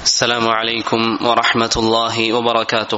السلام عليكم ورحمة الله وبركاته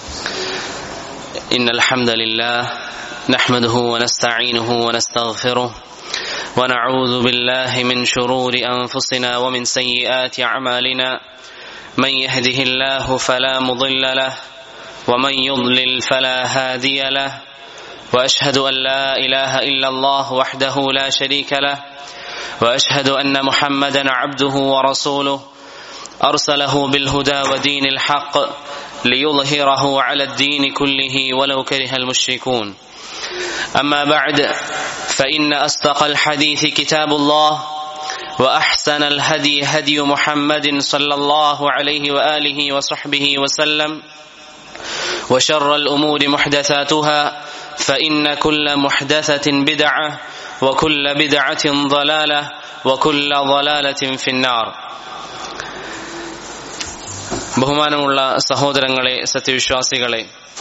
إن الحمد لله نحمده ونستعينه ونستغفره ونعوذ بالله من شرور أنفسنا ومن سيئات أعمالنا من يهده الله فلا مضل له ومن يضلل فلا هادي له وأشهد أن لا إله إلا الله وحده لا شريك له وأشهد أن محمدا عبده ورسوله أرسله بالهدى ودين الحق ليظهره على الدين كله ولو كره المشركون أما بعد فإن أصدق الحديث كتاب الله وأحسن الهدي هدي محمد صلى الله عليه وآله وصحبه وسلم وشر الأمور محدثاتها فإن كل محدثة بدعة وكل بدعة ضلالة وكل ضلالة في النار ബഹുമാനമുള്ള സഹോദരങ്ങളെ സത്യവിശ്വാസികളെ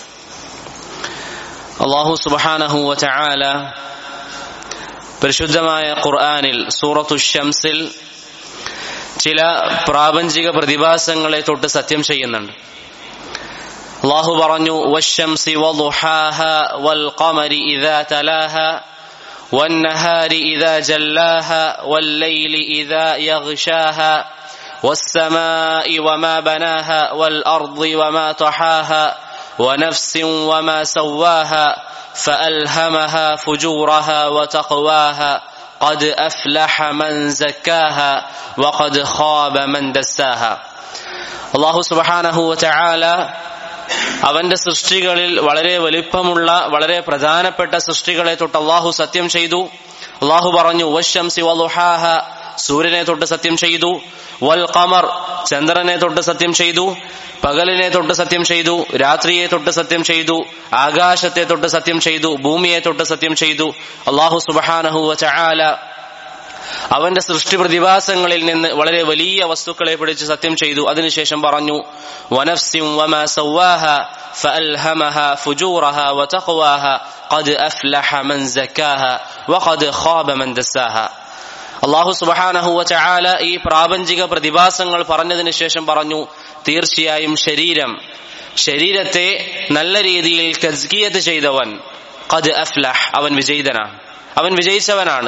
അള്ളാഹു സുബാനഹുവ ചാല പരിശുദ്ധമായ ഖുർആാനിൽ സൂറത്തു ഷംസിൽ ചില പ്രാപഞ്ചിക പ്രതിഭാസങ്ങളെ തൊട്ട് സത്യം ചെയ്യുന്നുണ്ട് അള്ളാഹു പറഞ്ഞു വശംസി والقمر إذا تلاها والنهار إذا جلاها والليل إذا يغشاها والسماء وما بناها والأرض وما طحاها ونفس وما سواها فألهمها فجورها وتقواها قد أفلح من زكاها وقد خاب من دساها الله سبحانه وتعالى അവന്റെ സൃഷ്ടികളിൽ വളരെ വലിപ്പമുള്ള വളരെ പ്രധാനപ്പെട്ട സൃഷ്ടികളെ തൊട്ട് അള്ളാഹു സത്യം ചെയ്തു അള്ളാഹു പറഞ്ഞു വശംസി വലുഹാഹ സൂര്യനെ തൊട്ട് സത്യം ചെയ്തു വൽ ഖമർ ചന്ദ്രനെ തൊട്ട് സത്യം ചെയ്തു പകലിനെ തൊട്ട് സത്യം ചെയ്തു രാത്രിയെ തൊട്ട് സത്യം ചെയ്തു ആകാശത്തെ തൊട്ട് സത്യം ചെയ്തു ഭൂമിയെ തൊട്ട് സത്യം ചെയ്തു അള്ളാഹു സുബാനഹു ചാല അവന്റെ സൃഷ്ടി പ്രതിഭാസങ്ങളിൽ നിന്ന് വളരെ വലിയ വസ്തുക്കളെ പിടിച്ച് സത്യം ചെയ്തു അതിനുശേഷം പറഞ്ഞു വനഫ്സിം വമാ സവ്വാഹ فألهمها فجورها وتقواها قد أفلح من زكاها وقد خاب من دساها അള്ളാഹു സുബാനഹുവ ചാല ഈ പ്രാപഞ്ചിക പ്രതിഭാസങ്ങൾ പറഞ്ഞതിന് ശേഷം പറഞ്ഞു തീർച്ചയായും ശരീരം ശരീരത്തെ നല്ല രീതിയിൽ തസ്കിയത്ത് ചെയ്തവൻ ഖദ് അഫ്ലഹ് അവൻ വിജയിതനാണ് അവൻ വിജയിച്ചവനാണ്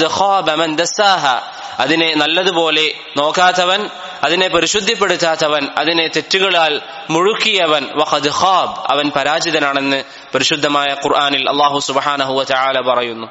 അതിനെ നല്ലതുപോലെ നോക്കാത്തവൻ അതിനെ പരിശുദ്ധിപ്പെടുത്താത്തവൻ അതിനെ തെറ്റുകളാൽ മുഴുക്കിയവൻ വഖദ് ഖാബ് അവൻ പരാജിതനാണെന്ന് പരിശുദ്ധമായ ഖുർആാനിൽ അള്ളാഹു സുബാനഹുവ ചാല പറയുന്നു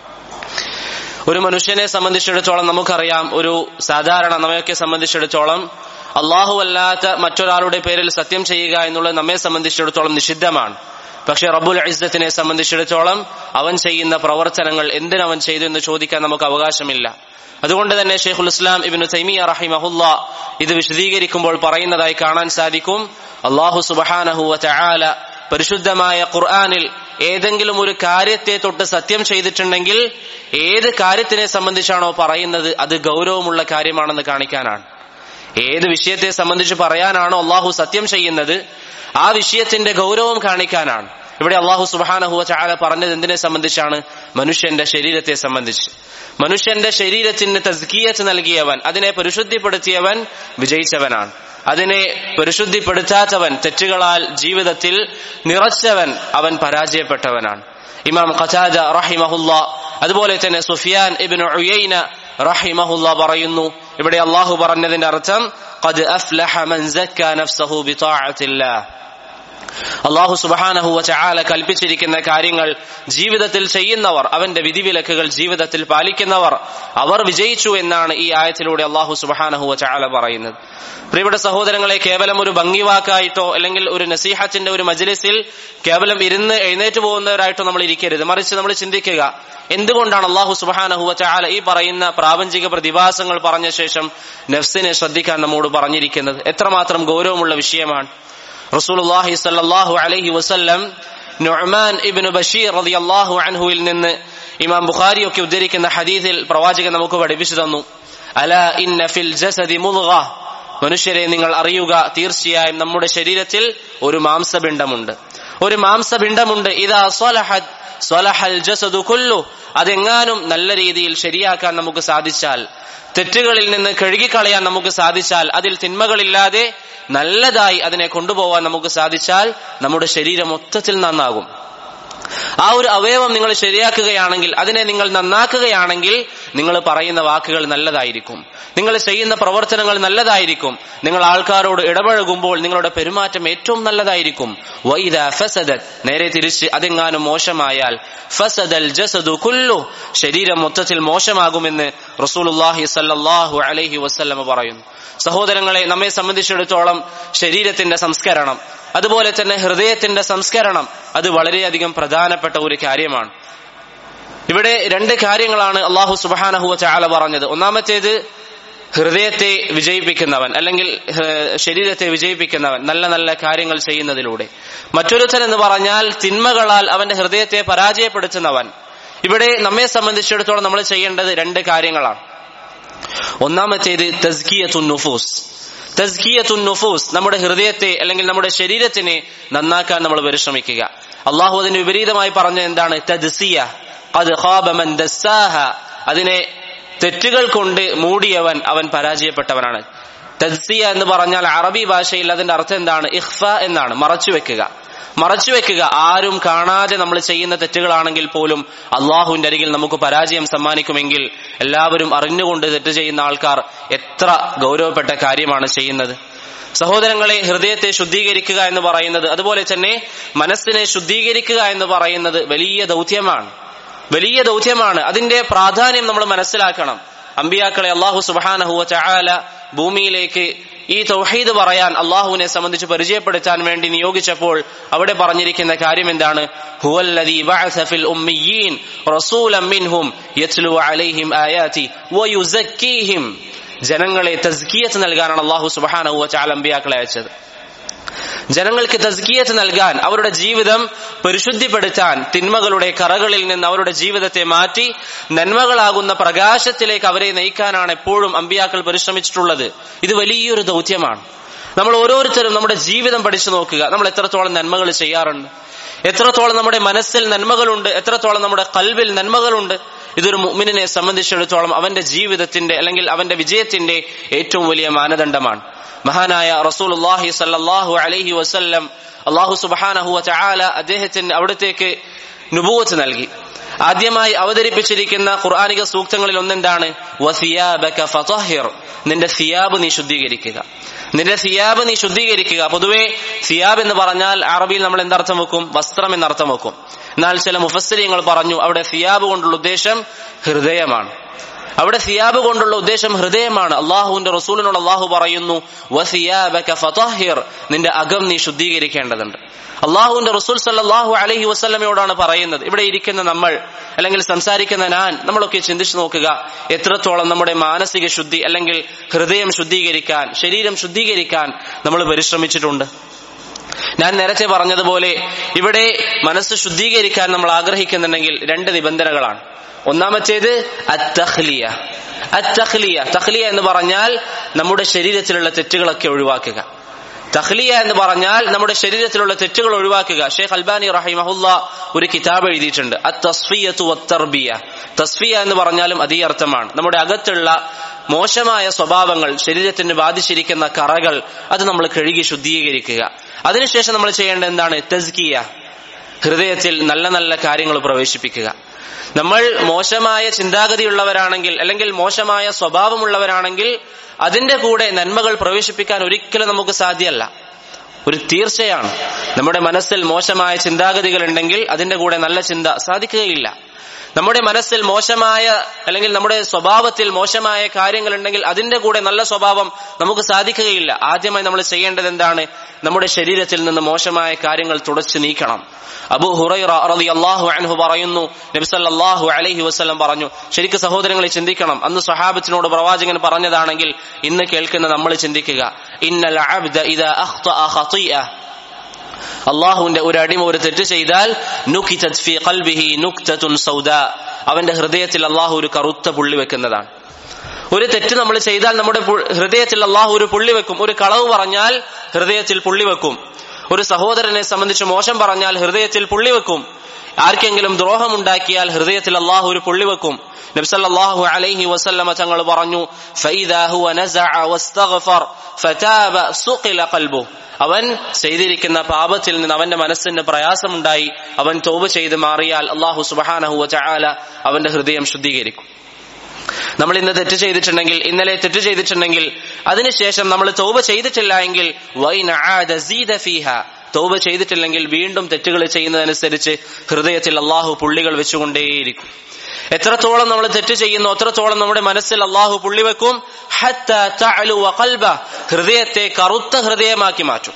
ഒരു മനുഷ്യനെ സംബന്ധിച്ചിടത്തോളം നമുക്കറിയാം ഒരു സാധാരണ നമ്മയൊക്കെ സംബന്ധിച്ചിടത്തോളം അള്ളാഹു അല്ലാത്ത മറ്റൊരാളുടെ പേരിൽ സത്യം ചെയ്യുക എന്നുള്ളത് നമ്മെ സംബന്ധിച്ചിടത്തോളം നിഷിദ്ധമാണ് പക്ഷെ റബ്ബുൽ ഇസ്സത്തിനെ സംബന്ധിച്ചിടത്തോളം അവൻ ചെയ്യുന്ന പ്രവർത്തനങ്ങൾ എന്തിനവൻ ചെയ്തു എന്ന് ചോദിക്കാൻ നമുക്ക് അവകാശമില്ല അതുകൊണ്ട് തന്നെ ഷെയ്ഖുൽ ഇസ്ലാം ഇബിന് തൈമിയ റഹിമഹുല്ല ഇത് വിശദീകരിക്കുമ്പോൾ പറയുന്നതായി കാണാൻ സാധിക്കും അള്ളാഹു സുബാനഹുവ ചാല പരിശുദ്ധമായ ഖുർആാനിൽ ഏതെങ്കിലും ഒരു കാര്യത്തെ തൊട്ട് സത്യം ചെയ്തിട്ടുണ്ടെങ്കിൽ ഏത് കാര്യത്തിനെ സംബന്ധിച്ചാണോ പറയുന്നത് അത് ഗൗരവമുള്ള കാര്യമാണെന്ന് കാണിക്കാനാണ് ഏത് വിഷയത്തെ സംബന്ധിച്ച് പറയാനാണോ അള്ളാഹു സത്യം ചെയ്യുന്നത് ആ വിഷയത്തിന്റെ ഗൗരവം കാണിക്കാനാണ് ഇവിടെ അള്ളാഹു സുബാനഹുവ ചാല പറഞ്ഞത് എന്തിനെ സംബന്ധിച്ചാണ് മനുഷ്യന്റെ ശരീരത്തെ സംബന്ധിച്ച് മനുഷ്യന്റെ ശരീരത്തിന് തസ്കീയത്ത് നൽകിയവൻ അതിനെ പരിശുദ്ധിപ്പെടുത്തിയവൻ വിജയിച്ചവനാണ് അതിനെ പരിശുദ്ധിപ്പെടുത്താത്തവൻ തെറ്റുകളാൽ ജീവിതത്തിൽ നിറച്ചവൻ അവൻ പരാജയപ്പെട്ടവനാണ് ഇമാം ഖജാജ റഹിമഹുല്ല അതുപോലെ തന്നെ സുഫിയാൻ ഇബിൻ ഉയൈന റഹിമഹുല്ല പറയുന്നു ഇവിടെ അള്ളാഹു പറഞ്ഞതിന്റെ അർത്ഥം ഖദ് അഫ്ലഹ മൻ സക്ക നഫ്സഹു ബിതാഅത്തില്ലാഹ് അള്ളാഹു സുബാനഹുവ ചാല കൽപ്പിച്ചിരിക്കുന്ന കാര്യങ്ങൾ ജീവിതത്തിൽ ചെയ്യുന്നവർ അവന്റെ വിധിവിലക്കുകൾ ജീവിതത്തിൽ പാലിക്കുന്നവർ അവർ വിജയിച്ചു എന്നാണ് ഈ ആയത്തിലൂടെ അള്ളാഹു സുബാനഹുവ ചാല പറയുന്നത് പ്രിയപ്പെട്ട സഹോദരങ്ങളെ കേവലം ഒരു ഭംഗിവാക്കായിട്ടോ അല്ലെങ്കിൽ ഒരു നസീഹത്തിന്റെ ഒരു മജ്ലിസിൽ കേവലം ഇരുന്ന് എഴുന്നേറ്റ് പോകുന്നവരായിട്ടോ നമ്മൾ ഇരിക്കരുത് മറിച്ച് നമ്മൾ ചിന്തിക്കുക എന്തുകൊണ്ടാണ് അള്ളാഹു സുബാനഹുവ ചാല ഈ പറയുന്ന പ്രാപഞ്ചിക പ്രതിഭാസങ്ങൾ പറഞ്ഞ ശേഷം നഫ്സിനെ ശ്രദ്ധിക്കാൻ നമ്മോട് പറഞ്ഞിരിക്കുന്നത് എത്രമാത്രം ഗൗരവമുള്ള വിഷയമാണ് റസൂലുള്ളാഹി സല്ലല്ലാഹു അലൈഹി വസല്ലം നുഅ്മാൻ ഇബ്നു ബഷീർ റളിയല്ലാഹു അൻഹുവിൽ നിന്ന് ഇമാം ബുഖാരി ഒക്കെ ഉദ്ധരിക്കുന്ന ഹദീസിൽ പ്രവാചകൻ നമുക്ക് പഠിപ്പിച്ചു തന്നു അല ഇന്ന ഫിൽ ജസദി മുദ്ഗ മനുഷ്യരെ നിങ്ങൾ അറിയുക തീർച്ചയായും നമ്മുടെ ശരീരത്തിൽ ഒരു മാംസപിണ്ഡമുണ്ട് ഒരു മാംസപിണ്ഡമുണ്ട് ഇതാ സ്വലഹത് സ്വലഹൽ ജസദു കുല്ലു അതെങ്ങാനും നല്ല രീതിയിൽ ശരിയാക്കാൻ നമുക്ക് സാധിച്ചാൽ തെറ്റുകളിൽ നിന്ന് കഴുകിക്കളയാൻ നമുക്ക് സാധിച്ചാൽ അതിൽ തിന്മകളില്ലാതെ നല്ലതായി അതിനെ കൊണ്ടുപോകാൻ നമുക്ക് സാധിച്ചാൽ നമ്മുടെ ശരീരം മൊത്തത്തിൽ നന്നാകും ആ ഒരു അവയവം നിങ്ങൾ ശരിയാക്കുകയാണെങ്കിൽ അതിനെ നിങ്ങൾ നന്നാക്കുകയാണെങ്കിൽ നിങ്ങൾ പറയുന്ന വാക്കുകൾ നല്ലതായിരിക്കും നിങ്ങൾ ചെയ്യുന്ന പ്രവർത്തനങ്ങൾ നല്ലതായിരിക്കും നിങ്ങൾ ആൾക്കാരോട് ഇടപഴകുമ്പോൾ നിങ്ങളുടെ പെരുമാറ്റം ഏറ്റവും നല്ലതായിരിക്കും വൈദ ഫസദത് നേരെ തിരിച്ച് അതെങ്ങാനും മോശമായാൽ ഫസദൽ ജസദു കുല്ലു ശരീരം മൊത്തത്തിൽ മോശമാകുമെന്ന് റസൂലുല്ലാഹി സല്ലല്ലാഹു അലൈഹി വസല്ലമ പറയുന്നു സഹോദരങ്ങളെ നമ്മെ സംബന്ധിച്ചിടത്തോളം ശരീരത്തിന്റെ സംസ്കരണം അതുപോലെ തന്നെ ഹൃദയത്തിന്റെ സംസ്കരണം അത് വളരെയധികം പ്രധാനപ്പെട്ട ഒരു കാര്യമാണ് ഇവിടെ രണ്ട് കാര്യങ്ങളാണ് അള്ളാഹു സുബാനഹുവ ചാല പറഞ്ഞത് ഒന്നാമത്തേത് ഹൃദയത്തെ വിജയിപ്പിക്കുന്നവൻ അല്ലെങ്കിൽ ശരീരത്തെ വിജയിപ്പിക്കുന്നവൻ നല്ല നല്ല കാര്യങ്ങൾ ചെയ്യുന്നതിലൂടെ മറ്റൊരുത്തൻ എന്ന് പറഞ്ഞാൽ തിന്മകളാൽ അവന്റെ ഹൃദയത്തെ പരാജയപ്പെടുത്തുന്നവൻ ഇവിടെ നമ്മെ സംബന്ധിച്ചിടത്തോളം നമ്മൾ ചെയ്യേണ്ടത് രണ്ട് കാര്യങ്ങളാണ് ഒന്നാമത്തേത് തസ്കിയത്തുൻ നുഫൂസ് തസ്കിയത്തുൻ നുഫൂസ് നമ്മുടെ ഹൃദയത്തെ അല്ലെങ്കിൽ നമ്മുടെ ശരീരത്തിനെ നന്നാക്കാൻ നമ്മൾ പരിശ്രമിക്കുക അള്ളാഹു അതിന് വിപരീതമായി പറഞ്ഞ എന്താണ് തദ്സിയ അത് ഖാബമൻ ദസ്സാഹ അതിനെ തെറ്റുകൾ കൊണ്ട് മൂടിയവൻ അവൻ പരാജയപ്പെട്ടവനാണ് തദ്സിയ എന്ന് പറഞ്ഞാൽ അറബി ഭാഷയിൽ അതിന്റെ അർത്ഥം എന്താണ് ഇഖ്ഫ എന്നാണ് മറച്ചുവെക്കുക മറച്ചുവെക്കുക ആരും കാണാതെ നമ്മൾ ചെയ്യുന്ന തെറ്റുകളാണെങ്കിൽ പോലും അള്ളാഹുവിന്റെ അരികിൽ നമുക്ക് പരാജയം സമ്മാനിക്കുമെങ്കിൽ എല്ലാവരും അറിഞ്ഞുകൊണ്ട് തെറ്റ് ചെയ്യുന്ന ആൾക്കാർ എത്ര ഗൗരവപ്പെട്ട കാര്യമാണ് ചെയ്യുന്നത് സഹോദരങ്ങളെ ഹൃദയത്തെ ശുദ്ധീകരിക്കുക എന്ന് പറയുന്നത് അതുപോലെ തന്നെ മനസ്സിനെ ശുദ്ധീകരിക്കുക എന്ന് പറയുന്നത് വലിയ ദൗത്യമാണ് വലിയ ദൗത്യമാണ് അതിന്റെ പ്രാധാന്യം നമ്മൾ മനസ്സിലാക്കണം അമ്പിയാക്കളെ അള്ളാഹു സുബാനഹുവ ചായാല ഭൂമിയിലേക്ക് ഈ തൗഹീദ് പറയാൻ അള്ളാഹുവിനെ സംബന്ധിച്ച് പരിചയപ്പെടുത്താൻ വേണ്ടി നിയോഗിച്ചപ്പോൾ അവിടെ പറഞ്ഞിരിക്കുന്ന കാര്യം എന്താണ് ഹുവല്ലദീ ബഅസ ഫിൽ ഉമ്മിയീൻ റസൂലൻ മിൻഹും യത്ലു അലൈഹിം ആയാതി വയുസക്കീഹിം ജനങ്ങളെ തസ്കിയത്ത് നൽകാനാണ് അള്ളാഹു സുബ്ഹാനഹു വ തആല അമ്പിയാക്കളെ അയച്ചത് ജനങ്ങൾക്ക് തസ്കിയത്ത് നൽകാൻ അവരുടെ ജീവിതം പരിശുദ്ധിപ്പെടുത്താൻ തിന്മകളുടെ കറകളിൽ നിന്ന് അവരുടെ ജീവിതത്തെ മാറ്റി നന്മകളാകുന്ന പ്രകാശത്തിലേക്ക് അവരെ നയിക്കാനാണ് എപ്പോഴും അമ്പിയാക്കൾ പരിശ്രമിച്ചിട്ടുള്ളത് ഇത് വലിയൊരു ദൗത്യമാണ് നമ്മൾ ഓരോരുത്തരും നമ്മുടെ ജീവിതം പഠിച്ചു നോക്കുക നമ്മൾ എത്രത്തോളം നന്മകൾ ചെയ്യാറുണ്ട് എത്രത്തോളം നമ്മുടെ മനസ്സിൽ നന്മകളുണ്ട് എത്രത്തോളം നമ്മുടെ കൽവിൽ നന്മകളുണ്ട് ഇതൊരു മുഅ്മിനിനെ സംബന്ധിച്ചിടത്തോളം അവന്റെ ജീവിതത്തിന്റെ അല്ലെങ്കിൽ അവന്റെ വിജയത്തിന്റെ ഏറ്റവും വലിയ മാനദണ്ഡമാണ് മഹാനായ റസൂലുള്ളാഹി സല്ലല്ലാഹു അലൈഹി വസല്ലം അള്ളാഹു സുബ്ഹാനഹു വതആല അദ്ദേഹത്തിന് അവിടത്തേക്ക് നുബൂവത്ത് നൽകി ആദ്യമായി അവതരിപ്പിച്ചിരിക്കുന്ന ഖുർആാനിക സൂക്തങ്ങളിൽ ഒന്നെന്താണ് വസിയാബക ഫതഹിർ നിന്റെ സിയാബ് നീ ശുദ്ധീകരിക്കുക നിന്റെ സിയാബ് നീ ശുദ്ധീകരിക്കുക പൊതുവെ സിയാബ് എന്ന് പറഞ്ഞാൽ അറബിയിൽ നമ്മൾ എന്തർത്ഥം വെക്കും വസ്ത്രം എന്നർത്ഥം വെക്കും എന്നാൽ ചില മുഫസ്സരിയങ്ങൾ പറഞ്ഞു അവിടെ സിയാബ് കൊണ്ടുള്ള ഉദ്ദേശം ഹൃദയമാണ് അവിടെ സിയാബ് കൊണ്ടുള്ള ഉദ്ദേശം ഹൃദയമാണ് അള്ളാഹുവിന്റെ റസൂലിനോട് അള്ളാഹു പറയുന്നു വസിയാബക ഫതഹിർ നിന്റെ അകം നീ ശുദ്ധീകരിക്കേണ്ടതുണ്ട് അള്ളാഹുവിന്റെ റസൂൽ സല്ലാഹു അലഹി വസ്ലമയോടാണ് പറയുന്നത് ഇവിടെ ഇരിക്കുന്ന നമ്മൾ അല്ലെങ്കിൽ സംസാരിക്കുന്ന ഞാൻ നമ്മളൊക്കെ ചിന്തിച്ചു നോക്കുക എത്രത്തോളം നമ്മുടെ മാനസിക ശുദ്ധി അല്ലെങ്കിൽ ഹൃദയം ശുദ്ധീകരിക്കാൻ ശരീരം ശുദ്ധീകരിക്കാൻ നമ്മൾ പരിശ്രമിച്ചിട്ടുണ്ട് ഞാൻ നേരത്തെ പറഞ്ഞതുപോലെ ഇവിടെ മനസ്സ് ശുദ്ധീകരിക്കാൻ നമ്മൾ ആഗ്രഹിക്കുന്നുണ്ടെങ്കിൽ രണ്ട് നിബന്ധനകളാണ് ഒന്നാമത്തേത് അത്തഹ്ലിയ അത്തഹ്ലിയ തഹ്ലിയ എന്ന് പറഞ്ഞാൽ നമ്മുടെ ശരീരത്തിലുള്ള തെറ്റുകളൊക്കെ ഒഴിവാക്കുക തഹ്ലിയ എന്ന് പറഞ്ഞാൽ നമ്മുടെ ശരീരത്തിലുള്ള തെറ്റുകൾ ഒഴിവാക്കുക ഷെയ്ഖ് അൽബാനി റഹിമഹുല്ല ഒരു കിതാബ് എഴുതിയിട്ടുണ്ട് അത്തസ്ഫിയത്തു തർബിയ തസ്ഫിയ എന്ന് പറഞ്ഞാലും അതേ അർത്ഥമാണ് നമ്മുടെ അകത്തുള്ള മോശമായ സ്വഭാവങ്ങൾ ശരീരത്തിന് ബാധിച്ചിരിക്കുന്ന കറകൾ അത് നമ്മൾ കഴുകി ശുദ്ധീകരിക്കുക അതിനുശേഷം നമ്മൾ ചെയ്യേണ്ടത് എന്താണ് തസ്കിയ ഹൃദയത്തിൽ നല്ല നല്ല കാര്യങ്ങൾ പ്രവേശിപ്പിക്കുക നമ്മൾ മോശമായ ചിന്താഗതിയുള്ളവരാണെങ്കിൽ അല്ലെങ്കിൽ മോശമായ സ്വഭാവമുള്ളവരാണെങ്കിൽ അതിന്റെ കൂടെ നന്മകൾ പ്രവേശിപ്പിക്കാൻ ഒരിക്കലും നമുക്ക് സാധ്യമല്ല ഒരു തീർച്ചയാണ് നമ്മുടെ മനസ്സിൽ മോശമായ ചിന്താഗതികൾ ഉണ്ടെങ്കിൽ അതിന്റെ കൂടെ നല്ല ചിന്ത സാധിക്കുകയില്ല നമ്മുടെ മനസ്സിൽ മോശമായ അല്ലെങ്കിൽ നമ്മുടെ സ്വഭാവത്തിൽ മോശമായ കാര്യങ്ങൾ ഉണ്ടെങ്കിൽ അതിന്റെ കൂടെ നല്ല സ്വഭാവം നമുക്ക് സാധിക്കുകയില്ല ആദ്യമായി നമ്മൾ ചെയ്യേണ്ടത് എന്താണ് നമ്മുടെ ശരീരത്തിൽ നിന്ന് മോശമായ കാര്യങ്ങൾ തുടച്ചു നീക്കണം അബു ഹുറൈറ റളിയല്ലാഹു അൻഹു പറയുന്നു നബി സല്ലല്ലാഹു അലൈഹി വസല്ലം പറഞ്ഞു ശരിക്കും സഹോദരങ്ങളെ ചിന്തിക്കണം അന്ന് സ്വഹാബത്തിനോട് പ്രവാചകൻ പറഞ്ഞതാണെങ്കിൽ ഇന്ന് കേൾക്കുന്ന നമ്മൾ ചിന്തിക്കുക ഇന്നൽ അബ്ദ ഇദാ അഖ്തഅ ഖതിഅ അള്ളാഹുവിന്റെ ഒരു അടിമ ഒരു തെറ്റ് ചെയ്താൽ നുകിതത് ഫീ ഖൽബിഹി നുക്തത്തുൻ സൗദാ അവന്റെ ഹൃദയത്തിൽ അള്ളാഹു ഒരു കറുത്ത പുള്ളി വെക്കുന്നതാണ് ഒരു തെറ്റ് നമ്മൾ ചെയ്താൽ നമ്മുടെ ഹൃദയത്തിൽ അള്ളാഹു ഒരു പുള്ളി വെക്കും ഒരു കളവ് പറഞ്ഞാൽ ഹൃദയത്തിൽ പുള്ളി വെക്കും ഒരു സഹോദരനെ സംബന്ധിച്ച് മോശം പറഞ്ഞാൽ ഹൃദയത്തിൽ പുള്ളിവെക്കും ആർക്കെങ്കിലും ദ്രോഹമുണ്ടാക്കിയാൽ ഹൃദയത്തിൽ അള്ളാഹു ഒരു പുള്ളിവെക്കും നബ്സല്ലാഹു അലൈഹി വസല്ലമ തങ്ങൾ പറഞ്ഞു فإذا هو نزع واستغفر فتاب سقل قلبه അവൻ ചെയ്തിരിക്കുന്ന പാപത്തിൽ നിന്ന് അവന്റെ മനസ്സിന് പ്രയാസമുണ്ടായി അവൻ തോപ് ചെയ്ത് മാറിയാൽ അള്ളാഹു സുബഹാനഹു ചാല അവന്റെ ഹൃദയം ശുദ്ധീകരിക്കും നമ്മൾ ഇന്ന് തെറ്റ് ചെയ്തിട്ടുണ്ടെങ്കിൽ ഇന്നലെ തെറ്റ് ചെയ്തിട്ടുണ്ടെങ്കിൽ അതിനുശേഷം നമ്മൾ തോപ ചെയ്തിട്ടില്ല എങ്കിൽ തോപ ചെയ്തിട്ടില്ലെങ്കിൽ വീണ്ടും തെറ്റുകൾ ചെയ്യുന്നതനുസരിച്ച് ഹൃദയത്തിൽ അള്ളാഹു പുള്ളികൾ വെച്ചുകൊണ്ടേയിരിക്കും എത്രത്തോളം നമ്മൾ തെറ്റ് ചെയ്യുന്നു അത്രത്തോളം നമ്മുടെ മനസ്സിൽ അള്ളാഹു പുള്ളിവെക്കും ഹൃദയത്തെ കറുത്ത ഹൃദയമാക്കി മാറ്റും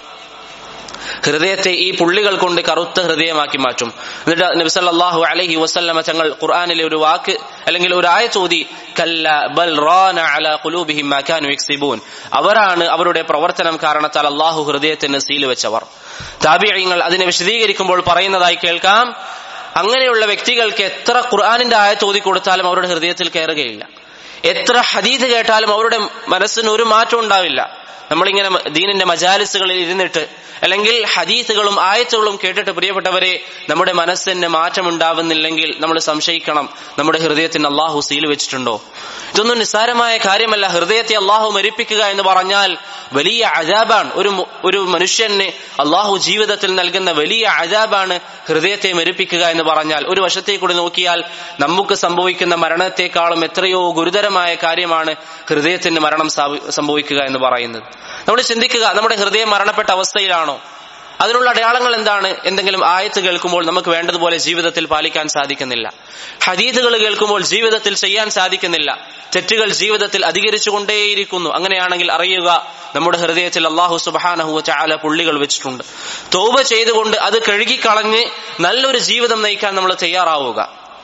ഹൃദയത്തെ ഈ പുള്ളികൾ കൊണ്ട് കറുത്ത ഹൃദയമാക്കി മാറ്റും എന്നിട്ട് നബിസല്ലാഹു അലഹി വസല്ലമ തങ്ങൾ ഖുർആാനിലെ ഒരു വാക്ക് അല്ലെങ്കിൽ ഒരു ആയ ചോദി കല്ല ബൽ റാന അല ഖുലൂബിഹിം മാ കാനു യക്സിബൂൻ അവരാണ് അവരുടെ പ്രവർത്തനം കാരണത്താൽ അള്ളാഹു ഹൃദയത്തിന് സീല് വെച്ചവർ താബിയങ്ങൾ അതിനെ വിശദീകരിക്കുമ്പോൾ പറയുന്നതായി കേൾക്കാം അങ്ങനെയുള്ള വ്യക്തികൾക്ക് എത്ര ഖുർആാനിന്റെ ആയ തോതി കൊടുത്താലും അവരുടെ ഹൃദയത്തിൽ കയറുകയില്ല എത്ര ഹദീദ് കേട്ടാലും അവരുടെ മനസ്സിന് ഒരു മാറ്റം ഉണ്ടാവില്ല നമ്മളിങ്ങനെ ദീനിന്റെ മജാലിസുകളിൽ ഇരുന്നിട്ട് അല്ലെങ്കിൽ ഹദീസുകളും ആയത്തുകളും കേട്ടിട്ട് പ്രിയപ്പെട്ടവരെ നമ്മുടെ മനസ്സിന് മാറ്റമുണ്ടാവുന്നില്ലെങ്കിൽ നമ്മൾ സംശയിക്കണം നമ്മുടെ ഹൃദയത്തിന് അള്ളാഹു സീൽ വെച്ചിട്ടുണ്ടോ ഇതൊന്നും നിസ്സാരമായ കാര്യമല്ല ഹൃദയത്തെ അള്ളാഹു മരിപ്പിക്കുക എന്ന് പറഞ്ഞാൽ വലിയ അജാബാണ് ഒരു ഒരു മനുഷ്യന് അള്ളാഹു ജീവിതത്തിൽ നൽകുന്ന വലിയ അജാബാണ് ഹൃദയത്തെ മരിപ്പിക്കുക എന്ന് പറഞ്ഞാൽ ഒരു വശത്തെ കൂടി നോക്കിയാൽ നമുക്ക് സംഭവിക്കുന്ന മരണത്തെക്കാളും എത്രയോ ഗുരുതരമായ കാര്യമാണ് ഹൃദയത്തിന് മരണം സംഭവിക്കുക എന്ന് പറയുന്നത് നമ്മൾ ചിന്തിക്കുക നമ്മുടെ ഹൃദയം മരണപ്പെട്ട അവസ്ഥയിലാണോ അതിനുള്ള അടയാളങ്ങൾ എന്താണ് എന്തെങ്കിലും ആയത്ത് കേൾക്കുമ്പോൾ നമുക്ക് വേണ്ടതുപോലെ ജീവിതത്തിൽ പാലിക്കാൻ സാധിക്കുന്നില്ല ഹദീദുകൾ കേൾക്കുമ്പോൾ ജീവിതത്തിൽ ചെയ്യാൻ സാധിക്കുന്നില്ല തെറ്റുകൾ ജീവിതത്തിൽ അധികരിച്ചുകൊണ്ടേയിരിക്കുന്നു അങ്ങനെയാണെങ്കിൽ അറിയുക നമ്മുടെ ഹൃദയത്തിൽ അള്ളാഹു സുബാനഹുവ ചാല പുള്ളികൾ വെച്ചിട്ടുണ്ട് തോപ ചെയ്തുകൊണ്ട് അത് കഴുകിക്കളഞ്ഞ് നല്ലൊരു ജീവിതം നയിക്കാൻ നമ്മൾ തയ്യാറാവുക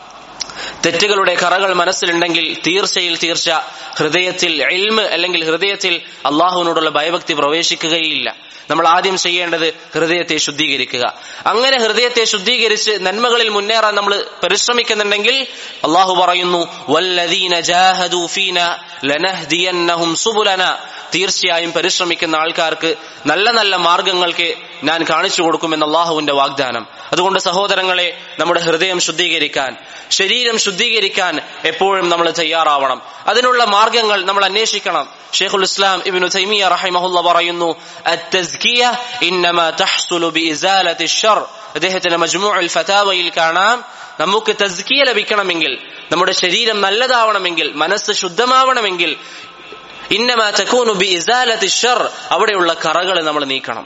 തെറ്റുകളുടെ കറകൾ മനസ്സിലുണ്ടെങ്കിൽ തീർച്ചയിൽ തീർച്ച ഹൃദയത്തിൽ എൽമ് അല്ലെങ്കിൽ ഹൃദയത്തിൽ അള്ളാഹുവിനോടുള്ള ഭയഭക്തി പ്രവേശിക്കുകയില്ല നമ്മൾ ആദ്യം ചെയ്യേണ്ടത് ഹൃദയത്തെ ശുദ്ധീകരിക്കുക അങ്ങനെ ഹൃദയത്തെ ശുദ്ധീകരിച്ച് നന്മകളിൽ മുന്നേറാൻ നമ്മൾ പരിശ്രമിക്കുന്നുണ്ടെങ്കിൽ അള്ളാഹു പറയുന്നു വല്ലദീന ജാഹദു ഫീന ലനഹ്ദിയന്നഹും സുബുലന തീർച്ചയായും പരിശ്രമിക്കുന്ന ആൾക്കാർക്ക് നല്ല നല്ല മാർഗങ്ങൾക്ക് ഞാൻ കാണിച്ചു കൊടുക്കുമെന്ന് അള്ളാഹുവിന്റെ വാഗ്ദാനം അതുകൊണ്ട് സഹോദരങ്ങളെ നമ്മുടെ ഹൃദയം ശുദ്ധീകരിക്കാൻ ശരീരം ശുദ്ധീകരിക്കാൻ എപ്പോഴും നമ്മൾ തയ്യാറാവണം അതിനുള്ള മാർഗങ്ങൾ നമ്മൾ അന്വേഷിക്കണം ഷെയ്ഖുൽ ഇസ്ലാം ഇബ്നു തൈമിയ റഹിമഹുല്ല പറയുന്നു അത്തസ്കിയ ഇന്നമാ തഹ്സുലു ബിഇസാലത്തി ഷർ അദ്ദേഹത്തിന്റെ മജ്മുഉൽ ഫതാവയിൽ കാണാം നമുക്ക് തസ്കിയ ലഭിക്കണമെങ്കിൽ നമ്മുടെ ശരീരം നല്ലതാവണമെങ്കിൽ മനസ്സ് ശുദ്ധമാവണമെങ്കിൽ ഇന്നമാ തകൂനു ബിഇസാലത്തി ഷർ അവിടെയുള്ള കറകൾ നമ്മൾ നീക്കണം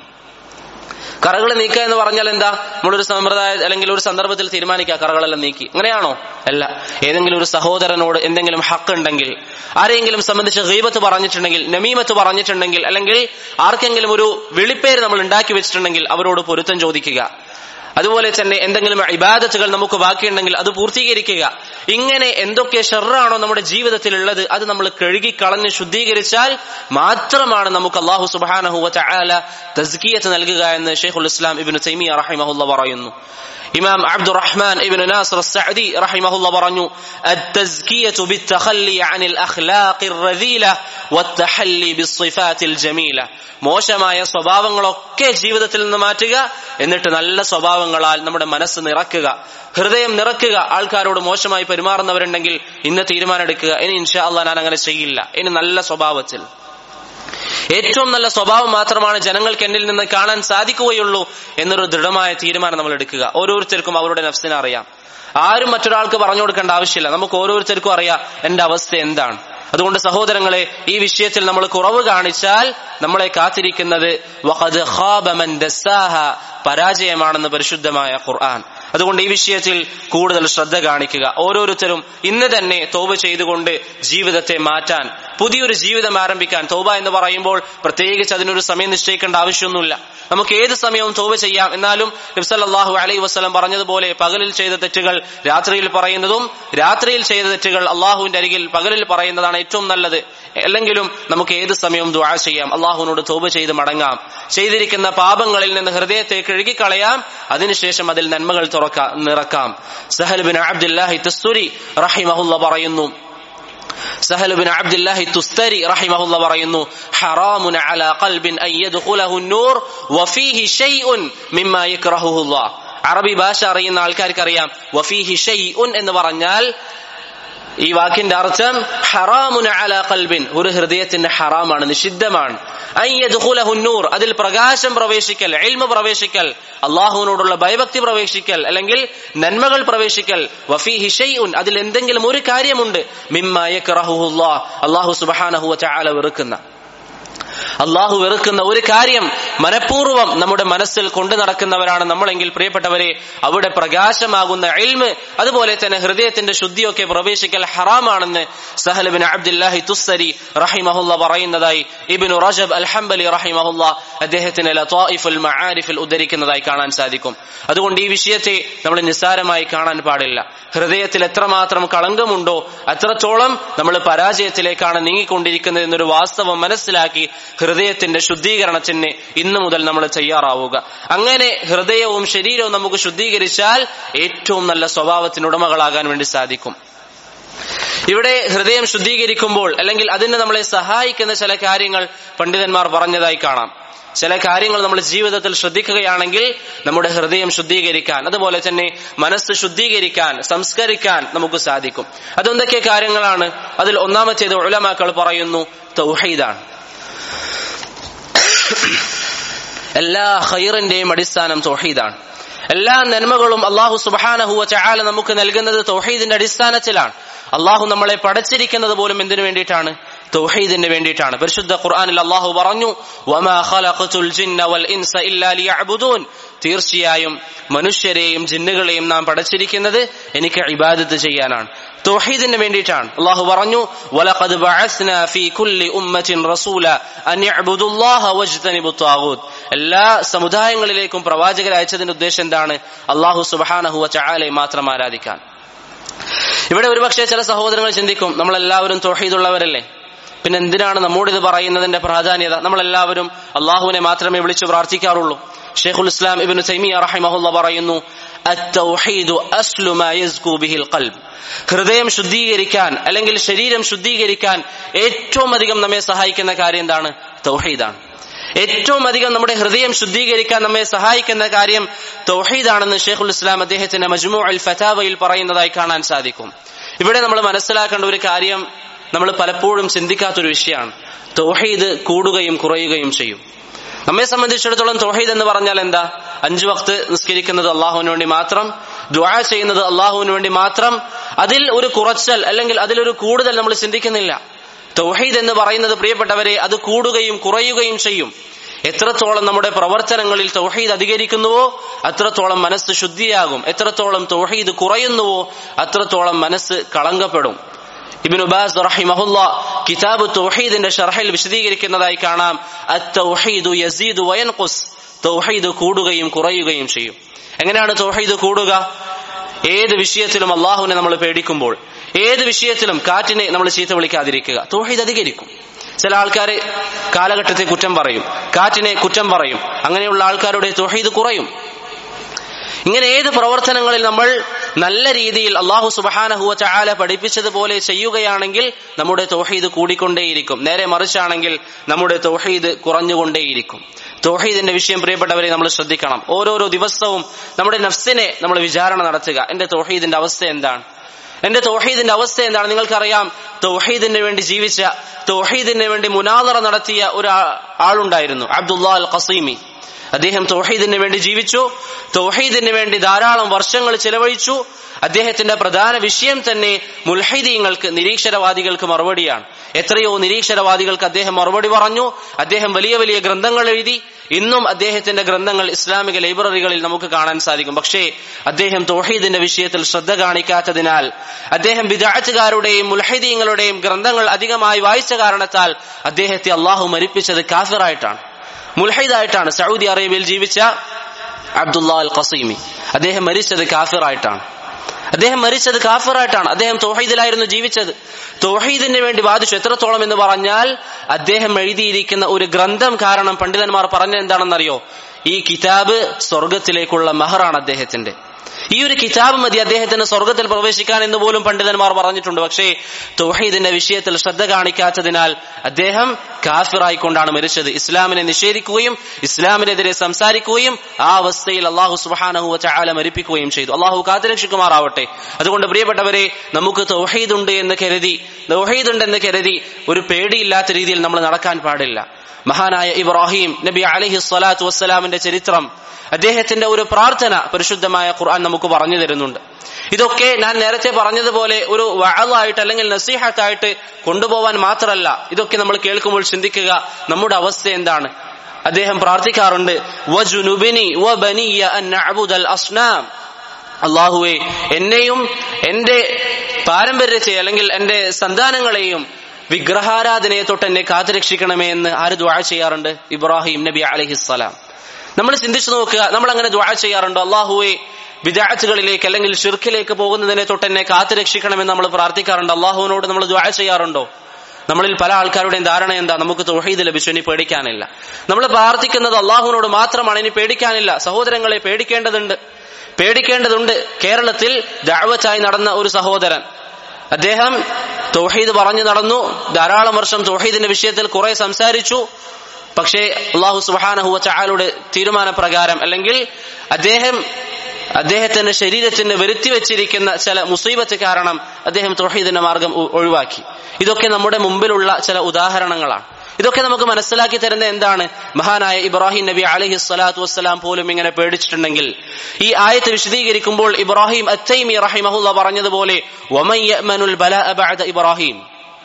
കറകൾ നീക്കുക എന്ന് പറഞ്ഞാൽ എന്താ നമ്മളൊരു സമ്പ്രദായ അല്ലെങ്കിൽ ഒരു സന്ദർഭത്തിൽ തീരുമാനിക്കുക കറകളെല്ലാം നീക്കി അങ്ങനെയാണോ അല്ല ഏതെങ്കിലും ഒരു സഹോദരനോട് എന്തെങ്കിലും ഹക്ക് ഉണ്ടെങ്കിൽ ആരെങ്കിലും സംബന്ധിച്ച് ഗീബത്ത് പറഞ്ഞിട്ടുണ്ടെങ്കിൽ നമീമത്ത് പറഞ്ഞിട്ടുണ്ടെങ്കിൽ അല്ലെങ്കിൽ ആർക്കെങ്കിലും ഒരു വിളിപ്പേര് നമ്മൾ ഉണ്ടാക്കി വെച്ചിട്ടുണ്ടെങ്കിൽ അവരോട് പൊരുത്തം ചോദിക്കുക അതുപോലെ തന്നെ എന്തെങ്കിലും ഇബാദത്തുകൾ നമുക്ക് ബാക്കിയുണ്ടെങ്കിൽ അത് പൂർത്തീകരിക്കുക ഇങ്ങനെ എന്തൊക്കെ ഷെറാണോ നമ്മുടെ ജീവിതത്തിൽ ഉള്ളത് അത് നമ്മൾ കഴുകി കളഞ്ഞ് ശുദ്ധീകരിച്ചാൽ മാത്രമാണ് നമുക്ക് അള്ളാഹു സുബാനഹുവ ചാല തസ്കിയത്ത് നൽകുക എന്ന് ഷെയ്ഖുൽ ഇസ്ലാം ഇബിൻ തൈമിയ റഹിമഹുല്ല പറയുന്നു ഇമാം അബ്ദുറഹ്മാൻ ഇബ്നു നാസർ സഅദി റഹിമഹുല്ല പറഞ്ഞു التزكية بالتخلي عن الأخلاق الرذيلة والتحلي بالصفات الجميلة മോശമായ സ്വഭാവങ്ങളൊക്കെ ജീവിതത്തിൽ നിന്ന് മാറ്റുക എന്നിട്ട് നല്ല സ്വഭാവങ്ങളാൽ നമ്മുടെ മനസ്സ് നിറക്കുക ഹൃദയം നിറക്കുക ആൾക്കാരോട് മോശമായി പെരുമാറുന്നവരുണ്ടെങ്കിൽ ഇന്ന് തീരുമാനമെടുക്കുക ഇനി ഇൻഷാ അള്ളാ ഞാൻ അങ്ങനെ ചെയ്യില്ല ഇനി നല്ല സ്വഭാവത്തിൽ ഏറ്റവും നല്ല സ്വഭാവം മാത്രമാണ് ജനങ്ങൾക്ക് എന്നിൽ നിന്ന് കാണാൻ സാധിക്കുകയുള്ളൂ എന്നൊരു ദൃഢമായ തീരുമാനം നമ്മൾ എടുക്കുക ഓരോരുത്തർക്കും അവരുടെ നഫ്സിനെ അറിയാം ആരും മറ്റൊരാൾക്ക് പറഞ്ഞു കൊടുക്കേണ്ട ആവശ്യമില്ല നമുക്ക് ഓരോരുത്തർക്കും അറിയാം എന്റെ അവസ്ഥ എന്താണ് അതുകൊണ്ട് സഹോദരങ്ങളെ ഈ വിഷയത്തിൽ നമ്മൾ കുറവ് കാണിച്ചാൽ നമ്മളെ കാത്തിരിക്കുന്നത് പരാജയമാണെന്ന് പരിശുദ്ധമായ ഖുർആൻ അതുകൊണ്ട് ഈ വിഷയത്തിൽ കൂടുതൽ ശ്രദ്ധ കാണിക്കുക ഓരോരുത്തരും ഇന്ന് തന്നെ തോപ ചെയ്തുകൊണ്ട് ജീവിതത്തെ മാറ്റാൻ പുതിയൊരു ജീവിതം ആരംഭിക്കാൻ തോബ എന്ന് പറയുമ്പോൾ പ്രത്യേകിച്ച് അതിനൊരു സമയം നിശ്ചയിക്കേണ്ട ആവശ്യമൊന്നുമില്ല നമുക്ക് ഏത് സമയവും തോപ ചെയ്യാം എന്നാലും നബ്സല്ലാഹു അലൈ വസ്ലം പറഞ്ഞതുപോലെ പകലിൽ ചെയ്ത തെറ്റുകൾ രാത്രിയിൽ പറയുന്നതും രാത്രിയിൽ ചെയ്ത തെറ്റുകൾ അള്ളാഹുവിന്റെ അരികിൽ പകലിൽ പറയുന്നതാണ് ഏറ്റവും നല്ലത് അല്ലെങ്കിലും നമുക്ക് ഏത് സമയവും ദുആ ചെയ്യാം അള്ളാഹുവിനോട് തോപ ചെയ്ത് മടങ്ങാം ചെയ്തിരിക്കുന്ന പാപങ്ങളിൽ നിന്ന് ഹൃദയത്തെ കഴുകിക്കളയാം അതിനുശേഷം അതിൽ നന്മകൾ തുറക്കാം നിറക്കാം സഹൽ ബിൻ അബ്ദുല്ലാഹി തസ്തുരി റഹിമഹുല്ല പറയുന്നു സഹലുബിൻ അബ്ദുല്ലാഹി തുസ്തരി റഹിമഹുല്ല പറയുന്നു ഹറാമുൻ അലാ ഖൽബിൻ അൻ യദ്ഖുലഹു നൂർ വഫീഹി ഷൈഉൻ മിമ്മാ യക്റഹുല്ലാഹ് അറബി ഭാഷ അറിയുന്ന ആൾക്കാർക്ക് അറിയാം വഫീഹി ഷൈഉൻ എന്ന് പറഞ്ഞാൽ ഈ വാക്കിന്റെ അർത്ഥം ഹറാമുൻ അലാ ഖൽബിൻ ഒരു ഹൃദയത്തിന്റെ ഹറാമാണ് നിഷിദ്ധമാണ് അൻ യദ്ഖുലഹു നൂർ അതിൽ പ്രകാശം പ്രവേശിക്കൽ ഇൽമ പ്രവേശിക്കൽ അള്ളാഹുവിനോടുള്ള ഭയഭക്തി പ്രവേശിക്കൽ അല്ലെങ്കിൽ നന്മകൾ പ്രവേശിക്കൽ വഫീഹി ഷൈഉൻ അതിൽ എന്തെങ്കിലും ഒരു കാര്യമുണ്ട് മിമ്മ യക്റഹുല്ലാഹ് അള്ളാഹു സുബ്ഹാനഹു വതആല വെറുക്കുന്ന അള്ളാഹു വെറുക്കുന്ന ഒരു കാര്യം മനഃപൂർവ്വം നമ്മുടെ മനസ്സിൽ കൊണ്ടു നടക്കുന്നവരാണ് നമ്മളെങ്കിൽ പ്രിയപ്പെട്ടവരെ അവിടെ പ്രകാശമാകുന്ന എൽമ് അതുപോലെ തന്നെ ഹൃദയത്തിന്റെ ശുദ്ധിയൊക്കെ പ്രവേശിക്കൽ ഹറാമാണെന്ന് സഹലബിൻ അബ്ദുല്ലാഹി തുസ്സരി റഹിമഹുല്ല പറയുന്നതായി ഇബിനു റജബ് അൽഹംബലി റഹിമഹുല്ല അദ്ദേഹത്തിന് ലത്വായിഫുൽ മആരിഫിൽ ഉദ്ധരിക്കുന്നതായി കാണാൻ സാധിക്കും അതുകൊണ്ട് ഈ വിഷയത്തെ നമ്മൾ നിസ്സാരമായി കാണാൻ പാടില്ല ഹൃദയത്തിൽ എത്രമാത്രം കളങ്കമുണ്ടോ അത്രത്തോളം നമ്മൾ പരാജയത്തിലേക്കാണ് നീങ്ങിക്കൊണ്ടിരിക്കുന്നത് എന്നൊരു വാസ്തവം മനസ്സിലാക്കി ഹൃദയത്തിന്റെ ശുദ്ധീകരണത്തിന് ഇന്നു മുതൽ നമ്മൾ തയ്യാറാവുക അങ്ങനെ ഹൃദയവും ശരീരവും നമുക്ക് ശുദ്ധീകരിച്ചാൽ ഏറ്റവും നല്ല സ്വഭാവത്തിന് ഉടമകളാകാൻ വേണ്ടി സാധിക്കും ഇവിടെ ഹൃദയം ശുദ്ധീകരിക്കുമ്പോൾ അല്ലെങ്കിൽ അതിന് നമ്മളെ സഹായിക്കുന്ന ചില കാര്യങ്ങൾ പണ്ഡിതന്മാർ പറഞ്ഞതായി കാണാം ചില കാര്യങ്ങൾ നമ്മൾ ജീവിതത്തിൽ ശ്രദ്ധിക്കുകയാണെങ്കിൽ നമ്മുടെ ഹൃദയം ശുദ്ധീകരിക്കാൻ അതുപോലെ തന്നെ മനസ്സ് ശുദ്ധീകരിക്കാൻ സംസ്കരിക്കാൻ നമുക്ക് സാധിക്കും അതെന്തൊക്കെ കാര്യങ്ങളാണ് അതിൽ ഒന്നാമത്തേത് ഉലമാക്കൾ പറയുന്നു തൗഹീദാണ് എല്ലാ ഹൈറിന്റെയും അടിസ്ഥാനം തൗഹീദാണ് എല്ലാ നന്മകളും അള്ളാഹു സുബാനഹുവ ചാല നമുക്ക് നൽകുന്നത് തൗഹീദിന്റെ അടിസ്ഥാനത്തിലാണ് അള്ളാഹു നമ്മളെ പടച്ചിരിക്കുന്നത് പോലും എന്തിനു വേണ്ടിയിട്ടാണ് തൗഹീദിന് വേണ്ടിയിട്ടാണ് പരിശുദ്ധ ഖുർആനിൽ അള്ളാഹു പറഞ്ഞു വമാ ഖലഖതുൽ ജിന്ന വൽ ഇൻസ ഇല്ലാ ലിയഅ്ബുദൂൻ തീർച്ചയായും മനുഷ്യരെയും ജിന്നുകളെയും നാം പടച്ചിരിക്കുന്നത് എനിക്ക് ഇബാദത്ത് ചെയ്യാനാണ് തൗഹീദിന് വേണ്ടിയിട്ടാണ് അള്ളാഹു പറഞ്ഞു വലഖദ് ബഅസ്നാ ഫീ കുല്ലി ഉമ്മത്തിൻ റസൂല അൻ യഅ്ബുദുല്ലാഹ വജ്തനിബു ത്വാഗൂത്ത് എല്ലാ സമുദായങ്ങളിലേക്കും പ്രവാചകർ അയച്ചതിന്റെ ഉദ്ദേശം എന്താണ് അള്ളാഹു സുബ്ഹാനഹു വതആലയെ മാത്രം ആരാധിക്കാൻ ഇവിടെ ഒരുപക്ഷെ ചില സഹോദരങ്ങൾ ചിന്തിക്കും നമ്മളെല്ലാവരും തൗഹീദുള്ളവരല്ലേ പിന്നെ എന്തിനാണ് നമ്മോട് ഇത് പറയുന്നതിന്റെ പ്രാധാന്യത നമ്മളെല്ലാവരും അള്ളാഹുവിനെ മാത്രമേ വിളിച്ചു പ്രാർത്ഥിക്കാറുള്ളൂ ഷെയ്ഖുൽ ഇസ്ലാം ഇബിൻ തൈമിയ റഹിമഹുല്ല പറയുന്നു ഹൃദയം ശുദ്ധീകരിക്കാൻ അല്ലെങ്കിൽ ശരീരം ശുദ്ധീകരിക്കാൻ ഏറ്റവും അധികം നമ്മെ സഹായിക്കുന്ന കാര്യം എന്താണ് തൗഹീദാണ് ഏറ്റവും അധികം നമ്മുടെ ഹൃദയം ശുദ്ധീകരിക്കാൻ നമ്മെ സഹായിക്കുന്ന കാര്യം തൗഹീദാണെന്ന് ഷെയ്ഖുൽ ഇസ്ലാം അദ്ദേഹത്തിന്റെ മജ്മു അൽ ഫതാവയിൽ പറയുന്നതായി കാണാൻ സാധിക്കും ഇവിടെ നമ്മൾ മനസ്സിലാക്കേണ്ട ഒരു കാര്യം നമ്മൾ പലപ്പോഴും ചിന്തിക്കാത്തൊരു വിഷയമാണ് തൗഹീദ് കൂടുകയും കുറയുകയും ചെയ്യും നമ്മെ സംബന്ധിച്ചിടത്തോളം തൗഹീദ് എന്ന് പറഞ്ഞാൽ എന്താ അഞ്ചു വക്ത് നിസ്കരിക്കുന്നത് അള്ളാഹുവിന് വേണ്ടി മാത്രം ദ്വാ ചെയ്യുന്നത് അള്ളാഹുവിന് വേണ്ടി മാത്രം അതിൽ ഒരു കുറച്ചൽ അല്ലെങ്കിൽ അതിലൊരു കൂടുതൽ നമ്മൾ ചിന്തിക്കുന്നില്ല തൗഹീദ് എന്ന് പറയുന്നത് പ്രിയപ്പെട്ടവരെ അത് കൂടുകയും കുറയുകയും ചെയ്യും എത്രത്തോളം നമ്മുടെ പ്രവർത്തനങ്ങളിൽ തൗഹീദ് അധികരിക്കുന്നുവോ അത്രത്തോളം മനസ്സ് ശുദ്ധിയാകും എത്രത്തോളം തൗഹീദ് കുറയുന്നുവോ അത്രത്തോളം മനസ്സ് കളങ്കപ്പെടും ഇബിൻ ഉബാസ് റഹിമഹുല്ല കിതാബ് തൗഹീദിന്റെ ഷർഹിൽ വിശദീകരിക്കുന്നതായി കാണാം അത്തൗഹീദു യസീദു വയൻഖുസ് തൗഹീദ് കൂടുകയും കുറയുകയും ചെയ്യും എങ്ങനെയാണ് തൗഹീദ് കൂടുക ഏത് വിഷയത്തിലും അള്ളാഹുവിനെ നമ്മൾ പേടിക്കുമ്പോൾ ഏത് വിഷയത്തിലും കാറ്റിനെ നമ്മൾ ചീത്ത വിളിക്കാതിരിക്കുക തൗഹീദ് അധികരിക്കും ചില ആൾക്കാർ കാലഘട്ടത്തെ കുറ്റം പറയും കാറ്റിനെ കുറ്റം പറയും അങ്ങനെയുള്ള ആൾക്കാരുടെ തൗഹീദ് കുറയും ഇങ്ങനെ ഏത് പ്രവർത്തനങ്ങളിൽ നമ്മൾ നല്ല രീതിയിൽ അള്ളാഹു സുബഹാനഹുവ ചാല പഠിപ്പിച്ചതുപോലെ ചെയ്യുകയാണെങ്കിൽ നമ്മുടെ തൗഹീദ് കൂടിക്കൊണ്ടേയിരിക്കും നേരെ മറിച്ചാണെങ്കിൽ നമ്മുടെ തൗഹീദ് കുറഞ്ഞുകൊണ്ടേയിരിക്കും തൗഹീദിന്റെ വിഷയം പ്രിയപ്പെട്ടവരെ നമ്മൾ ശ്രദ്ധിക്കണം ഓരോരോ ദിവസവും നമ്മുടെ നഫ്സിനെ നമ്മൾ വിചാരണ നടത്തുക എന്റെ തൗഹീദിന്റെ അവസ്ഥ എന്താണ് എന്റെ തൗഹീദിന്റെ അവസ്ഥ എന്താണ് നിങ്ങൾക്കറിയാം തൗഹീദിന് വേണ്ടി ജീവിച്ച തൗഹീദിന് വേണ്ടി മുനാദറ നടത്തിയ ഒരു ആളുണ്ടായിരുന്നു അബ്ദുല്ലാ അൽ ഖസീമി അദ്ദേഹം തൗഹീദിന് വേണ്ടി ജീവിച്ചു തൗഹീദിന് വേണ്ടി ധാരാളം വർഷങ്ങൾ ചെലവഴിച്ചു അദ്ദേഹത്തിന്റെ പ്രധാന വിഷയം തന്നെ മുൽഹൈദീങ്ങൾക്ക് നിരീക്ഷരവാദികൾക്ക് മറുപടിയാണ് എത്രയോ നിരീക്ഷരവാദികൾക്ക് അദ്ദേഹം മറുപടി പറഞ്ഞു അദ്ദേഹം വലിയ വലിയ ഗ്രന്ഥങ്ങൾ എഴുതി ഇന്നും അദ്ദേഹത്തിന്റെ ഗ്രന്ഥങ്ങൾ ഇസ്ലാമിക ലൈബ്രറികളിൽ നമുക്ക് കാണാൻ സാധിക്കും പക്ഷേ അദ്ദേഹം തൗഹീദിന്റെ വിഷയത്തിൽ ശ്രദ്ധ കാണിക്കാത്തതിനാൽ അദ്ദേഹം വിദാറ്റുകാരുടെയും മുൽഹൈദീങ്ങളുടെയും ഗ്രന്ഥങ്ങൾ അധികമായി വായിച്ച കാരണത്താൽ അദ്ദേഹത്തെ അള്ളാഹു മരിപ്പിച്ചത് കാഫിറായിട്ടാണ് മുൽഹൈദായിട്ടാണ് സൗദി അറേബ്യയിൽ ജീവിച്ച അബ്ദുല്ല അൽ ഖസീമി അദ്ദേഹം മരിച്ചത് കാഫിറായിട്ടാണ് അദ്ദേഹം മരിച്ചത് കാഫിറായിട്ടാണ് അദ്ദേഹം തൗഹീദിലായിരുന്നു ജീവിച്ചത് തൗഹീദിന് വേണ്ടി വാദിച്ചു എത്രത്തോളം എന്ന് പറഞ്ഞാൽ അദ്ദേഹം എഴുതിയിരിക്കുന്ന ഒരു ഗ്രന്ഥം കാരണം പണ്ഡിതന്മാർ പറഞ്ഞ എന്താണെന്നറിയോ ഈ കിതാബ് സ്വർഗത്തിലേക്കുള്ള മഹറാണ് അദ്ദേഹത്തിന്റെ ഈ ഒരു കിതാബ് മതി അദ്ദേഹത്തിന് സ്വർഗത്തിൽ പ്രവേശിക്കാൻ എന്ന് പോലും പണ്ഡിതന്മാർ പറഞ്ഞിട്ടുണ്ട് പക്ഷേ തൗഹീദിന്റെ വിഷയത്തിൽ ശ്രദ്ധ കാണിക്കാത്തതിനാൽ അദ്ദേഹം കാഫിറായിക്കൊണ്ടാണ് മരിച്ചത് ഇസ്ലാമിനെ നിഷേധിക്കുകയും ഇസ്ലാമിനെതിരെ സംസാരിക്കുകയും ആ അവസ്ഥയിൽ അള്ളാഹു സുബാനഹു ചാല മരിപ്പിക്കുകയും ചെയ്തു അള്ളാഹു കാത്തുരക്ഷിക്കുമാറാവട്ടെ അതുകൊണ്ട് പ്രിയപ്പെട്ടവരെ നമുക്ക് തൗഹീദ് ഉണ്ട് എന്ന് കരുതി തൗഹീദ് ഉണ്ടെന്ന് കരുതി ഒരു പേടിയില്ലാത്ത രീതിയിൽ നമ്മൾ നടക്കാൻ പാടില്ല മഹാനായ ഇബ്രാഹിം നബി അലഹി സ്വലാത്തു വസ്സലാമിന്റെ ചരിത്രം അദ്ദേഹത്തിന്റെ ഒരു പ്രാർത്ഥന പരിശുദ്ധമായ ഖുർആൻ നമുക്ക് പറഞ്ഞു തരുന്നുണ്ട് ഇതൊക്കെ ഞാൻ നേരത്തെ പറഞ്ഞതുപോലെ ഒരു വഴലായിട്ട് അല്ലെങ്കിൽ നസീഹത്തായിട്ട് കൊണ്ടുപോവാൻ മാത്രമല്ല ഇതൊക്കെ നമ്മൾ കേൾക്കുമ്പോൾ ചിന്തിക്കുക നമ്മുടെ അവസ്ഥ എന്താണ് അദ്ദേഹം പ്രാർത്ഥിക്കാറുണ്ട് വജുനുബിനി വബനിയ അൻ നഅബുദൽ അസ്നാം അള്ളാഹുവെ എന്നെയും എന്റെ പാരമ്പര്യത്തെ അല്ലെങ്കിൽ എന്റെ സന്താനങ്ങളെയും വിഗ്രഹാരാധനയെ തൊട്ട് എന്നെ കാത്തുരക്ഷിക്കണമേ എന്ന് ആര് ദ്വാ ചെയ്യാറുണ്ട് ഇബ്രാഹിം നബി അലഹിസ്സലാം നമ്മൾ ചിന്തിച്ചു നോക്കുക നമ്മൾ അങ്ങനെ ദ്വാ ചെയ്യാറുണ്ടോ അള്ളാഹുവെ വിദാഴ്ചകളിലേക്ക് അല്ലെങ്കിൽ ഷിർക്കിലേക്ക് പോകുന്നതിനെ തൊട്ട് എന്നെ കാത്തുരക്ഷിക്കണമെന്ന് നമ്മൾ പ്രാർത്ഥിക്കാറുണ്ട് അള്ളാഹുവിനോട് നമ്മൾ ദ്വാ ചെയ്യാറുണ്ടോ നമ്മളിൽ പല ആൾക്കാരുടെയും ധാരണ എന്താ നമുക്ക് തൊഹീദ് ലഭിച്ചു ഇനി പേടിക്കാനില്ല നമ്മൾ പ്രാർത്ഥിക്കുന്നത് അള്ളാഹുവിനോട് മാത്രമാണ് ഇനി പേടിക്കാനില്ല സഹോദരങ്ങളെ പേടിക്കേണ്ടതുണ്ട് പേടിക്കേണ്ടതുണ്ട് കേരളത്തിൽ ദാവത്തായി നടന്ന ഒരു സഹോദരൻ അദ്ദേഹം തൗഹീദ് പറഞ്ഞു നടന്നു ധാരാളം വർഷം തൗഹീദിന്റെ വിഷയത്തിൽ കുറെ സംസാരിച്ചു പക്ഷേ അള്ളാഹു സുബാനഹുവ ചായാലുടെ തീരുമാനപ്രകാരം അല്ലെങ്കിൽ അദ്ദേഹം അദ്ദേഹത്തിന്റെ ശരീരത്തിന് വരുത്തി വെച്ചിരിക്കുന്ന ചില മുസീബത്ത് കാരണം അദ്ദേഹം തൊഹീദിന്റെ മാർഗം ഒഴിവാക്കി ഇതൊക്കെ നമ്മുടെ മുമ്പിലുള്ള ചില ഉദാഹരണങ്ങളാണ് ഇതൊക്കെ നമുക്ക് മനസ്സിലാക്കി തരുന്ന എന്താണ് മഹാനായ ഇബ്രാഹിം നബി അലഹി സ്വലാത്തു വസ്സലാം പോലും ഇങ്ങനെ പേടിച്ചിട്ടുണ്ടെങ്കിൽ ഈ ആയത്ത് വിശദീകരിക്കുമ്പോൾ ഇബ്രാഹിം അത്തൈമി റഹിമഹുല്ല പറഞ്ഞതുപോലെ ഇബ്രാഹിം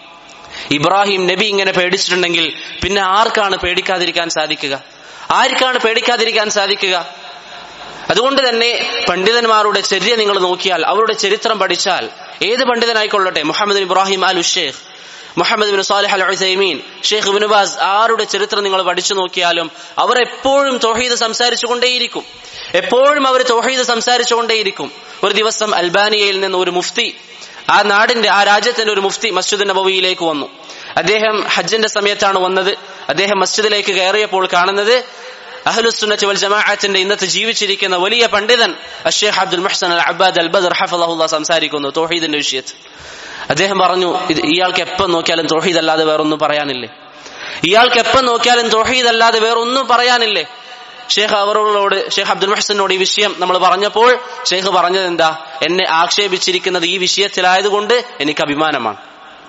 ഇബ്രാഹിം നബി ഇങ്ങനെ പേടിച്ചിട്ടുണ്ടെങ്കിൽ പിന്നെ ആർക്കാണ് പേടിക്കാതിരിക്കാൻ സാധിക്കുക ആർക്കാണ് പേടിക്കാതിരിക്കാൻ സാധിക്കുക അതുകൊണ്ട് തന്നെ പണ്ഡിതന്മാരുടെ ചര്യ നിങ്ങൾ നോക്കിയാൽ അവരുടെ ചരിത്രം പഠിച്ചാൽ ഏത് പണ്ഡിതനായിക്കൊള്ളട്ടെ Muhammad Ibrahim al Sheikh Muhammad bin Salih al Uthaymeen Sheikh Bin Baz ആരുടെ ചരിത്രം നിങ്ങൾ പഠിച്ചു നോക്കിയാലും അവർ എപ്പോഴും തോഹീദ് സംസാരിച്ചുകൊണ്ടേയിരിക്കും എപ്പോഴും അവർ തോഹീദ് സംസാരിച്ചുകൊണ്ടേയിരിക്കും ഒരു ദിവസം അൽബാനിയയിൽ നിന്ന് ഒരു മുഫ്തി ആ നാടിന്റെ ആ രാജ്യത്തിന്റെ ഒരു മുഫ്തി മസ്ജിദ് നബവിയിലേക്ക് വന്നു അദ്ദേഹം ഹജ്ജിന്റെ സമയത്താണ് വന്നത് അദ്ദേഹം മസ്ജിദിലേക്ക് കയറിയപ്പോൾ കാണുന്നത് അഹ്ലുസുന്നത്ത് വൽ ജമാഅത്തിന്റെ ഇന്നത്തെ ജീവിച്ചിരിക്കുന്ന വലിയ പണ്ഡിതൻ അഷേഖ് അബ്ദുൽ മുഹ്സൻ അൽ അബ്ബാദ് അൽ ബദർ ഹഫദഹുല്ല സംസാരിക്കുന്നു തോഹീദിന്റെ വിഷയത്തിൽ അദ്ദേഹം പറഞ്ഞു ഇത് ഇയാൾക്ക് എപ്പം നോക്കിയാലും തോഹീദ് അല്ലാതെ വേറൊന്നും പറയാനില്ലേ ഇയാൾക്ക് എപ്പം നോക്കിയാലും തോഹീദ് അല്ലാതെ വേറൊന്നും പറയാനില്ലേ ഷേഖ് അവറുകളോട് ഷേഖ് അബ്ദുൽ മുഹസനോട് ഈ വിഷയം നമ്മൾ പറഞ്ഞപ്പോൾ ഷേഖ് പറഞ്ഞത് എന്താ എന്നെ ആക്ഷേപിച്ചിരിക്കുന്നത് ഈ വിഷയത്തിലായതുകൊണ്ട് എനിക്ക് അഭിമാനമാണ്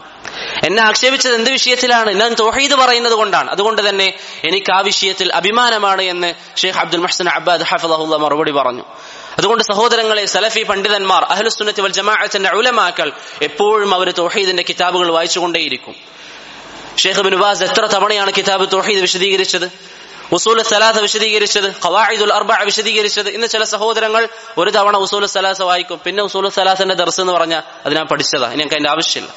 എന്നെ ആക്ഷേപിച്ചത് എന്ത് വിഷയത്തിലാണ് ഞാൻ തോഹീദ് പറയുന്നത് കൊണ്ടാണ് അതുകൊണ്ട് തന്നെ എനിക്ക് ആ വിഷയത്തിൽ അഭിമാനമാണ് എന്ന് ഷെയ്ഖ് അബ്ദുൽ മഹ്സൻ അബ്ബാദ് ഹഫദഹുല്ല മറുപടി പറഞ്ഞു അതുകൊണ്ട് സഹോദരങ്ങളെ സലഫി പണ്ഡിതന്മാർ അഹ്ലുസുന്നത്ത് വൽ ജമാഅത്തിന്റെ ഉലമാക്കൾ എപ്പോഴും അവർ തോഹീദിന്റെ കിതാബുകൾ വായിച്ചുകൊണ്ടേയിരിക്കും ഷെയ്ഖ് ബിൻ ബാസ് എത്ര തവണയാണ് കിതാബ് തോഹീദ് വിശദീകരിച്ചത് ഉസൂൽ സലാസ വിശദീകരിച്ചത് ഖവായിദുൽ അർബ വിശദീകരിച്ചത് ഇന്ന് ചില സഹോദരങ്ങൾ ഒരു തവണ ഉസൂൽ സലാസ വായിക്കും പിന്നെ ഉസൂൽ സലാസിന്റെ ദർസ് എന്ന് പറഞ്ഞാൽ അത് ഞാൻ പഠിച്ചതാ ഇനി എനിക്ക് അതിന്റെ ആവശ്യമില്ല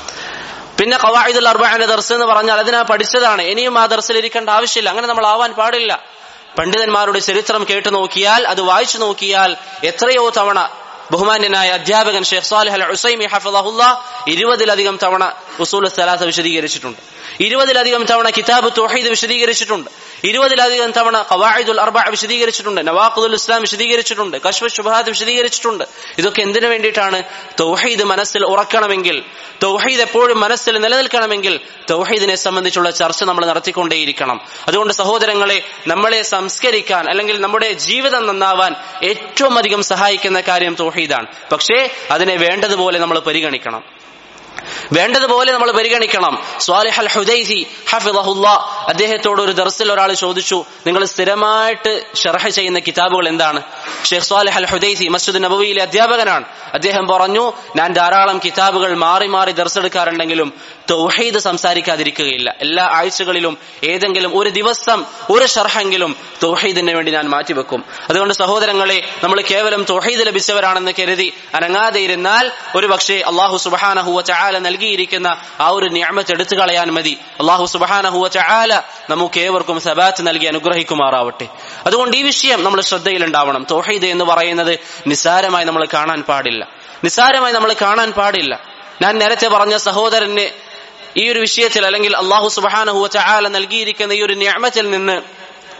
പിന്നെ ഖവായിദുൽ അർബഅന്റെ ദർസ് എന്ന് പറഞ്ഞാൽ അതിനാ പഠിച്ചതാണ് ഇനിയും ആ ദർസിൽ ഇരിക്കേണ്ട ആവശ്യമില്ല അങ്ങനെ നമ്മൾ ആവാൻ പാടില്ല പണ്ഡിതന്മാരുടെ ചരിത്രം കേട്ടു നോക്കിയാൽ അത് വായിച്ചു നോക്കിയാൽ എത്രയോ തവണ ബഹുമാന്യനായ അധ്യാപകൻ ഷെയ്ഖ് സാലിഹ് അൽ ഉസൈമി ഹഫദഹുല്ല ഇരുപതിലധികം തവണ ഉസൂൽ സലാത്ത് വിശദീകരിച്ചിട്ടുണ്ട് ഇരുപതിലധികം തവണ കിതാബ് തോഹീദ് വിശദീകരിച്ചിട്ടുണ്ട് ഇരുപതിലധികം തവണ ഖവായിദുൽ അർബ വിശദീകരിച്ചിട്ടുണ്ട് നവാഖുദുൽ ഇസ്ലാം വിശദീകരിച്ചിട്ടുണ്ട് കശ്മ ശുബാദ് വിശദീകരിച്ചിട്ടുണ്ട് ഇതൊക്കെ എന്തിനു വേണ്ടിയിട്ടാണ് തൗഹീദ് മനസ്സിൽ ഉറക്കണമെങ്കിൽ തൗഹീദ് എപ്പോഴും മനസ്സിൽ നിലനിൽക്കണമെങ്കിൽ തൗഹീദിനെ സംബന്ധിച്ചുള്ള ചർച്ച നമ്മൾ നടത്തിക്കൊണ്ടേയിരിക്കണം അതുകൊണ്ട് സഹോദരങ്ങളെ നമ്മളെ സംസ്കരിക്കാൻ അല്ലെങ്കിൽ നമ്മുടെ ജീവിതം നന്നാവാൻ ഏറ്റവും അധികം സഹായിക്കുന്ന കാര്യം തൗഹീദാണ് പക്ഷേ അതിനെ വേണ്ടതുപോലെ നമ്മൾ പരിഗണിക്കണം വേണ്ടതുപോലെ നമ്മൾ പരിഗണിക്കണം സ്വാലിഹ് അൽ ഹുദൈസി ഹഫിദഹുല്ല അദ്ദേഹത്തോട് ഒരു ദർസിൽ ഒരാൾ ചോദിച്ചു നിങ്ങൾ സ്ഥിരമായിട്ട് ഷർഹ ചെയ്യുന്ന കിതാബുകൾ എന്താണ് ഷെയ്ഖ് സ്വാലിഹ് അൽ ഹുദൈസി മസ്ജിദ് നബവിയിലെ അധ്യാപകനാണ് അദ്ദേഹം പറഞ്ഞു ഞാൻ ധാരാളം കിതാബുകൾ മാറി മാറി ദർസെടുക്കാറുണ്ടെങ്കിലും തൗഹീദ് സംസാരിക്കാതിരിക്കുകയില്ല എല്ലാ ആഴ്ചകളിലും ഏതെങ്കിലും ഒരു ദിവസം ഒരു ഷർഹെങ്കിലും തൗഹീദിന് വേണ്ടി ഞാൻ മാറ്റിവെക്കും അതുകൊണ്ട് സഹോദരങ്ങളെ നമ്മൾ കേവലം തൗഹീദ് ലഭിച്ചവരാണെന്ന് കരുതി അനങ്ങാതെ ഇരുന്നാൽ ഒരു പക്ഷേ അള്ളാഹു സുബാനഹുവ ചാല നൽകിയിരിക്കുന്ന ആ ഒരു ഞാമത്ത് എടുത്തു കളയാൻ മതി അള്ളാഹു സുബാനഹുവ ചാല നമുക്ക് ഏവർക്കും സബാത്ത് നൽകി അനുഗ്രഹിക്കുമാറാവട്ടെ അതുകൊണ്ട് ഈ വിഷയം നമ്മൾ ശ്രദ്ധയിലുണ്ടാവണം തൗഹീദ് എന്ന് പറയുന്നത് നിസാരമായി നമ്മൾ കാണാൻ പാടില്ല നിസാരമായി നമ്മൾ കാണാൻ പാടില്ല ഞാൻ നേരത്തെ പറഞ്ഞ സഹോദരന് ഈ ഒരു വിഷയത്തിൽ അല്ലെങ്കിൽ അള്ളാഹു സുബാനഹുവ ചാല നൽകിയിരിക്കുന്ന ഈ ഒരു ഞാമത്തിൽ നിന്ന്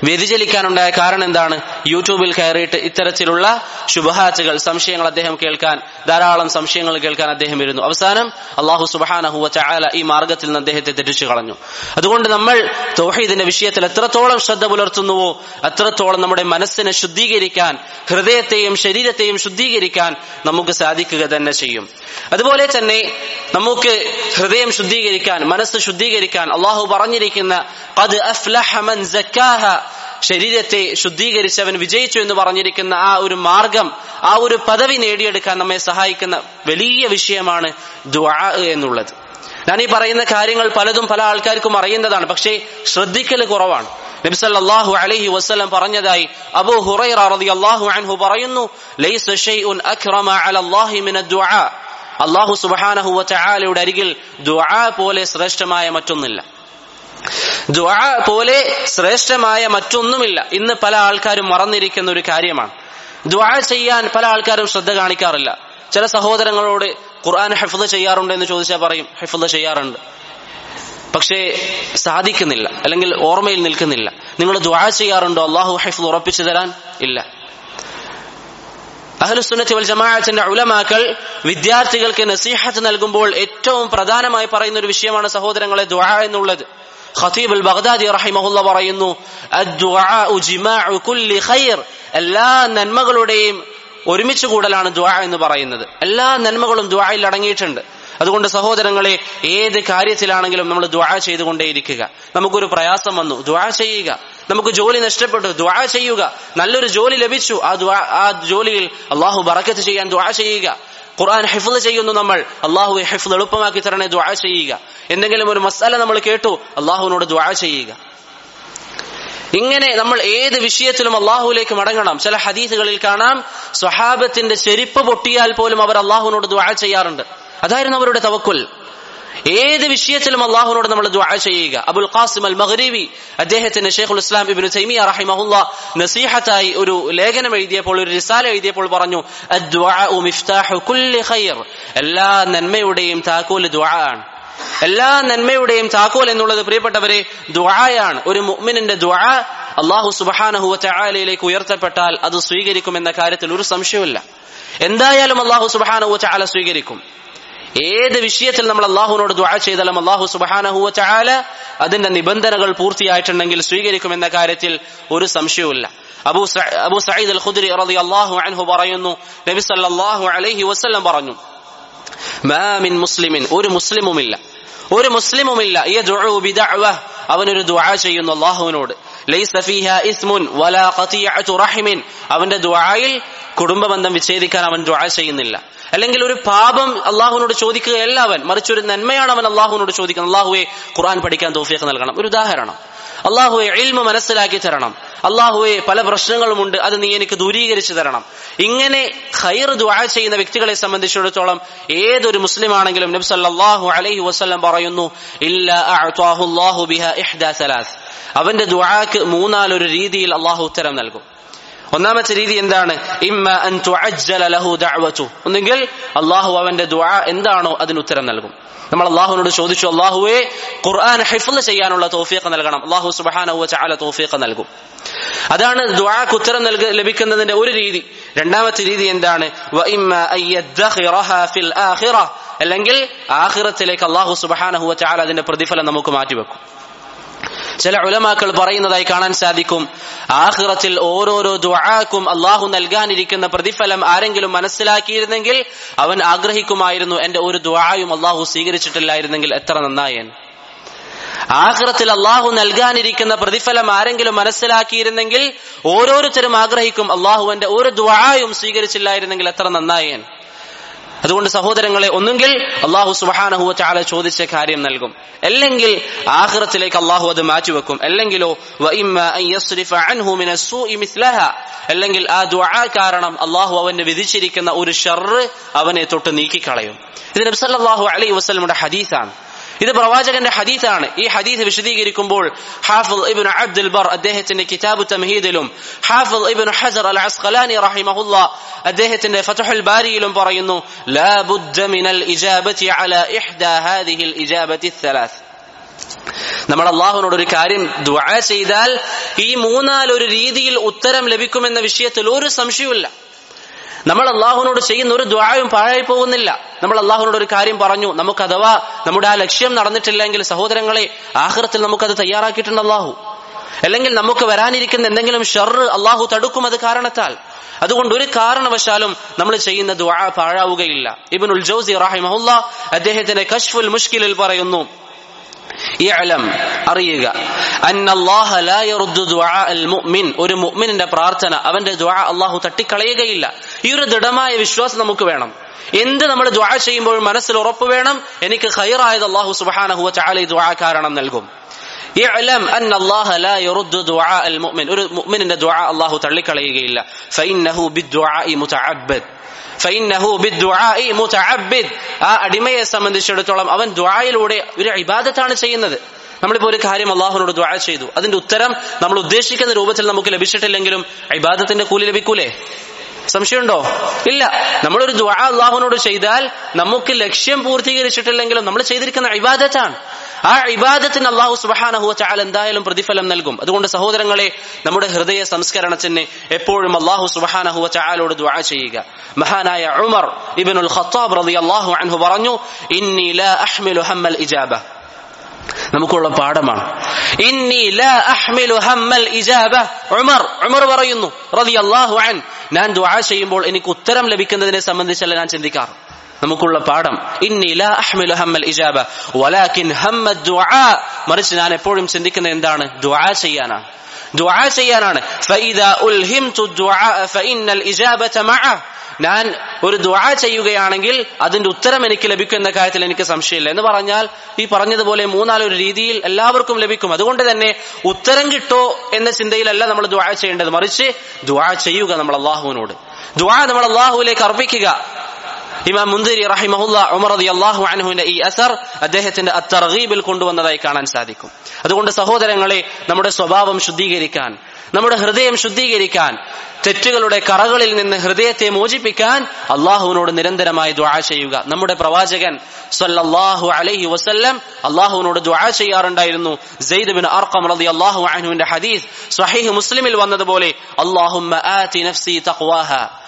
വ്യതിചലിക്കാനുണ്ടായ കാരണം എന്താണ് യൂട്യൂബിൽ കയറിയിട്ട് ഇത്തരത്തിലുള്ള ശുഭഹാച്ചുകൾ സംശയങ്ങൾ അദ്ദേഹം കേൾക്കാൻ ധാരാളം സംശയങ്ങൾ കേൾക്കാൻ അദ്ദേഹം ഇരുന്നു അവസാനം അള്ളാഹു സുബാനഹുവ ചായാല ഈ മാർഗത്തിൽ നിന്ന് അദ്ദേഹത്തെ തെറ്റിച്ചു കളഞ്ഞു അതുകൊണ്ട് നമ്മൾ തൗഹീദിന്റെ വിഷയത്തിൽ എത്രത്തോളം ശ്രദ്ധ പുലർത്തുന്നുവോ അത്രത്തോളം നമ്മുടെ മനസ്സിനെ ശുദ്ധീകരിക്കാൻ ഹൃദയത്തെയും ശരീരത്തെയും ശുദ്ധീകരിക്കാൻ നമുക്ക് സാധിക്കുക തന്നെ ചെയ്യും അതുപോലെ തന്നെ നമുക്ക് ഹൃദയം ശുദ്ധീകരിക്കാൻ മനസ്സ് ശുദ്ധീകരിക്കാൻ അള്ളാഹു പറഞ്ഞിരിക്കുന്ന അത് അഫ്ലഹമൻ സക്കാഹ ശരീരത്തെ ശുദ്ധീകരിച്ചവൻ വിജയിച്ചു എന്ന് പറഞ്ഞിരിക്കുന്ന ആ ഒരു മാർഗം ആ ഒരു പദവി നേടിയെടുക്കാൻ നമ്മെ സഹായിക്കുന്ന വലിയ വിഷയമാണ് ദ്വാ എന്നുള്ളത് ഞാൻ ഈ പറയുന്ന കാര്യങ്ങൾ പലതും പല ആൾക്കാർക്കും അറിയുന്നതാണ് പക്ഷേ ശ്രദ്ധിക്കൽ കുറവാണ് നബി സല്ലല്ലാഹു അലൈഹി വസല്ലം പറഞ്ഞതായി അബൂ ഹുറൈറ റളിയല്ലാഹു അൻഹു പറയുന്നു ലൈസ ഷൈഉൻ അക്റമ അലല്ലാഹി മിന ദുആ അല്ലാഹു സുബ്ഹാനഹു വ തആലയുടെ അരികിൽ ദുആ പോലെ ശ്രേഷ്ഠമായ മറ്റൊന്നില്ല ദുആ പോലെ ശ്രേഷ്ഠമായ മറ്റൊന്നുമില്ല ഇന്ന് പല ആൾക്കാരും മറന്നിരിക്കുന്ന ഒരു കാര്യമാണ് ദുആ ചെയ്യാൻ പല ആൾക്കാരും ശ്രദ്ധ കാണിക്കാറില്ല ചില സഹോദരങ്ങളോട് ഖുർആൻ ഹെഫ്ദ് ചെയ്യാറുണ്ട് എന്ന് ചോദിച്ചാൽ പറയും ഹെഫ്ദ് ചെയ്യാറുണ്ട് പക്ഷേ സാധിക്കുന്നില്ല അല്ലെങ്കിൽ ഓർമ്മയിൽ നിൽക്കുന്നില്ല നിങ്ങൾ ദ്വാ ചെയ്യാറുണ്ടോ അള്ളാഹു ഹൈഫ് ഉറപ്പിച്ചു തരാൻ ഇല്ല അഹ്ലുസുന്നത്തി വൽ ജമാഅത്തിന്റെ ഉലമാക്കൾ വിദ്യാർത്ഥികൾക്ക് നസീഹത്ത് നൽകുമ്പോൾ ഏറ്റവും പ്രധാനമായി പറയുന്ന ഒരു വിഷയമാണ് സഹോദരങ്ങളെ ദ്വാ എന്നുള്ളത് ഖതീബ് അൽ ബഗ്ദാദി റഹിമഹുല്ല പറയുന്നു അദ്ദുആഉ ജിമാഉ കുല്ലി ഖൈർ എല്ലാ നന്മകളുടെയും ഒരുമിച്ച് കൂടലാണ് ദ്വാ എന്ന് പറയുന്നത് എല്ലാ നന്മകളും ദ്വായിൽ അടങ്ങിയിട്ടുണ്ട് അതുകൊണ്ട് സഹോദരങ്ങളെ ഏത് കാര്യത്തിലാണെങ്കിലും നമ്മൾ ദ്വാ ചെയ്തുകൊണ്ടേയിരിക്കുക നമുക്കൊരു പ്രയാസം വന്നു ദ്വാ ചെയ്യുക നമുക്ക് ജോലി നഷ്ടപ്പെട്ടു ദ്വാ ചെയ്യുക നല്ലൊരു ജോലി ലഭിച്ചു ആ ദ്വാ ആ ജോലിയിൽ അള്ളാഹു ബറക്കത്ത് ചെയ്യാൻ ദ്വാ ചെയ്യുക ഖുർആൻ ഹിഫ്ദ് ചെയ്യുന്നു നമ്മൾ അള്ളാഹു ഹിഫ്ദ് എളുപ്പമാക്കി തരണേ ദ്വാ ചെയ്യുക എന്തെങ്കിലും ഒരു മസാല നമ്മൾ കേട്ടു അള്ളാഹുവിനോട് ദ്വാ ചെയ്യുക ഇങ്ങനെ നമ്മൾ ഏത് വിഷയത്തിലും അള്ളാഹുലേക്ക് മടങ്ങണം ചില ഹദീസുകളിൽ കാണാം സ്വഹാബത്തിന്റെ ചെരിപ്പ് പൊട്ടിയാൽ പോലും അവർ അള്ളാഹുവിനോട് ദ്വാ ചെയ്യാറുണ്ട് അതായിരുന്നു അവരുടെ തവക്കുൽ ഏത് വിഷയത്തിലും അള്ളാഹുനോട് നമ്മൾ ദ്വാ ചെയ്യുക അബുൽ ഖാസിം അൽ മഗ്രീബി അദ്ദേഹത്തിന് ഷെയ്ഖുൽ ഇസ്ലാം ഇബ്നു തൈമിയ റഹിമഹുല്ല നസീഹത്തായി ഒരു ലേഖനം എഴുതിയപ്പോൾ ഒരു റിസാല എഴുതിയപ്പോൾ പറഞ്ഞു അദ്ദുആഉ മിഫ്താഹു കുല്ലി ഖൈർ എല്ലാ നന്മയുടെയും താക്കോൽ ദ്വാ ആണ് എല്ലാ നന്മയുടെയും താക്കോൽ എന്നുള്ളത് പ്രിയപ്പെട്ടവരെ ദ്വായാണ് ഒരു മുഅ്മിനിന്റെ ദ്വാ അള്ളാഹു സുബ്ഹാനഹു വതആലയിലേക്ക് ഉയർത്തപ്പെട്ടാൽ അത് സ്വീകരിക്കുമെന്ന കാര്യത്തിൽ ഒരു സംശയമില്ല എന്തായാലും അള്ളാഹു സുബ്ഹാനഹു വതആല സ്വീകരിക്കും ഏത് വിഷയത്തിൽ നമ്മൾ അള്ളാഹുവിനോട് ദുആ ചെയ്താലും അള്ളാഹു സുബാനഹുവ ചാല അതിന്റെ നിബന്ധനകൾ പൂർത്തിയായിട്ടുണ്ടെങ്കിൽ സ്വീകരിക്കുമെന്ന കാര്യത്തിൽ ഒരു സംശയവുമില്ല അബൂ അബൂ സയ്യിദ് അൽ ഖുദ്രി റളിയല്ലാഹു അൻഹു പറയുന്നു നബി സല്ലല്ലാഹു അലൈഹി വസല്ലം പറഞ്ഞു മാ മിൻ മുസ്ലിമിൻ ഒരു മുസ്ലിമുമില്ല ഒരു മുസ്ലിമുമില്ല യദ്ഉ ബിദഅവ അവനൊരു ദുആ ചെയ്യുന്നു അള്ളാഹുവിനോട് ലൈസ ഫീഹ ഇസ്മുൻ വലാ ഖതിയഅതു റഹിമിൻ അവന്റെ ദുആയിൽ കുടുംബബന്ധം വിച്ഛേദിക്കാൻ അവൻ ദുആ ചെയ്യുന്നില്ല അല്ലെങ്കിൽ ഒരു പാപം അള്ളാഹുവിനോട് ചോദിക്കുകയല്ല അവൻ മറിച്ച് ഒരു നന്മയാണ് അവൻ അള്ളാഹുവിനോട് ചോദിക്കുന്നത് അള്ളാഹുവെ ഖുർആൻ പഠിക്കാൻ തോഫിയൊക്കെ നൽകണം ഒരു ഉദാഹരണം അള്ളാഹുവെ എൽമ മനസ്സിലാക്കി തരണം അള്ളാഹുവെ പല പ്രശ്നങ്ങളുമുണ്ട് അത് നീ എനിക്ക് ദൂരീകരിച്ചു തരണം ഇങ്ങനെ ഖൈർ ദുആ ചെയ്യുന്ന വ്യക്തികളെ സംബന്ധിച്ചിടത്തോളം ഏതൊരു മുസ്ലിം ആണെങ്കിലും നബി സല്ലല്ലാഹു അലൈഹി വസല്ലം പറയുന്നു ഇല്ല അഅ്താഹു അല്ലാഹു ബിഹാ ഇഹ്ദാ സലാസ് അവന്റെ ദുആക്ക് മൂന്നാലൊരു രീതിയിൽ അള്ളാഹു ഉത്തരം നൽകും ഒന്നാമത്തെ രീതി എന്താണ് ഇമ്മ അൻ തുഅജ്ജല ലഹു ദഅവതു ഒന്നുകിൽ അള്ളാഹു അവന്റെ ദുആ എന്താണോ അതിന് ഉത്തരം നൽകും നമ്മൾ അള്ളാഹുവിനോട് ചോദിച്ചു അള്ളാഹുവെ ഖുർആൻ ഹിഫ്ള് ചെയ്യാനുള്ള തോഫീഖ് നൽകണം അള്ളാഹു സുബ്ഹാനഹു വതആല തോഫീഖ് നൽകും അതാണ് ദുആക്ക് ഉത്തരം നൽക ലഭിക്കുന്നതിന്റെ ഒരു രീതി രണ്ടാമത്തെ രീതി എന്താണ് വ ഇമ്മ അൻ യദ്ഖിറഹ ഫിൽ ആഖിറ അല്ലെങ്കിൽ ആഖിറത്തിലേക്ക് അള്ളാഹു സുബ്ഹാനഹു വതആല അതിന്റെ പ്രതിഫലം നമുക്ക് മാറ്റിവെക്കും ചില ഉലമാക്കൾ പറയുന്നതായി കാണാൻ സാധിക്കും ആഹ്റത്തിൽ ഓരോരോ ദുആക്കും അള്ളാഹു നൽകാനിരിക്കുന്ന പ്രതിഫലം ആരെങ്കിലും മനസ്സിലാക്കിയിരുന്നെങ്കിൽ അവൻ ആഗ്രഹിക്കുമായിരുന്നു എന്റെ ഒരു ദുആയും അള്ളാഹു സ്വീകരിച്ചിട്ടില്ലായിരുന്നെങ്കിൽ എത്ര നന്നായേൻ ആഹ്റത്തിൽ അള്ളാഹു നൽകാനിരിക്കുന്ന പ്രതിഫലം ആരെങ്കിലും മനസ്സിലാക്കിയിരുന്നെങ്കിൽ ഓരോരുത്തരും ആഗ്രഹിക്കും അള്ളാഹുവിന്റെ ഒരു ദുആയും സ്വീകരിച്ചില്ലായിരുന്നെങ്കിൽ എത്ര നന്നായേൻ അതുകൊണ്ട് സഹോദരങ്ങളെ ഒന്നുകിൽ അള്ളാഹു സുബാനഹുവ ചാല ചോദിച്ച കാര്യം നൽകും അല്ലെങ്കിൽ ആഹ്റത്തിലേക്ക് അള്ളാഹു അത് മാറ്റിവെക്കും അല്ലെങ്കിലോ അല്ലെങ്കിൽ ആ ദുആ കാരണം അള്ളാഹു അവന് വിധിച്ചിരിക്കുന്ന ഒരു ഷർറ് അവനെ തൊട്ട് നീക്കിക്കളയും ഇത് നബ്സല്ലാഹു അലൈ വസ്ലമുടെ ഹദീസാണ് ഇത് പ്രവാചകന്റെ ഹദീസാണ് ഈ ഹദീസ് വിശദീകരിക്കുമ്പോൾ ഹാഫിദ് ഇബ്നു അബ്ദുൽ ബർ അദ്ദേഹത്തിന്റെ കിതാബ് തംഹീദിലും ഹാഫിദ് ഇബ്നു ഹസർ അൽ അസ്ഖലാനി റഹിമഹുല്ല അദ്ദേഹത്തിന്റെ ഫതഹുൽ ബാരിയിലും പറയുന്നു ലാ ബുദ്ദ മിനൽ ഇജാബത്തി അലാ ഇഹ്ദാ ഹാദിഹിൽ ഇജാബത്തി الثلاث നമ്മൾ അള്ളാഹുവിനോട് ഒരു കാര്യം ദുആ ചെയ്താൽ ഈ മൂന്നാലൊരു രീതിയിൽ ഉത്തരം ലഭിക്കുമെന്ന വിഷയത്തിൽ ഒരു സംശയവുമില്ല നമ്മൾ അള്ളാഹുവിനോട് ചെയ്യുന്ന ഒരു ദ്വായും പാഴായി പോകുന്നില്ല നമ്മൾ അള്ളാഹുവിനോട് ഒരു കാര്യം പറഞ്ഞു നമുക്ക് അഥവാ നമ്മുടെ ആ ലക്ഷ്യം നടന്നിട്ടില്ലെങ്കിൽ സഹോദരങ്ങളെ ആഹൃത്തിൽ നമുക്കത് തയ്യാറാക്കിയിട്ടുണ്ട് അള്ളാഹു അല്ലെങ്കിൽ നമുക്ക് വരാനിരിക്കുന്ന എന്തെങ്കിലും ഷർറ് അള്ളാഹു തടുക്കും അത് കാരണത്താൽ അതുകൊണ്ട് ഒരു കാരണവശാലും നമ്മൾ ചെയ്യുന്ന ദുആ പാഴാവുകയില്ല ഇബ്നുൽ ജൗസി റഹിമഹുല്ല അദ്ദേഹത്തിന്റെ കശ്ഫുൽ മുഷ്കിലിൽ പറയുന്നു ഇഅലം അറിയുക അന്നല്ലാഹ ലാ യറുദ്ദു ദുആ അൽ മുഅ്മിൻ ഒരു മുഅ്മിനിന്റെ പ്രാർത്ഥന അവന്റെ ദുആ അല്ലാഹു തട്ടിക്കളയുകയില്ല ഈ ഒരു ദൃഢമായ വിശ്വാസം നമുക്ക് വേണം എന്ത് നമ്മൾ ദുആ ചെയ്യുമ്പോൾ മനസ്സിൽ ഉറപ്പ് വേണം എനിക്ക് ഖൈറായത് അല്ലാഹു സുബ്ഹാനഹു വ തആല ഈ ദുആ കാരണം നൽകും ഇഅലം അന്ന അല്ലാഹ ലാ യറുദ്ദു ദുആ അൽ മുഅ്മിൻ ഒരു മുഅ്മിനിന്റെ ദുആ അല്ലാഹു തള്ളിക്കളയുകയില്ല ഫഇന്നഹു ബിദ്ദുആഇ മുതഅബ്ബദ് ഫൈനഹു ബിദ്ദുആഇ മുതഅബ്ബിദ് ആ അടിമയെ സംബന്ധിച്ചിടത്തോളം അവൻ ദുആയിലൂടെ ഒരു ഇബാദത്താണ് ചെയ്യുന്നത് നമ്മളിപ്പോ ഒരു കാര്യം അള്ളാഹുനോട് ദുആ ചെയ്തു അതിന്റെ ഉത്തരം നമ്മൾ ഉദ്ദേശിക്കുന്ന രൂപത്തിൽ നമുക്ക് ലഭിച്ചിട്ടില്ലെങ്കിലും ഇബാദത്തിന്റെ കൂലി ലഭിക്കൂലേ സംശയമുണ്ടോ ഇല്ല നമ്മളൊരു ദുആ അള്ളാഹുനോട് ചെയ്താൽ നമുക്ക് ലക്ഷ്യം പൂർത്തീകരിച്ചിട്ടില്ലെങ്കിലും നമ്മൾ ചെയ്തിരിക്കുന്ന ഇബാദത്താണ് ആ ഇബാദത്തിന് അള്ളാഹു സുബഹാനഹു ചാൽ എന്തായാലും പ്രതിഫലം നൽകും അതുകൊണ്ട് സഹോദരങ്ങളെ നമ്മുടെ ഹൃദയ സംസ്കരണത്തിന് എപ്പോഴും അള്ളാഹു സുബഹാനഹു ചാലോട് ദുആ ചെയ്യുക മഹാനായ ഉമർ ഇബ്നുൽ ഖത്താബ് റളിയല്ലാഹു അൻഹു പറഞ്ഞു ഇന്നി ലാ അഹ്മിലു ഹമ്മൽ ഇജാബ നമുക്കുള്ള പാഠമാണ് ഇന്നി ലാ അഹ്മിലു ഹമ്മൽ ഇജാബ ഉമർ ഉമർ പറയുന്നു റളിയല്ലാഹു അൻ ഞാൻ ദുആ ചെയ്യുമ്പോൾ എനിക്ക് ഉത്തരം ലഭിക്കുന്നതിനെ സംബന്ധിച്ചല്ല ഞാൻ ചിന്തിക്കാറ് നമുക്കുള്ള പാഠം ഇന്നി ലാ അഹ്മിലു ഹമ്മൽ ഇജാബ വലാകിൻ ഹമ്മ ദുആ മറിച്ച് ഞാൻ എപ്പോഴും ചിന്തിക്കുന്നത് എന്താണ് ദുആ ചെയ്യാനാണ് ദുആ ചെയ്യാനാണ് ഫഇദാ ഉൽഹിംതു ദുആ ഫഇന്നൽ ഇജാബത മഅ ഞാൻ ഒരു ദുആ ചെയ്യുകയാണെങ്കിൽ അതിന്റെ ഉത്തരം എനിക്ക് ലഭിക്കും എന്ന കാര്യത്തിൽ എനിക്ക് സംശയമില്ല എന്ന് പറഞ്ഞാൽ ഈ പറഞ്ഞതുപോലെ മൂന്നാലൊരു രീതിയിൽ എല്ലാവർക്കും ലഭിക്കും അതുകൊണ്ട് തന്നെ ഉത്തരം കിട്ടോ എന്ന ചിന്തയിലല്ല നമ്മൾ ദുആ ചെയ്യേണ്ടത് മറിച്ച് ദുആ ചെയ്യുക നമ്മൾ അള്ളാഹുവിനോട് ദുആ നമ്മൾ അള്ളാഹുവിലേക്ക് അർപ്പിക്കുക ഇമാം മുന്തിരി റഹിമഹുല്ല ഉമർ റതി അള്ളാഹു അനഹുവിന്റെ ഈ അസർ അദ്ദേഹത്തിന്റെ അത്തർഗീബിൽ കൊണ്ടുവന്നതായി കാണാൻ സാധിക്കും അതുകൊണ്ട് സഹോദരങ്ങളെ നമ്മുടെ സ്വഭാവം ശുദ്ധീകരിക്കാൻ നമ്മുടെ ഹൃദയം ശുദ്ധീകരിക്കാൻ തെറ്റുകളുടെ കറകളിൽ നിന്ന് ഹൃദയത്തെ മോചിപ്പിക്കാൻ അള്ളാഹുവിനോട് നിരന്തരമായി ദ്വാ ചെയ്യുക നമ്മുടെ പ്രവാചകൻ സല്ലല്ലാഹു അലൈഹി വസല്ലം അള്ളാഹുവിനോട് ദ്വാ ചെയ്യാറുണ്ടായിരുന്നു സെയ്ദ് ബിൻ അർഖം റളി അള്ളാഹു അൻഹുവിന്റെ ഹദീസ് സ്വഹീഹ് മുസ്ലിമിൽ വന്നതുപോലെ അള്ളാഹുമ്മ ആതി നഫ്സി തഖ്വാഹ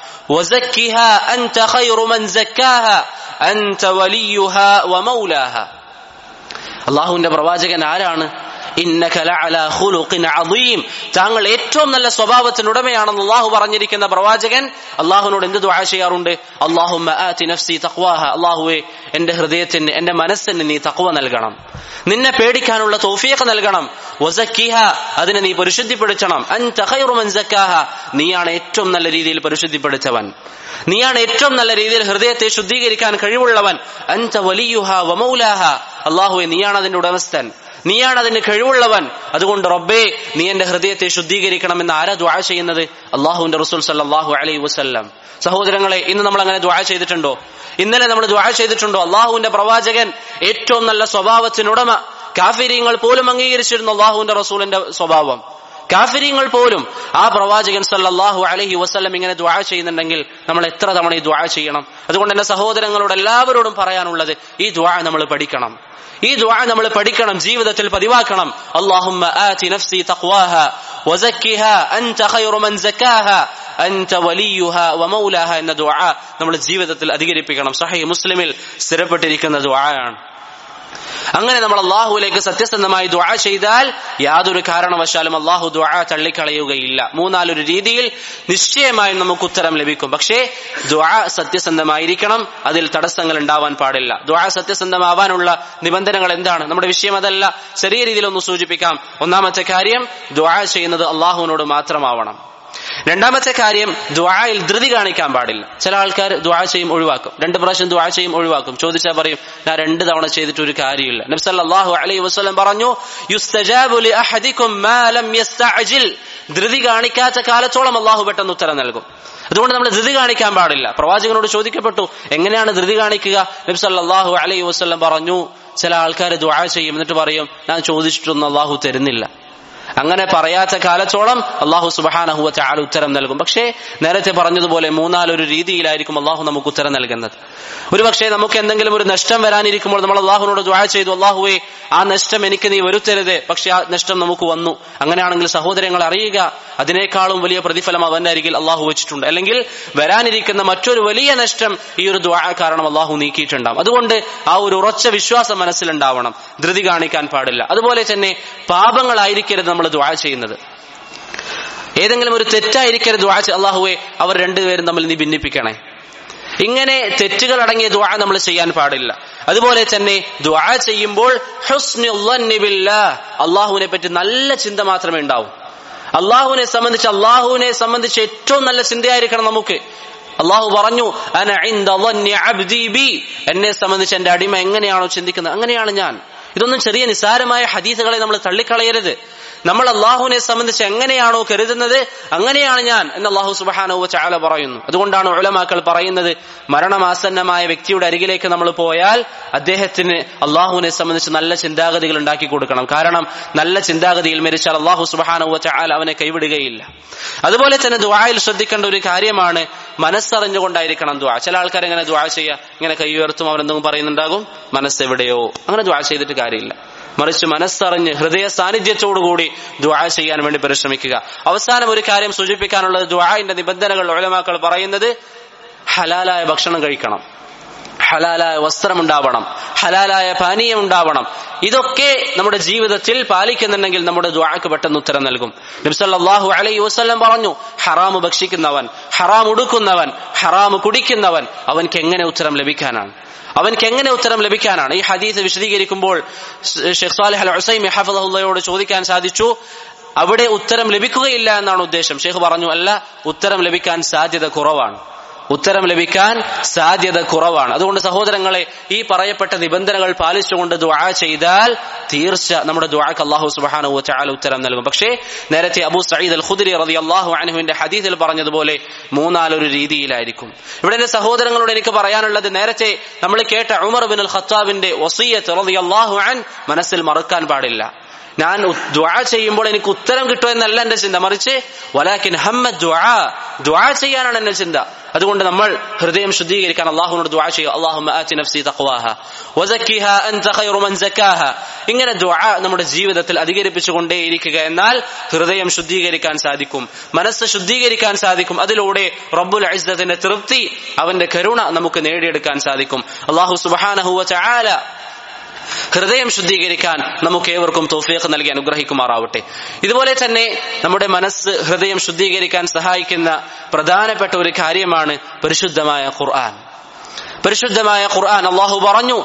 وزكها أنت خير من زكاها أنت وليها ومولاها അള്ളാഹുവിന്റെ പ്രവാചകൻ ആരാണ് ഇന്നക ലഅലാ ഖുലുഖിൻ അദീം താങ്കൾ ഏറ്റവും നല്ല സ്വഭാവത്തിന് ഉടമയാണെന്ന് അള്ളാഹു പറഞ്ഞിരിക്കുന്ന പ്രവാചകൻ അള്ളാഹുവിനോട് എന്ത് ദുആ ചെയ്യാറുണ്ട് അള്ളാഹുമ്മ ആതി നഫ്സി തഖ്വാഹ അള്ളാഹുവേ എന്റെ ഹൃദയത്തിന് എന്റെ മനസ്സിന് നീ തഖ്വ നൽകണം നിന്നെ പേടിക്കാനുള്ള തൗഫീഖ് നൽകണം വസക്കിഹ അതിനെ നീ പരിശുദ്ധിപ്പെടുത്തണം അൻത ഖൈറു മൻ സക്കാഹ നീയാണ് ഏറ്റവും നല്ല രീതിയിൽ പരിശുദ്ധിപ്പെടുത്തവൻ നീയാണ് ഏറ്റവും നല്ല രീതിയിൽ ഹൃദയത്തെ ശുദ്ധീകരിക്കാൻ കഴിവുള്ളവൻ അൻത വലിയുഹ വമൗലാഹ അള്ളാഹുവെ നീയാണ് അതിന്റെ ഉടമസ്ഥൻ നീയാണ് അതിന് കഴിവുള്ളവൻ അതുകൊണ്ട് റബ്ബേ നീ എന്റെ ഹൃദയത്തെ ശുദ്ധീകരിക്കണമെന്ന് ആരാ ദ്വാ ചെയ്യുന്നത് അള്ളാഹുവിന്റെ റസൂൽ സല്ലാഹു അലൈഹി വസ്ല്ലാം സഹോദരങ്ങളെ ഇന്ന് നമ്മൾ അങ്ങനെ ദ്വാ ചെയ്തിട്ടുണ്ടോ ഇന്നലെ നമ്മൾ ദ്വാ ചെയ്തിട്ടുണ്ടോ അള്ളാഹുവിന്റെ പ്രവാചകൻ ഏറ്റവും നല്ല സ്വഭാവത്തിനുടമ കാഫിര്യങ്ങൾ പോലും അംഗീകരിച്ചിരുന്നു അള്ളാഹുവിന്റെ റസൂലിന്റെ സ്വഭാവം കാഫിര്യങ്ങൾ പോലും ആ പ്രവാചകൻ സല്ലല്ലാഹു അലൈഹി വസല്ലം ഇങ്ങനെ ദ്വാ ചെയ്യുന്നുണ്ടെങ്കിൽ നമ്മൾ എത്ര തവണ ഈ ദ്വാ ചെയ്യണം അതുകൊണ്ട് എന്റെ സഹോദരങ്ങളോട് എല്ലാവരോടും പറയാനുള്ളത് ഈ ദ്വാ നമ്മൾ പഠിക്കണം ഈ ദ്വാ നമ്മൾ പഠിക്കണം ജീവിതത്തിൽ പതിവാക്കണം അല്ലാഹുമ്മ ആതി നഫ്സി തഖ്വാഹ വസക്കിഹ അൻത ഖൈറു മൻ സക്കാഹ അൻത വലിയുഹ വമൗലാഹ എന്ന ദ്വാ നമ്മൾ ജീവിതത്തിൽ അധികരിപ്പിക്കണം സഹീഹ് മുസ്ലിമിൽ സ്ഥിരപ്പെട്ടിരിക്കുന്ന ദ്വായാണ് അങ്ങനെ നമ്മൾ അള്ളാഹുവിലേക്ക് സത്യസന്ധമായി ദുആ ചെയ്താൽ യാതൊരു കാരണവശാലും അള്ളാഹു ദുആ തള്ളിക്കളയുകയില്ല മൂന്നാലൊരു രീതിയിൽ നിശ്ചയമായും നമുക്ക് ഉത്തരം ലഭിക്കും പക്ഷേ ദുആ സത്യസന്ധമായിരിക്കണം അതിൽ തടസ്സങ്ങൾ ഉണ്ടാവാൻ പാടില്ല ദുആ സത്യസന്ധമാവാനുള്ള നിബന്ധനകൾ എന്താണ് നമ്മുടെ വിഷയം അതല്ല ചെറിയ രീതിയിൽ ഒന്ന് സൂചിപ്പിക്കാം ഒന്നാമത്തെ കാര്യം ദുആ ചെയ്യുന്നത് അള്ളാഹുവിനോട് മാത്രമാവണം രണ്ടാമത്തെ കാര്യം ദ്വായിൽ ധൃതി കാണിക്കാൻ പാടില്ല ചില ആൾക്കാർ ദ്വാ ചെയ്യും ഒഴിവാക്കും രണ്ട് പ്രാവശ്യം ദ്വാ ചെയ്യും ഒഴിവാക്കും ചോദിച്ചാൽ പറയും ഞാൻ രണ്ട് തവണ ചെയ്തിട്ട് ഒരു കാര്യമില്ല നബ്സല്ലാഹു അലൈഹി വസ്ലം പറഞ്ഞു യുസ്തജാബു ലി അഹദിക്കും മാ ലം യസ്തഅജിൽ ധൃതി കാണിക്കാത്ത കാലത്തോളം അള്ളാഹു പെട്ടെന്ന് ഉത്തരം നൽകും അതുകൊണ്ട് നമ്മൾ ധൃതി കാണിക്കാൻ പാടില്ല പ്രവാചകനോട് ചോദിക്കപ്പെട്ടു എങ്ങനെയാണ് ധൃതി കാണിക്കുക നബ്സല്ലാഹു അലൈഹി വസ്ലം പറഞ്ഞു ചില ആൾക്കാർ ദ്വാ ചെയ്യും എന്നിട്ട് പറയും ഞാൻ ചോദിച്ചിട്ടൊന്നും അള്ളാഹു തരുന്നില്ല അങ്ങനെ പറയാത്ത കാലത്തോളം അള്ളാഹു സുബാനഹുവ ചാല ഉത്തരം നൽകും പക്ഷേ നേരത്തെ പറഞ്ഞതുപോലെ മൂന്നാലൊരു രീതിയിലായിരിക്കും അള്ളാഹു നമുക്ക് ഉത്തരം നൽകുന്നത് ഒരുപക്ഷെ നമുക്ക് എന്തെങ്കിലും ഒരു നഷ്ടം വരാനിരിക്കുമ്പോൾ നമ്മൾ അള്ളാഹുനോട് ദ്വാ ചെയ്തു അള്ളാഹുവെ ആ നഷ്ടം എനിക്ക് നീ വരുത്തരുത് പക്ഷെ ആ നഷ്ടം നമുക്ക് വന്നു അങ്ങനെയാണെങ്കിൽ സഹോദരങ്ങൾ അറിയുക അതിനേക്കാളും വലിയ പ്രതിഫലം അവന്റെ അരികിൽ അള്ളാഹു വെച്ചിട്ടുണ്ട് അല്ലെങ്കിൽ വരാനിരിക്കുന്ന മറ്റൊരു വലിയ നഷ്ടം ഈ ഒരു ദ്വാ കാരണം അള്ളാഹു നീക്കിയിട്ടുണ്ടാവും അതുകൊണ്ട് ആ ഒരു ഉറച്ച വിശ്വാസം മനസ്സിലുണ്ടാവണം ധൃതി കാണിക്കാൻ പാടില്ല അതുപോലെ തന്നെ പാപങ്ങളായിരിക്കരുത് നമ്മൾ ദ്വാ ചെയ്യുന്നത് ഏതെങ്കിലും ഒരു തെറ്റായിരിക്കരുത് ദ്വാ അള്ളാഹുവെ അവർ രണ്ടുപേരും തമ്മിൽ നീ ഭിന്നിപ്പിക്കണേ ഇങ്ങനെ തെറ്റുകൾ അടങ്ങിയ ദ്വാ നമ്മൾ ചെയ്യാൻ പാടില്ല അതുപോലെ തന്നെ ദ്വാ ചെയ്യുമ്പോൾ അള്ളാഹുവിനെ പറ്റി നല്ല ചിന്ത മാത്രമേ ഉണ്ടാവൂ അള്ളാഹുവിനെ സംബന്ധിച്ച് അള്ളാഹുവിനെ സംബന്ധിച്ച് ഏറ്റവും നല്ല ചിന്തയായിരിക്കണം നമുക്ക് അള്ളാഹു പറഞ്ഞു എന്നെ സംബന്ധിച്ച് എന്റെ അടിമ എങ്ങനെയാണോ ചിന്തിക്കുന്നത് അങ്ങനെയാണ് ഞാൻ ഇതൊന്നും ചെറിയ നിസാരമായ ഹദീസുകളെ നമ്മൾ തള്ളിക്കളയരുത് നമ്മൾ അള്ളാഹുവിനെ സംബന്ധിച്ച് എങ്ങനെയാണോ കരുതുന്നത് അങ്ങനെയാണ് ഞാൻ എന്ന് അള്ളാഹു സുബാനോ ചാല പറയുന്നു അതുകൊണ്ടാണ് ഉളമാക്കൾ പറയുന്നത് മരണമാസന്നമായ വ്യക്തിയുടെ അരികിലേക്ക് നമ്മൾ പോയാൽ അദ്ദേഹത്തിന് അള്ളാഹുവിനെ സംബന്ധിച്ച് നല്ല ചിന്താഗതികൾ ഉണ്ടാക്കി കൊടുക്കണം കാരണം നല്ല ചിന്താഗതിയിൽ മരിച്ചാൽ അള്ളാഹു സുബാനോ ചാല അവനെ കൈവിടുകയില്ല അതുപോലെ തന്നെ ദ്വായിൽ ശ്രദ്ധിക്കേണ്ട ഒരു കാര്യമാണ് മനസ്സറിഞ്ഞുകൊണ്ടായിരിക്കണം ദ്വാ ചില ആൾക്കാർ എങ്ങനെ ദ്വാ ചെയ്യുക ഇങ്ങനെ കൈ ഉയർത്തും അവരെന്തെങ്കിലും പറയുന്നുണ്ടാകും മനസ്സെവിടെയോ അങ്ങനെ ദ്വാ ചെയ്തിട്ട് കാര്യമില്ല മറിച്ച് മനസ്സറിഞ്ഞ് ഹൃദയ സാന്നിധ്യത്തോടുകൂടി ദ്വാ ചെയ്യാൻ വേണ്ടി പരിശ്രമിക്കുക അവസാനം ഒരു കാര്യം സൂചിപ്പിക്കാനുള്ളത് ദ്വാന്റെ നിബന്ധനകൾ ഒലമാക്കൾ പറയുന്നത് ഹലാലായ ഭക്ഷണം കഴിക്കണം ഹലാലായ വസ്ത്രം ഉണ്ടാവണം ഹലാലായ പാനീയം ഉണ്ടാവണം ഇതൊക്കെ നമ്മുടെ ജീവിതത്തിൽ പാലിക്കുന്നുണ്ടെങ്കിൽ നമ്മുടെ ദ്വാക്ക് പെട്ടെന്ന് ഉത്തരം നൽകും നബ്സല്ലാഹു അലൈ വസ്ലം പറഞ്ഞു ഹറാമ് ഭക്ഷിക്കുന്നവൻ ഹറാം ഉടുക്കുന്നവൻ ഹറാമ് കുടിക്കുന്നവൻ അവൻക്ക് എങ്ങനെ ഉത്തരം ലഭിക്കാനാണ് അവൻക്ക് എങ്ങനെ ഉത്തരം ലഭിക്കാനാണ് ഈ ഹദീസ് വിശദീകരിക്കുമ്പോൾ ഷെഖ് സാലിഹ് അൽ ഹുസൈമി ഹഫദുള്ളയോട് ചോദിക്കാൻ സാധിച്ചു അവിടെ ഉത്തരം ലഭിക്കുകയില്ല എന്നാണ് ഉദ്ദേശം ഷെയ്ഖ് പറഞ്ഞു അല്ല ഉത്തരം ലഭിക്കാൻ സാധ്യത കുറവാണ് ഉത്തരം ലഭിക്കാൻ സാധ്യത കുറവാണ് അതുകൊണ്ട് സഹോദരങ്ങളെ ഈ പറയപ്പെട്ട നിബന്ധനകൾ പാലിച്ചുകൊണ്ട് ദുആ ചെയ്താൽ തീർച്ച നമ്മുടെ ദുആക്ക് അള്ളാഹു സുബാനു ചാല ഉത്തരം നൽകും പക്ഷേ നേരത്തെ അബു സയ്യിദ് അൽ ഖുദരി റതി അള്ളാഹു അനഹുവിന്റെ ഹദീസിൽ പറഞ്ഞതുപോലെ മൂന്നാലൊരു രീതിയിലായിരിക്കും ഇവിടെ എന്റെ സഹോദരങ്ങളോട് എനിക്ക് പറയാനുള്ളത് നേരത്തെ നമ്മൾ കേട്ട ഉമർ ബിൻ അൽ ഖത്താബിന്റെ വസീയത്ത് റതി അള്ളാഹു അൻ മനസ്സിൽ മറക്കാൻ പാടില്ല ഞാൻ ദ്വാ ചെയ്യുമ്പോൾ എനിക്ക് ഉത്തരം കിട്ടുമെന്നല്ല എന്റെ ചിന്ത മറിച്ച് വലാക്കിൻ ഹമ്മ ദ്വാ ദ്വാ ചെയ്യാനാണ് എന്റെ ചിന്ത അതുകൊണ്ട് നമ്മൾ ഹൃദയം ശുദ്ധീകരിക്കാൻ അള്ളാഹുനോട് ദ്വാ ചെയ്യുക അള്ളാഹു ഇങ്ങനെ ദ്വാ നമ്മുടെ ജീവിതത്തിൽ അധികരിപ്പിച്ചുകൊണ്ടേയിരിക്കുക എന്നാൽ ഹൃദയം ശുദ്ധീകരിക്കാൻ സാധിക്കും മനസ്സ് ശുദ്ധീകരിക്കാൻ സാധിക്കും അതിലൂടെ റബ്ബുൽ അഇസ്ദത്തിന്റെ തൃപ്തി അവന്റെ കരുണ നമുക്ക് നേടിയെടുക്കാൻ സാധിക്കും അള്ളാഹു സുബാനഹുവ ചാല ഹൃദയം ശുദ്ധീകരിക്കാൻ നമുക്ക് ഏവർക്കും തോഫീഖ് നൽകി അനുഗ്രഹിക്കുമാറാവട്ടെ ഇതുപോലെ തന്നെ നമ്മുടെ മനസ്സ് ഹൃദയം ശുദ്ധീകരിക്കാൻ സഹായിക്കുന്ന പ്രധാനപ്പെട്ട ഒരു കാര്യമാണ് പരിശുദ്ധമായ ഖുർആൻ പരിശുദ്ധമായ ഖുർആൻ അള്ളാഹു പറഞ്ഞു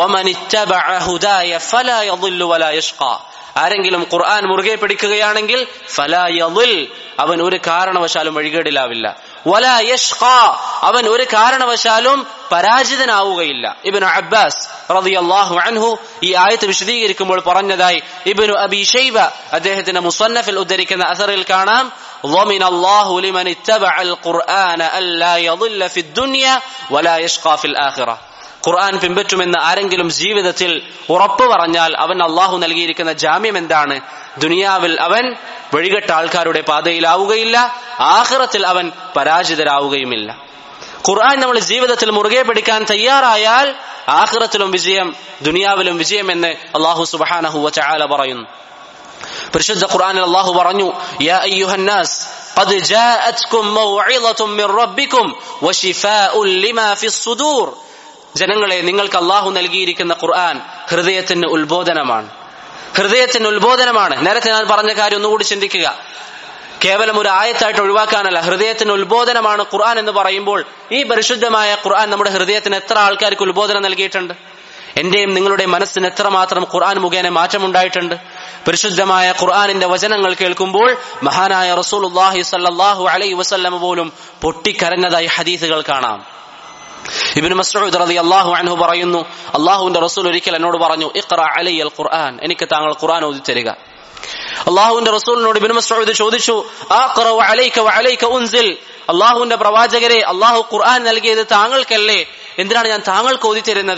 ആരെങ്കിലും ഖുർആൻ മുറുകെ പിടിക്കുകയാണെങ്കിൽ ഫലായൽ അവൻ ഒരു കാരണവശാലും വഴികേടിലാവില്ല വല യഷ്ക അവൻ ഒരു കാരണവശാലും പരാജിതനാവുകയില്ല ഇബിനു അബ്ബാസ് റളിയല്ലാഹു അൻഹു ഈ ആയത്ത് വിശദീകരിക്കുമ്പോൾ പറഞ്ഞതായി ഇബിനു അബി ഷൈബ അദ്ദേഹത്തിന്റെ മുസന്നഫിൽ ഉദ്ധരിക്കുന്ന അസറിൽ കാണാം ضمن الله لمن اتبع القرآن ألا يضل في الدنيا ولا يشقى في الآخرة ഖുർആൻ പിൻപറ്റുമെന്ന് ആരെങ്കിലും ജീവിതത്തിൽ ഉറപ്പ് പറഞ്ഞാൽ അവൻ അള്ളാഹു നൽകിയിരിക്കുന്ന ജാമ്യം എന്താണ് ദുനിയാവിൽ അവൻ വഴികെട്ട ആൾക്കാരുടെ പാതയിലാവുകയില്ല ആഹ്റത്തിൽ അവൻ പരാജിതരാവുകയുമില്ല ഖുർആൻ നമ്മൾ ജീവിതത്തിൽ മുറുകെ പിടിക്കാൻ തയ്യാറായാൽ ആഹ്റത്തിലും വിജയം ദുനിയാവിലും വിജയം എന്ന് അള്ളാഹു സുബാനഹു ചാല പറയുന്നു പരിശുദ്ധ ഖുർആനിൽ അള്ളാഹു പറഞ്ഞു യാ അയ്യുഹന്നാസ് قد جاءتكم موعظة من ربكم وشفاء لما في الصدور ജനങ്ങളെ നിങ്ങൾക്ക് അള്ളാഹു നൽകിയിരിക്കുന്ന ഖുർആൻ ഹൃദയത്തിന് ഉത്ബോധനമാണ് ഹൃദയത്തിന് ഉത്ബോധനമാണ് നേരത്തെ ഞാൻ പറഞ്ഞ കാര്യം ഒന്നുകൂടി ചിന്തിക്കുക കേവലം ഒരു ആയത്തായിട്ട് ഒഴിവാക്കാനല്ല ഹൃദയത്തിന് ഉത്ബോധനമാണ് ഖുർആൻ എന്ന് പറയുമ്പോൾ ഈ പരിശുദ്ധമായ ഖുർആൻ നമ്മുടെ ഹൃദയത്തിന് എത്ര ആൾക്കാർക്ക് ഉത്ബോധനം നൽകിയിട്ടുണ്ട് എന്റെയും നിങ്ങളുടെ മനസ്സിന് എത്രമാത്രം ഖുർആൻ മുഖേന മാറ്റമുണ്ടായിട്ടുണ്ട് പരിശുദ്ധമായ ഖുർആാനിന്റെ വചനങ്ങൾ കേൾക്കുമ്പോൾ മഹാനായ റസൂലുല്ലാഹി സല്ലാഹു അലൈ വസല്ലം പോലും പൊട്ടിക്കരഞ്ഞതായി ഹദീസുകൾ കാണാം ഇബ്നു മസ്ഊദ് റളിയല്ലാഹു അൻഹു പറയുന്നു അള്ളാഹുവിന്റെ റസൂൽ ഒരിക്കൽ എന്നോട് പറഞ്ഞു ഇഖ്റ അലയ്യൽ ഖുർആൻ എനിക്ക് താങ്കൾ ഖുർആൻ ഓതി തരിക അള്ളാഹുവിന്റെ റസൂലിനോട് ഇബ്നു മസ്ഊദ് ചോദിച്ചു ആഖറ അലൈക വഅലൈക ഉൻസിൽ അള്ളാഹുവിന്റെ പ്രവാചകരെ അള്ളാഹു ഖുർആൻ നൽകിയത് താങ്കൾക്കല്ലേ എന്തിനാണ് ഞാൻ താങ്കൾക്ക് ഓതി തരുന്നത്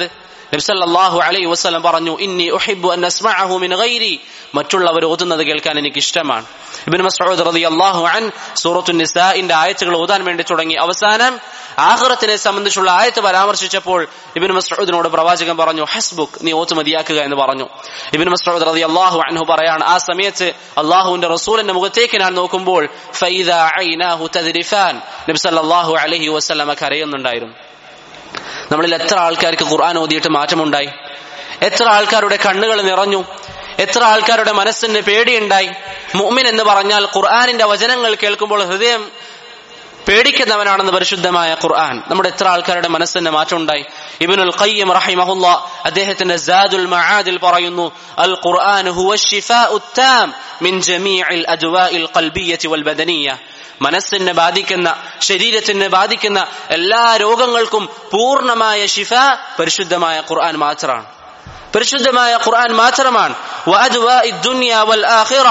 നബ്സല്ലാഹു അലൈ വസ്ലം പറഞ്ഞു ഇന്നി ഉഹിബു അൻ അസ്മഅഹു മിൻ ഗൈരി മറ്റുള്ളവർ ഓതുന്നത് കേൾക്കാൻ എനിക്ക് ഇഷ്ടമാണ് ഇബ്നു മസ്ഊദ് റളിയല്ലാഹു അൻ സൂറത്തു നിസാഇന്റെ ആയത്തുകൾ ഓതാൻ വേണ്ടി തുടങ്ങി അവസാനം ആഖിറത്തിനെ സംബന്ധിച്ചുള്ള ആയത്ത് പരാമർശിച്ചപ്പോൾ ഇബ്നു മസ്ഊദിനോട് പ്രവാചകൻ പറഞ്ഞു ഹസ്ബുക് നീ ഓത്ത് മതിയാക്കുക എന്ന് പറഞ്ഞു ഇബ്നു മസ്ഊദ് റളിയല്ലാഹു അൻഹു പറയാണ് ആ സമയത്ത് അള്ളാഹുവിന്റെ റസൂലിന്റെ മുഖത്തേക്ക് ഞാൻ നോക്കുമ്പോൾ ഫൈദാ ഐനാഹു തദ്രിഫാൻ നബി സല്ലല്ലാഹു അലൈഹി വസല്ലമ കരയുന്നുണ്ടായിരുന്നു നമ്മളിൽ എത്ര ആൾക്കാർക്ക് ഖുർആൻ ഓതിയിട്ട് മാറ്റമുണ്ടായി എത്ര ആൾക്കാരുടെ കണ്ണുകൾ നിറഞ്ഞു എത്ര ആൾക്കാരുടെ മനസ്സിന് പേടിയുണ്ടായി മുഅ്മിൻ എന്ന് പറഞ്ഞാൽ ഖുർആനിന്റെ വചനങ്ങൾ കേൾക്കുമ്പോൾ ഹൃദയം പേടിക്കുന്നവനാണെന്ന് പരിശുദ്ധമായ ഖുർആൻ നമ്മുടെ എത്ര ആൾക്കാരുടെ മനസ്സിന് മാറ്റമുണ്ടായി ഇബ്നുൽ ഖയ്യിം റഹിമഹുല്ല അദ്ദേഹത്തിന്റെ സാദുൽ മആദിൽ പറയുന്നു അൽ ഖുർആൻ ഹുവ ശിഫാഉ താം മിൻ ജമീഇൽ അദ്വാഇൽ ഖൽബിയ്യതി വൽ ബദനിയ്യ മനസ്സിനെ ബാധിക്കുന്ന ശരീരത്തിനെ ബാധിക്കുന്ന എല്ലാ രോഗങ്ങൾക്കും പൂർണ്ണമായ ശിഫ പരിശുദ്ധമായ ഖുർആൻ മാത്രമാണ് പരിശുദ്ധമായ ഖുർആൻ മാത്രമാണ് വഅദ്വാഇ ദുനിയ വൽ ആഖിറ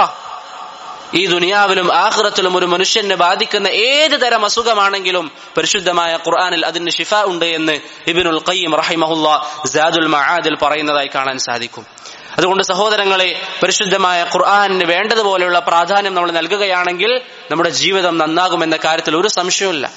ഈ ദുനിയാവിലും ആഖിറത്തിലും ഒരു മനുഷ്യനെ ബാധിക്കുന്ന ഏത് തരം അസുഖമാണെങ്കിലും പരിശുദ്ധമായ ഖുർആനിൽ അതിന് ഷിഫ ഉണ്ട് എന്ന് ഇബിനുൽ ഖയ്യിം റഹിമഹുല്ല സാദുൽ മആദിൽ പറയുന്നതായി കാണാൻ സാധിക്കും അതുകൊണ്ട് സഹോദരങ്ങളെ പരിശുദ്ധമായ ഖുർആാനിന് വേണ്ടതുപോലെയുള്ള പ്രാധാന്യം നമ്മൾ നൽകുകയാണെങ്കിൽ നമ്മുടെ ജീവിതം നന്നാകുമെന്ന കാര്യത്തിൽ ഒരു സംശയവുമില്ല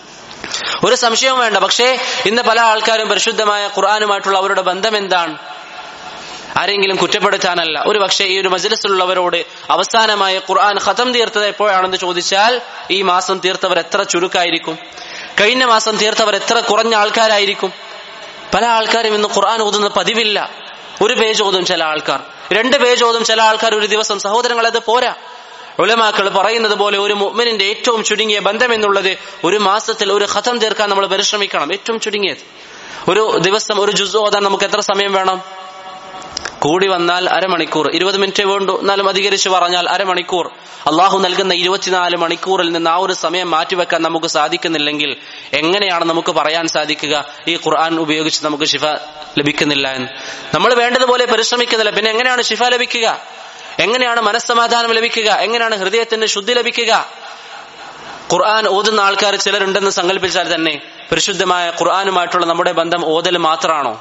ഒരു സംശയവും വേണ്ട പക്ഷേ ഇന്ന് പല ആൾക്കാരും പരിശുദ്ധമായ ഖുർആാനുമായിട്ടുള്ള അവരുടെ ബന്ധം എന്താണ് ആരെങ്കിലും കുറ്റപ്പെടുത്താനല്ല ഒരു പക്ഷേ ഈ ഒരു മജ്ലിസിലുള്ളവരോട് അവസാനമായ ഖുർആൻ ഖതം തീർത്തത് എപ്പോഴാണെന്ന് ചോദിച്ചാൽ ഈ മാസം തീർത്തവർ എത്ര ചുരുക്കായിരിക്കും കഴിഞ്ഞ മാസം തീർത്തവർ എത്ര കുറഞ്ഞ ആൾക്കാരായിരിക്കും പല ആൾക്കാരും ഇന്ന് ഖുർആൻ ഓതുന്ന പതിവില്ല ഒരു പേജ് ഓതും ചില ആൾക്കാർ രണ്ട് പേജ് ഓതും ചില ആൾക്കാർ ഒരു ദിവസം സഹോദരങ്ങൾ അത് പോരാ ഉലമാക്കൾ പറയുന്നത് പോലെ ഒരു മുഅ്മിനിന്റെ ഏറ്റവും ചുരുങ്ങിയ ബന്ധം എന്നുള്ളത് ഒരു മാസത്തിൽ ഒരു ഖതം തീർക്കാൻ നമ്മൾ പരിശ്രമിക്കണം ഏറ്റവും ചുരുങ്ങിയത് ഒരു ദിവസം ഒരു ജുസ് ഓതാൻ നമുക്ക് എത്ര സമയം വേണം കൂടി വന്നാൽ അരമണിക്കൂർ ഇരുപത് മിനിറ്റ് വേണ്ടു എന്നാലും അധികരിച്ച് പറഞ്ഞാൽ അരമണിക്കൂർ അള്ളാഹു നൽകുന്ന ഇരുപത്തിനാല് മണിക്കൂറിൽ നിന്ന് ആ ഒരു സമയം മാറ്റിവെക്കാൻ നമുക്ക് സാധിക്കുന്നില്ലെങ്കിൽ എങ്ങനെയാണ് നമുക്ക് പറയാൻ സാധിക്കുക ഈ ഖുർആൻ ഉപയോഗിച്ച് നമുക്ക് ശിഫ ലഭിക്കുന്നില്ല എന്ന് നമ്മൾ വേണ്ടതുപോലെ പരിശ്രമിക്കുന്നില്ല പിന്നെ എങ്ങനെയാണ് ശിഫ ലഭിക്കുക എങ്ങനെയാണ് മനസ്സമാധാനം ലഭിക്കുക എങ്ങനെയാണ് ഹൃദയത്തിന് ശുദ്ധി ലഭിക്കുക ഖുർആൻ ഓതുന്ന ആൾക്കാർ ചിലരുണ്ടെന്ന് സങ്കല്പിച്ചാൽ തന്നെ പരിശുദ്ധമായ ഖുർആനുമായിട്ടുള്ള നമ്മുടെ ബന്ധം ഓതൽ മാത്രമാണോ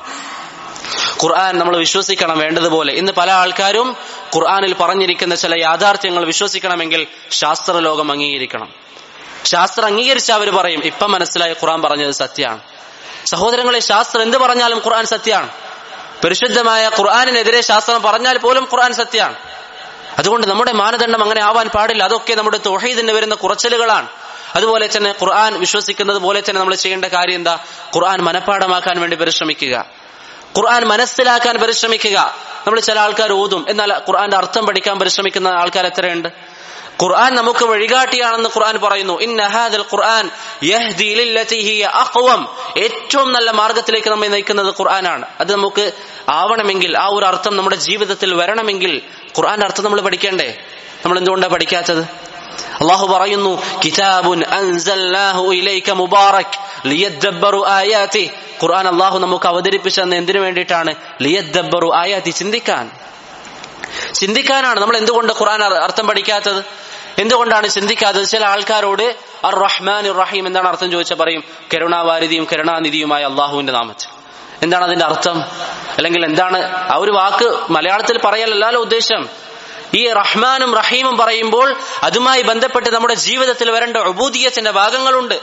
ഖുർആൻ നമ്മൾ വിശ്വസിക്കണം വേണ്ടതുപോലെ ഇന്ന് പല ആൾക്കാരും ഖുർആനിൽ പറഞ്ഞിരിക്കുന്ന ചില യാഥാർത്ഥ്യങ്ങൾ വിശ്വസിക്കണമെങ്കിൽ ശാസ്ത്രലോകം അംഗീകരിക്കണം ശാസ്ത്രം അംഗീകരിച്ച അവർ പറയും ഇപ്പം മനസ്സിലായി ഖുർആൻ പറഞ്ഞത് സത്യമാണ് സഹോദരങ്ങളെ ശാസ്ത്രം എന്ത് പറഞ്ഞാലും ഖുർആൻ സത്യമാണ് പരിശുദ്ധമായ ഖുർആാനിനെതിരെ ശാസ്ത്രം പറഞ്ഞാൽ പോലും ഖുർആൻ സത്യമാണ് അതുകൊണ്ട് നമ്മുടെ മാനദണ്ഡം അങ്ങനെ ആവാൻ പാടില്ല അതൊക്കെ നമ്മുടെ തൊഹീദിന് വരുന്ന കുറച്ചലുകളാണ് അതുപോലെ തന്നെ ഖുർആൻ വിശ്വസിക്കുന്നത് പോലെ തന്നെ നമ്മൾ ചെയ്യേണ്ട കാര്യം എന്താ ഖുർആൻ മനഃപ്പാടമാക്കാൻ വേണ്ടി പരിശ്രമിക്കുക ഖുർആൻ മനസ്സിലാക്കാൻ പരിശ്രമിക്കുക നമ്മൾ ചില ആൾക്കാർ ഓതും എന്നാൽ ഖുർആന്റെ അർത്ഥം പഠിക്കാൻ പരിശ്രമിക്കുന്ന ആൾക്കാർ എത്രയുണ്ട് ഖുർആൻ നമുക്ക് വഴികാട്ടിയാണെന്ന് ഖുർആൻ പറയുന്നു ഇന്നഹാദൽ ഖുർആൻ യഹ്ദി ലില്ലതി ഹിയ അഖ്വം ഏറ്റവും നല്ല മാർഗത്തിലേക്ക് നമ്മെ നയിക്കുന്നത് ഖുർആനാണ് അത് നമുക്ക് ആവണമെങ്കിൽ ആ ഒരു അർത്ഥം നമ്മുടെ ജീവിതത്തിൽ വരണമെങ്കിൽ ഖുർആന്റെ അർത്ഥം നമ്മൾ പഠിക്കണ്ടേ നമ്മൾ എന്തുകൊണ്ടാണ് പഠിക്കാത്തത് അള്ളാഹു പറയുന്നു കിതാബുൻ അൻസൽനാഹു ഇലൈക മുബാറക് ലിയദ്ദബ്ബറു ആയാതി ഖുർആൻ അള്ളാഹു നമുക്ക് അവതരിപ്പിച്ചെന്ന് എന്തിനു വേണ്ടിയിട്ടാണ് ലിയദ്ദബ്ബറു ആയാതി ചിന്തിക്കാൻ ചിന്തിക്കാനാണ് നമ്മൾ എന്തുകൊണ്ട് ഖുർആൻ അർത്ഥം പഠിക്കാത്തത് എന്തുകൊണ്ടാണ് ചിന്തിക്കാത്തത് ചില ആൾക്കാരോട് അർ റഹ്മാൻ റഹീം എന്താണ് അർത്ഥം ചോദിച്ചാൽ പറയും കരുണാവാരിധിയും കരുണാനിധിയുമായ അള്ളാഹുവിന്റെ നാമത്തിൽ എന്താണ് അതിന്റെ അർത്ഥം അല്ലെങ്കിൽ എന്താണ് ആ ഒരു വാക്ക് മലയാളത്തിൽ പറയലല്ലോ ഉദ്ദേശം ഈ റഹ്മാനും റഹീമും പറയുമ്പോൾ അതുമായി ബന്ധപ്പെട്ട് നമ്മുടെ ജീവിതത്തിൽ വരേണ്ട ഉബൂദിയത്തിന്റെ ഭാഗങ്ങളുണ്ട്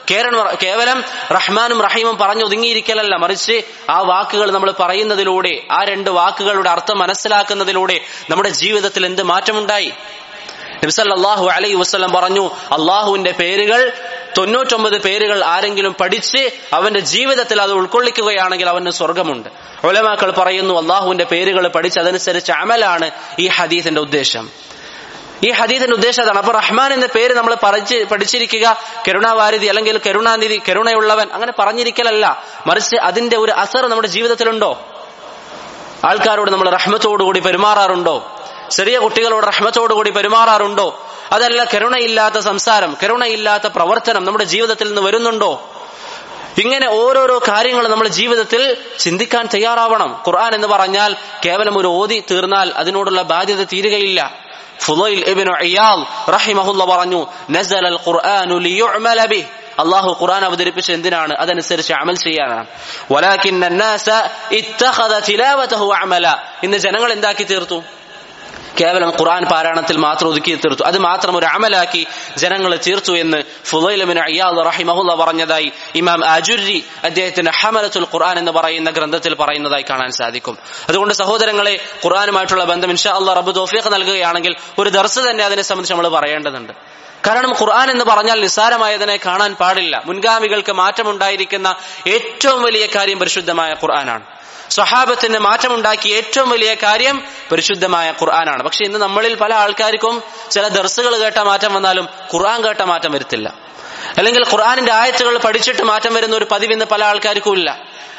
കേവലം റഹ്മാനും റഹീമും പറഞ്ഞു ഒതുങ്ങിയിരിക്കലല്ല മറിച്ച് ആ വാക്കുകൾ നമ്മൾ പറയുന്നതിലൂടെ ആ രണ്ട് വാക്കുകളുടെ അർത്ഥം മനസ്സിലാക്കുന്നതിലൂടെ നമ്മുടെ ജീവിതത്തിൽ എന്ത് മാറ്റമുണ്ടായി നബിസല്ലാഹു അലൈ വസ്ലം പറഞ്ഞു അള്ളാഹുവിന്റെ പേരുകൾ തൊണ്ണൂറ്റൊമ്പത് പേരുകൾ ആരെങ്കിലും പഠിച്ച് അവന്റെ ജീവിതത്തിൽ അത് ഉൾക്കൊള്ളിക്കുകയാണെങ്കിൽ അവന് സ്വർഗമുണ്ട് ഒലമാക്കൾ പറയുന്നു അള്ളാഹുവിന്റെ പേരുകൾ പഠിച്ച് അതനുസരിച്ച് അമലാണ് ഈ ഹദീസിന്റെ ഉദ്ദേശം ഈ ഹദീദിന്റെ ഉദ്ദേശം അതാണ് അപ്പൊ റഹ്മാൻ എന്ന പേര് നമ്മൾ പഠിച്ച് പഠിച്ചിരിക്കുക കരുണാവാരിധി അല്ലെങ്കിൽ കരുണാനിധി കരുണയുള്ളവൻ അങ്ങനെ പറഞ്ഞിരിക്കലല്ല മറിച്ച് അതിന്റെ ഒരു അസർ നമ്മുടെ ജീവിതത്തിലുണ്ടോ ആൾക്കാരോട് നമ്മൾ റഹ്മത്തോടുകൂടി പെരുമാറാറുണ്ടോ ചെറിയ കുട്ടികളോട് റഹ്മത്തോടുകൂടി പെരുമാറാറുണ്ടോ അതല്ല കരുണയില്ലാത്ത സംസാരം കരുണയില്ലാത്ത പ്രവർത്തനം നമ്മുടെ ജീവിതത്തിൽ നിന്ന് വരുന്നുണ്ടോ ഇങ്ങനെ ഓരോരോ കാര്യങ്ങൾ നമ്മുടെ ജീവിതത്തിൽ ചിന്തിക്കാൻ തയ്യാറാവണം ഖുർആൻ എന്ന് പറഞ്ഞാൽ കേവലം ഒരു ഓതി തീർന്നാൽ അതിനോടുള്ള ബാധ്യത തീരുകയില്ല ഫുലൈൽ ഇബ്നു ഇയാൽ റഹിമഹുല്ല പറഞ്ഞു നസൽ അൽ ഖുർആനു ലിയുഅമല ബിഹ് അള്ളാഹു ഖുർആൻ അവതരിപ്പിച്ച എന്തിനാണ് അതനുസരിച്ച് അമൽ ചെയ്യാനാണ് വലാകിന്ന الناس اتخذ تلاوته عملا ഇന്ന് ജനങ്ങൾ എന്താക്കി തീർത്തു കേവലം ഖുർആൻ പാരായണത്തിൽ മാത്രം ഒതുക്കി തീർത്തു അത് മാത്രം ഒരു അമലാക്കി ജനങ്ങൾ തീർത്തു എന്ന് ഫുലൈലമിന് അയ്യാദ് റഹിമഹുല്ല പറഞ്ഞതായി ഇമാം അജുരി അദ്ദേഹത്തിന്റെ ഹമലത്തുൽ ഖുർആൻ എന്ന് പറയുന്ന ഗ്രന്ഥത്തിൽ പറയുന്നതായി കാണാൻ സാധിക്കും അതുകൊണ്ട് സഹോദരങ്ങളെ ഖുർആനുമായിട്ടുള്ള ബന്ധം ഇൻഷാ അള്ളാഹ് റബ്ബ് തോഫീഖ് നൽകുകയാണെങ്കിൽ ഒരു ദർസ് തന്നെ അതിനെ സംബന്ധിച്ച് നമ്മൾ പറയേണ്ടതുണ്ട് കാരണം ഖുർആൻ എന്ന് പറഞ്ഞാൽ നിസ്സാരമായതിനെ കാണാൻ പാടില്ല മുൻഗാമികൾക്ക് മാറ്റമുണ്ടായിരിക്കുന്ന ഏറ്റവും വലിയ കാര്യം പരിശുദ്ധമായ ഖുർആനാണ് സ്വഹാബത്തിന് മാറ്റമുണ്ടാക്കിയ ഏറ്റവും വലിയ കാര്യം പരിശുദ്ധമായ ഖുർആനാണ് പക്ഷെ ഇന്ന് നമ്മളിൽ പല ആൾക്കാർക്കും ചില ദർസുകൾ കേട്ട മാറ്റം വന്നാലും ഖുർആൻ കേട്ട മാറ്റം വരുത്തില്ല അല്ലെങ്കിൽ ഖുർആനിന്റെ ആയത്തുകൾ പഠിച്ചിട്ട് മാറ്റം വരുന്ന ഒരു പതിവ് ഇന്ന് പല ആൾക്കാർക്കും ഇല്ല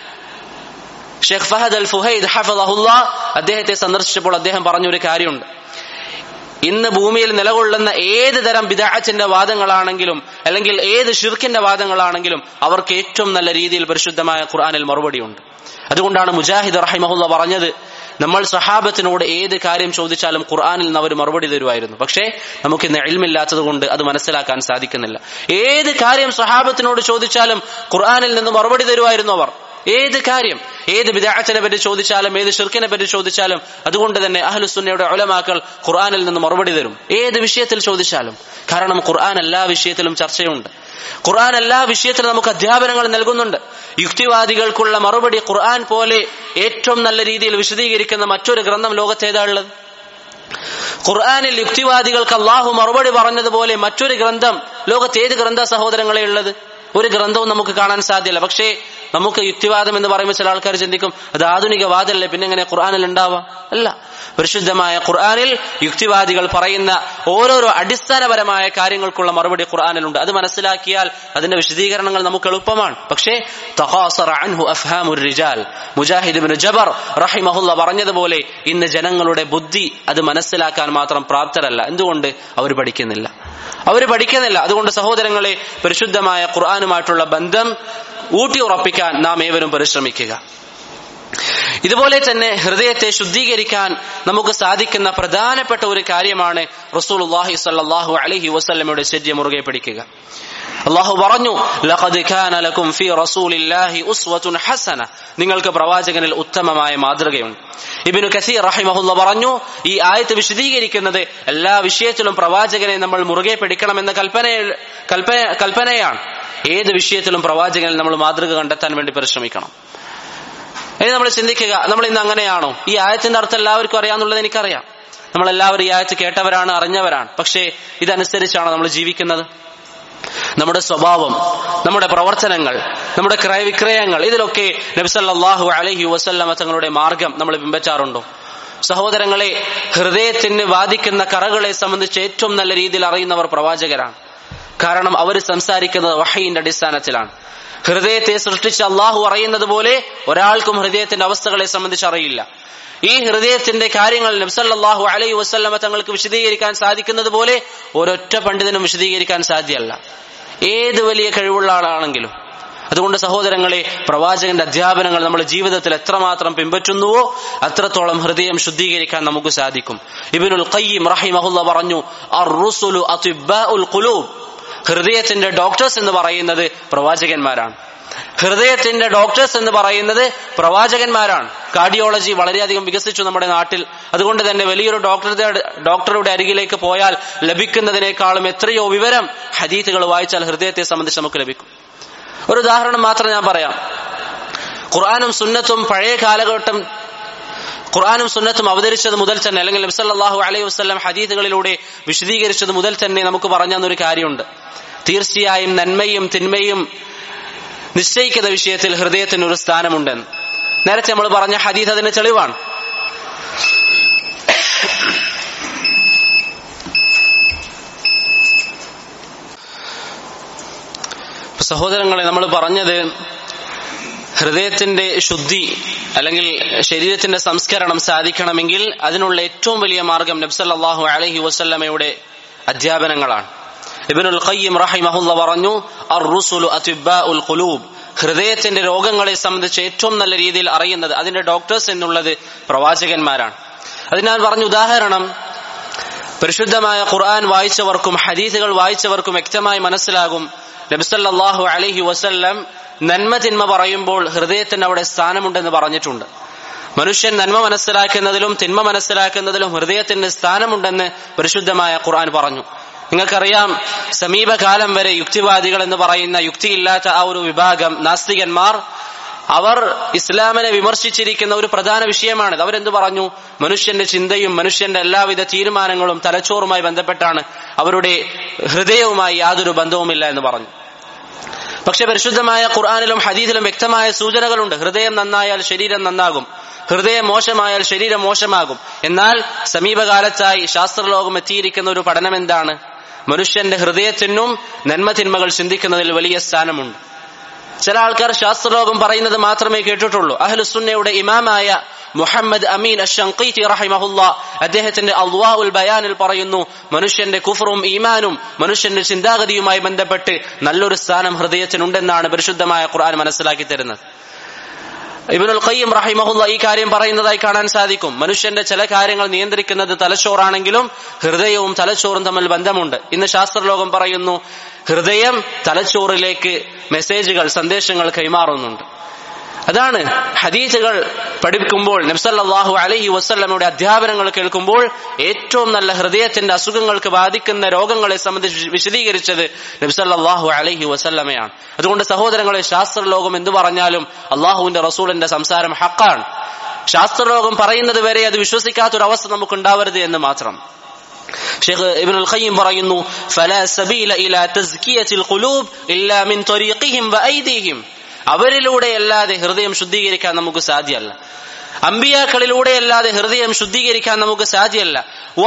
ഷെയ്ഖ് ഫഹദ് അൽ ഫുഹൈദ് ഹഫദഹുല്ല അദ്ദേഹത്തെ സന്ദർശിച്ചപ്പോൾ അദ്ദേഹം പറഞ്ഞൊരു കാര്യമുണ്ട് ഇന്ന് ഭൂമിയിൽ നിലകൊള്ളുന്ന ഏത് തരം ബിദാഅത്തിന്റെ വാദങ്ങളാണെങ്കിലും അല്ലെങ്കിൽ ഏത് ഷിർക്കിന്റെ വാദങ്ങളാണെങ്കിലും അവർക്ക് ഏറ്റവും നല്ല രീതിയിൽ പരിശുദ്ധമായ ഖുർആനിൽ മറുപടിയുണ്ട് അതുകൊണ്ടാണ് മുജാഹിദ് റഹിമഹുല്ല പറഞ്ഞത് നമ്മൾ സഹാബത്തിനോട് ഏത് കാര്യം ചോദിച്ചാലും ഖുർആനിൽ നിന്ന് അവർ മറുപടി തരുമായിരുന്നു പക്ഷേ നമുക്കിന്ന് എൽമില്ലാത്തത് കൊണ്ട് അത് മനസ്സിലാക്കാൻ സാധിക്കുന്നില്ല ഏത് കാര്യം സഹാബത്തിനോട് ചോദിച്ചാലും ഖുർആനിൽ നിന്ന് മറുപടി തരുമായിരുന്നു അവർ ഏത് കാര്യം ഏത് വിദാഅത്തിനെ പറ്റി ചോദിച്ചാലും ഏത് ഷിർക്കിനെ പറ്റി ചോദിച്ചാലും അതുകൊണ്ട് തന്നെ അഹ്ലുസുന്നയുടെ ഉലമാക്കൾ ഖുർആനിൽ നിന്ന് മറുപടി തരും ഏത് വിഷയത്തിൽ ചോദിച്ചാലും കാരണം ഖുർആൻ എല്ലാ വിഷയത്തിലും ചർച്ചയുണ്ട് ഖുർആൻ എല്ലാ വിഷയത്തിലും നമുക്ക് അധ്യാപനങ്ങൾ നൽകുന്നുണ്ട് യുക്തിവാദികൾക്കുള്ള മറുപടി ഖുർആൻ പോലെ ഏറ്റവും നല്ല രീതിയിൽ വിശദീകരിക്കുന്ന മറ്റൊരു ഗ്രന്ഥം ലോകത്തേതാ ഉള്ളത് ഖുർആനിൽ യുക്തിവാദികൾക്ക് അള്ളാഹു മറുപടി പറഞ്ഞതുപോലെ മറ്റൊരു ഗ്രന്ഥം ലോകത്ത് ഏത് ഗ്രന്ഥ സഹോദരങ്ങളെ ഉള്ളത് ഒരു ഗ്രന്ഥവും നമുക്ക് കാണാൻ സാധ്യമല്ല പക്ഷേ നമുക്ക് യുക്തിവാദം എന്ന് പറയുമ്പോൾ ചില ആൾക്കാർ ചിന്തിക്കും അത് ആധുനിക വാദമല്ലേ പിന്നെ എങ്ങനെ ഖുർആനിൽ ഉണ്ടാവാം അല്ല പരിശുദ്ധമായ ഖുർആനിൽ യുക്തിവാദികൾ പറയുന്ന ഓരോരോ അടിസ്ഥാനപരമായ കാര്യങ്ങൾക്കുള്ള മറുപടി ഖുർആനിലുണ്ട് അത് മനസ്സിലാക്കിയാൽ അതിന്റെ വിശദീകരണങ്ങൾ നമുക്ക് എളുപ്പമാണ് പക്ഷേ മുജാഹിദ് ജബർ റഹിമഹുല്ല പറഞ്ഞതുപോലെ ഇന്ന് ജനങ്ങളുടെ ബുദ്ധി അത് മനസ്സിലാക്കാൻ മാത്രം പ്രാപ്തരല്ല എന്തുകൊണ്ട് അവർ പഠിക്കുന്നില്ല അവർ പഠിക്കുന്നില്ല അതുകൊണ്ട് സഹോദരങ്ങളെ പരിശുദ്ധമായ ഖുർആാനുമായിട്ടുള്ള ബന്ധം ഊട്ടി ഉറപ്പിക്കാൻ നാം ഏവരും പരിശ്രമിക്കുക ഇതുപോലെ തന്നെ ഹൃദയത്തെ ശുദ്ധീകരിക്കാൻ നമുക്ക് സാധിക്കുന്ന പ്രധാനപ്പെട്ട ഒരു കാര്യമാണ് റസൂൽ അള്ളാഹി സല്ലാഹു അലഹി വസ്ലമയുടെ ശര്യ മുറുകെ പിടിക്കുക അള്ളാഹു പറഞ്ഞു ലഖദ് കാന ലക്കും ഫീ റസൂലില്ലാഹി ഉസ്വത്തുൻ ഹസന നിങ്ങൾക്ക് പ്രവാചകനിൽ ഉത്തമമായ മാതൃകയുണ്ട് ഇബ്നു കസീർ റഹിമഹുല്ല പറഞ്ഞു ഈ ആയത്ത് വിശദീകരിക്കുന്നത് എല്ലാ വിഷയത്തിലും പ്രവാചകനെ നമ്മൾ മുറുകെ പിടിക്കണമെന്ന കൽപ്പന കൽപ്പന കൽപ്പനയാണ് ഏത് വിഷയത്തിലും പ്രവാചകനിൽ നമ്മൾ മാതൃക കണ്ടെത്താൻ വേണ്ടി പരിശ്രമിക്കണം ഇനി നമ്മൾ ചിന്തിക്കുക നമ്മൾ ഇന്ന് അങ്ങനെയാണോ ഈ ആയത്തിന്റെ അർത്ഥം എല്ലാവർക്കും അറിയാന്നുള്ളത് എനിക്കറിയാം നമ്മളെല്ലാവരും ഈ ആയത്ത് കേട്ടവരാണ് അറിഞ്ഞവരാണ് പക്ഷേ ഇതനുസരിച്ചാണോ നമ്മൾ ജീവിക്കുന്നത് നമ്മുടെ സ്വഭാവം നമ്മുടെ പ്രവർത്തനങ്ങൾ നമ്മുടെ ക്രയവിക്രയങ്ങൾ ഇതിലൊക്കെ നബ്സല്ലാഹു അലഹി വസല്ലമ തങ്ങളുടെ മാർഗം നമ്മൾ പിൻപറ്റാറുണ്ടോ സഹോദരങ്ങളെ ഹൃദയത്തിന് ബാധിക്കുന്ന കറകളെ സംബന്ധിച്ച് ഏറ്റവും നല്ല രീതിയിൽ അറിയുന്നവർ പ്രവാചകരാണ് കാരണം അവർ സംസാരിക്കുന്നത് വഹയിന്റെ അടിസ്ഥാനത്തിലാണ് ഹൃദയത്തെ സൃഷ്ടിച്ച അള്ളാഹു അറിയുന്നത് പോലെ ഒരാൾക്കും ഹൃദയത്തിന്റെ അവസ്ഥകളെ സംബന്ധിച്ച് അറിയില്ല ഈ ഹൃദയത്തിന്റെ കാര്യങ്ങൾ നബ്സല്ലാഹു അലൈഹി വസ്ല്ലമ തങ്ങൾക്ക് വിശദീകരിക്കാൻ സാധിക്കുന്നത് പോലെ ഒരൊറ്റ പണ്ഡിതനും വിശദീകരിക്കാൻ സാധ്യമല്ല ഏത് വലിയ കഴിവുള്ള ആളാണെങ്കിലും അതുകൊണ്ട് സഹോദരങ്ങളെ പ്രവാചകന്റെ അധ്യാപനങ്ങൾ നമ്മുടെ ജീവിതത്തിൽ എത്രമാത്രം പിൻപറ്റുന്നുവോ അത്രത്തോളം ഹൃദയം ശുദ്ധീകരിക്കാൻ നമുക്ക് സാധിക്കും ഇബിനുൽ ഖയ്യിം റഹിമഹുല്ല പറഞ്ഞു അർറുസുലു അത്ബാഉൽ ഖുലൂബ് ഹൃദയത്തിന്റെ ഡോക്ടേഴ്സ് എന്ന് പറയുന്നത് പ്രവാചകന്മാരാണ് ഹൃദയത്തിന്റെ ഡോക്ടേഴ്സ് എന്ന് പറയുന്നത് പ്രവാചകന്മാരാണ് കാർഡിയോളജി വളരെയധികം വികസിച്ചു നമ്മുടെ നാട്ടിൽ അതുകൊണ്ട് തന്നെ വലിയൊരു ഡോക്ടറുടെ ഡോക്ടറുടെ അരികിലേക്ക് പോയാൽ ലഭിക്കുന്നതിനേക്കാളും എത്രയോ വിവരം ഹദീത്തുകൾ വായിച്ചാൽ ഹൃദയത്തെ സംബന്ധിച്ച് നമുക്ക് ലഭിക്കും ഒരു ഉദാഹരണം മാത്രം ഞാൻ പറയാം ഖുർആാനും സുന്നത്തും പഴയ കാലഘട്ടം ഖുർആാനും സുന്നത്തും അവതരിച്ചത് മുതൽ തന്നെ അല്ലെങ്കിൽ നബ്സല്ലാഹു അലൈഹി വസ്ലം ഹദീദുകളിലൂടെ വിശദീകരിച്ചത് മുതൽ തന്നെ നമുക്ക് പറഞ്ഞൊരു കാര്യമുണ്ട് തീർച്ചയായും നന്മയും തിന്മയും നിശ്ചയിക്കുന്ന വിഷയത്തിൽ ഹൃദയത്തിന് ഒരു സ്ഥാനമുണ്ടെന്ന് നേരത്തെ നമ്മൾ പറഞ്ഞ ഹദീദ് അതിന് തെളിവാണ് സഹോദരങ്ങളെ നമ്മൾ പറഞ്ഞത് ഹൃദയത്തിന്റെ ശുദ്ധി അല്ലെങ്കിൽ ശരീരത്തിന്റെ സംസ്കരണം സാധിക്കണമെങ്കിൽ അതിനുള്ള ഏറ്റവും വലിയ മാർഗം നബ്സല്ലാഹു അലഹി വസ്ല്ലമയുടെ അധ്യാപനങ്ങളാണ് ഇബിനുൽ ഖയ്യിം റഹിമഹുല്ല പറഞ്ഞു അർ റുസുലു അത്ബാഉൽ ഖുലൂബ് ഹൃദയത്തിന്റെ രോഗങ്ങളെ സംബന്ധിച്ച് ഏറ്റവും നല്ല രീതിയിൽ അറിയുന്നത് അതിന്റെ ഡോക്ടേഴ്സ് എന്നുള്ളത് പ്രവാചകന്മാരാണ് അതിനാൽ പറഞ്ഞ ഉദാഹരണം പരിശുദ്ധമായ ഖുർആൻ വായിച്ചവർക്കും ഹദീസുകൾ വായിച്ചവർക്കും വ്യക്തമായി മനസ്സിലാകും നബിസല്ലാഹു അലഹി വസല്ലം നന്മ തിന്മ പറയുമ്പോൾ ഹൃദയത്തിന് അവിടെ സ്ഥാനമുണ്ടെന്ന് പറഞ്ഞിട്ടുണ്ട് മനുഷ്യൻ നന്മ മനസ്സിലാക്കുന്നതിലും തിന്മ മനസ്സിലാക്കുന്നതിലും ഹൃദയത്തിന് സ്ഥാനമുണ്ടെന്ന് പരിശുദ്ധമായ ഖുർആൻ പറഞ്ഞു നിങ്ങൾക്കറിയാം സമീപകാലം വരെ യുക്തിവാദികൾ എന്ന് പറയുന്ന യുക്തിയില്ലാത്ത ആ ഒരു വിഭാഗം നാസ്തികന്മാർ അവർ ഇസ്ലാമിനെ വിമർശിച്ചിരിക്കുന്ന ഒരു പ്രധാന വിഷയമാണ് അവരെന്ത് പറഞ്ഞു മനുഷ്യന്റെ ചിന്തയും മനുഷ്യന്റെ എല്ലാവിധ തീരുമാനങ്ങളും തലച്ചോറുമായി ബന്ധപ്പെട്ടാണ് അവരുടെ ഹൃദയവുമായി യാതൊരു ബന്ധവുമില്ല എന്ന് പറഞ്ഞു പക്ഷെ പരിശുദ്ധമായ ഖുർആാനിലും ഹദീദിലും വ്യക്തമായ സൂചനകളുണ്ട് ഹൃദയം നന്നായാൽ ശരീരം നന്നാകും ഹൃദയം മോശമായാൽ ശരീരം മോശമാകും എന്നാൽ സമീപകാലത്തായി ശാസ്ത്രലോകം എത്തിയിരിക്കുന്ന ഒരു പഠനം എന്താണ് മനുഷ്യന്റെ ഹൃദയത്തിനും നന്മ തിന്മകൾ ചിന്തിക്കുന്നതിൽ വലിയ സ്ഥാനമുണ്ട് ചില ആൾക്കാർ ശാസ്ത്രലോകം പറയുന്നത് മാത്രമേ കേട്ടിട്ടുള്ളൂ അഹ്ലുസുന്നയുടെ ഇമാമായ മുഹമ്മദ് അമീൻ അഷങ്കീറ്റി റഹിമഹുല്ല അദ്ദേഹത്തിന്റെ അള്ളാ ഉൽ ബയാനിൽ പറയുന്നു മനുഷ്യന്റെ കുഫറും ഈമാനും മനുഷ്യന്റെ ചിന്താഗതിയുമായി ബന്ധപ്പെട്ട് നല്ലൊരു സ്ഥാനം ഹൃദയത്തിനുണ്ടെന്നാണ് പരിശുദ്ധമായ ഖുർആൻ മനസ്സിലാക്കി തരുന്നത് ഇബിനുൽ ഖയ്യം റഹിമഹുല്ല ഈ കാര്യം പറയുന്നതായി കാണാൻ സാധിക്കും മനുഷ്യന്റെ ചില കാര്യങ്ങൾ നിയന്ത്രിക്കുന്നത് തലച്ചോറാണെങ്കിലും ഹൃദയവും തലച്ചോറും തമ്മിൽ ബന്ധമുണ്ട് ഇന്ന് ശാസ്ത്രലോകം പറയുന്നു ഹൃദയം തലച്ചോറിലേക്ക് മെസ്സേജുകൾ സന്ദേശങ്ങൾ കൈമാറുന്നുണ്ട് അതാണ് ഹദീസുകൾ പഠിക്കുമ്പോൾ നബ്സല്ലാഹു അലഹി വസ്ല്ലമയുടെ അധ്യാപനങ്ങൾ കേൾക്കുമ്പോൾ ഏറ്റവും നല്ല ഹൃദയത്തിന്റെ അസുഖങ്ങൾക്ക് ബാധിക്കുന്ന രോഗങ്ങളെ സംബന്ധിച്ച് വിശദീകരിച്ചത് നബ്സല്ലാഹു അലഹി വസല്ലമയാണ് അതുകൊണ്ട് സഹോദരങ്ങളെ ശാസ്ത്രലോകം എന്തു പറഞ്ഞാലും അള്ളാഹുവിന്റെ റസൂലിന്റെ സംസാരം ഹക്കാണ് ശാസ്ത്രലോകം പറയുന്നത് വരെ അത് വിശ്വസിക്കാത്തൊരവസ്ഥ നമുക്ക് ഉണ്ടാവരുത് എന്ന് മാത്രം ഷെയ്ഖ് ഇബ്നുൽ ഖയ്യിം പറയുന്നു ഫലാ സബീല ഇലാ തസ്കിയത്തിൽ ഖുലൂബ് ഇല്ലാ മിൻ ത്വരീഖിഹിം വഅയ്ദീഹിം അവരിലൂടെയല്ലാതെ ഹൃദയം ശുദ്ധീകരിക്കാൻ നമുക്ക് സാധ്യമല്ല അമ്പിയാക്കളിലൂടെയല്ലാതെ ഹൃദയം ശുദ്ധീകരിക്കാൻ നമുക്ക് സാധ്യമല്ല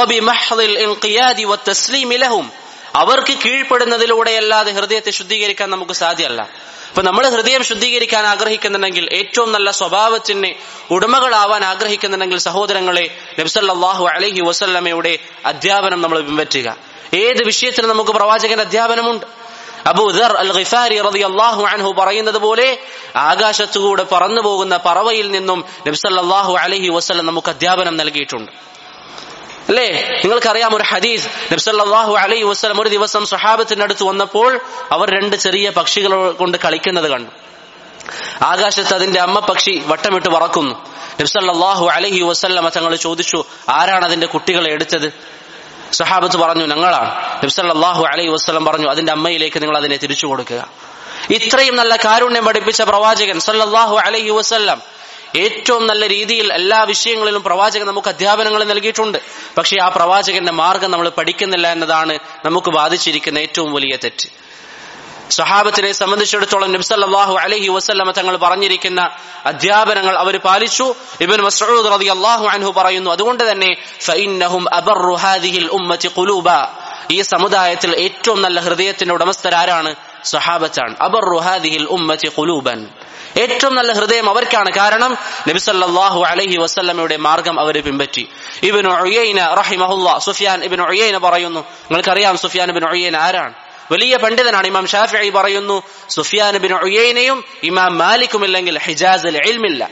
അവർക്ക് കീഴ്പ്പെടുന്നതിലൂടെയല്ലാതെ ഹൃദയത്തെ ശുദ്ധീകരിക്കാൻ നമുക്ക് സാധ്യമല്ല അപ്പൊ നമ്മൾ ഹൃദയം ശുദ്ധീകരിക്കാൻ ആഗ്രഹിക്കുന്നുണ്ടെങ്കിൽ ഏറ്റവും നല്ല സ്വഭാവത്തിന് ഉടമകളാവാൻ ആഗ്രഹിക്കുന്നുണ്ടെങ്കിൽ സഹോദരങ്ങളെ നബ്സല്ലാഹു അലഹി വസല്ലമയുടെ അധ്യാപനം നമ്മൾ പിൻപറ്റുക ഏത് വിഷയത്തിന് നമുക്ക് പ്രവാചകന്റെ അധ്യാപനമുണ്ട് അബൂദർ അൽ ഖിഫാരി റളിയല്ലാഹു അൻഹു പറയുന്നത് പോലെ ആകാശത്തുകൂടെ പറന്നു പോകുന്ന പറവയിൽ നിന്നും നബ്സല്ലാഹു അലഹി വസ്ലം നമുക്ക് അധ്യാപനം നൽകിയിട്ടുണ്ട് അല്ലേ നിങ്ങൾക്കറിയാം ഒരു ഹദീസ് നബ്സല്ലാഹു അലൈഹി വസ്ലം ഒരു ദിവസം സഹാബത്തിന്റെ അടുത്ത് വന്നപ്പോൾ അവർ രണ്ട് ചെറിയ പക്ഷികൾ കൊണ്ട് കളിക്കുന്നത് കണ്ടു ആകാശത്ത് അതിന്റെ അമ്മ പക്ഷി വട്ടമിട്ട് പറക്കുന്നു നബ്സല്ലാഹു അലഹി വസ്ല്ലമ തങ്ങൾ ചോദിച്ചു ആരാണ് അതിന്റെ കുട്ടികളെ എടുത്തത് സഹാബത്ത് പറഞ്ഞു ഞങ്ങളാണ് നബ്സല്ലാഹു അലൈഹി വസ്ലം പറഞ്ഞു അതിന്റെ അമ്മയിലേക്ക് നിങ്ങൾ അതിനെ തിരിച്ചു കൊടുക്കുക ഇത്രയും നല്ല കാരുണ്യം പഠിപ്പിച്ച പ്രവാചകൻ സല്ലല്ലാഹു അലൈഹി വസ്ല്ലാം ഏറ്റവും നല്ല രീതിയിൽ എല്ലാ വിഷയങ്ങളിലും പ്രവാചകൻ നമുക്ക് അധ്യാപനങ്ങൾ നൽകിയിട്ടുണ്ട് പക്ഷെ ആ പ്രവാചകന്റെ മാർഗം നമ്മൾ പഠിക്കുന്നില്ല എന്നതാണ് നമുക്ക് ബാധിച്ചിരിക്കുന്ന ഏറ്റവും വലിയ തെറ്റ് സഹാബത്തിനെ സംബന്ധിച്ചിടത്തോളം നബ്സല്ലാഹു അലഹി വസ്ല്ലമ തങ്ങൾ പറഞ്ഞിരിക്കുന്ന അധ്യാപനങ്ങൾ അവർ പാലിച്ചു ഇബൻ മസ്ഊദ് റളിയല്ലാഹു അൻഹു പറയുന്നു അതുകൊണ്ട് തന്നെ ഫഇന്നഹും അബറു ഹാദിഹിൽ ഉമ്മത്തി ഖുലൂബ ഈ സമുദായത്തിൽ ഏറ്റവും നല്ല ഹൃദയത്തിന്റെ ഉടമസ്ഥരാരാണ് സഹാബത്താണ് അബറു ഹാദിഹിൽ ഉമ്മത്തി ഖുലൂബൻ ഏറ്റവും നല്ല ഹൃദയം അവർക്കാണ് കാരണം നബിസല്ലാഹു അലഹി വസ്ല്ലമയുടെ മാർഗം അവർ പിൻപറ്റി ഇബിൻ ഉയൈന റഹിമഹുല്ല സുഫിയാൻ ഇബിൻ ഉയൈന പറയുന്നു നിങ്ങൾക്കറിയാം സുഫിയാൻ ഇബിൻ ഉയൈന ആരാണ് വലിയ പണ്ഡിതനാണ് ഇമാം ഷാഫി പറയുന്നു സുഫിയാൻ ബിൻ ഉയൈനയും ഇമാം മാലിക്കും ഇല്ലെങ്കിൽ ഹിജാസിൽ ഇൽമില്ല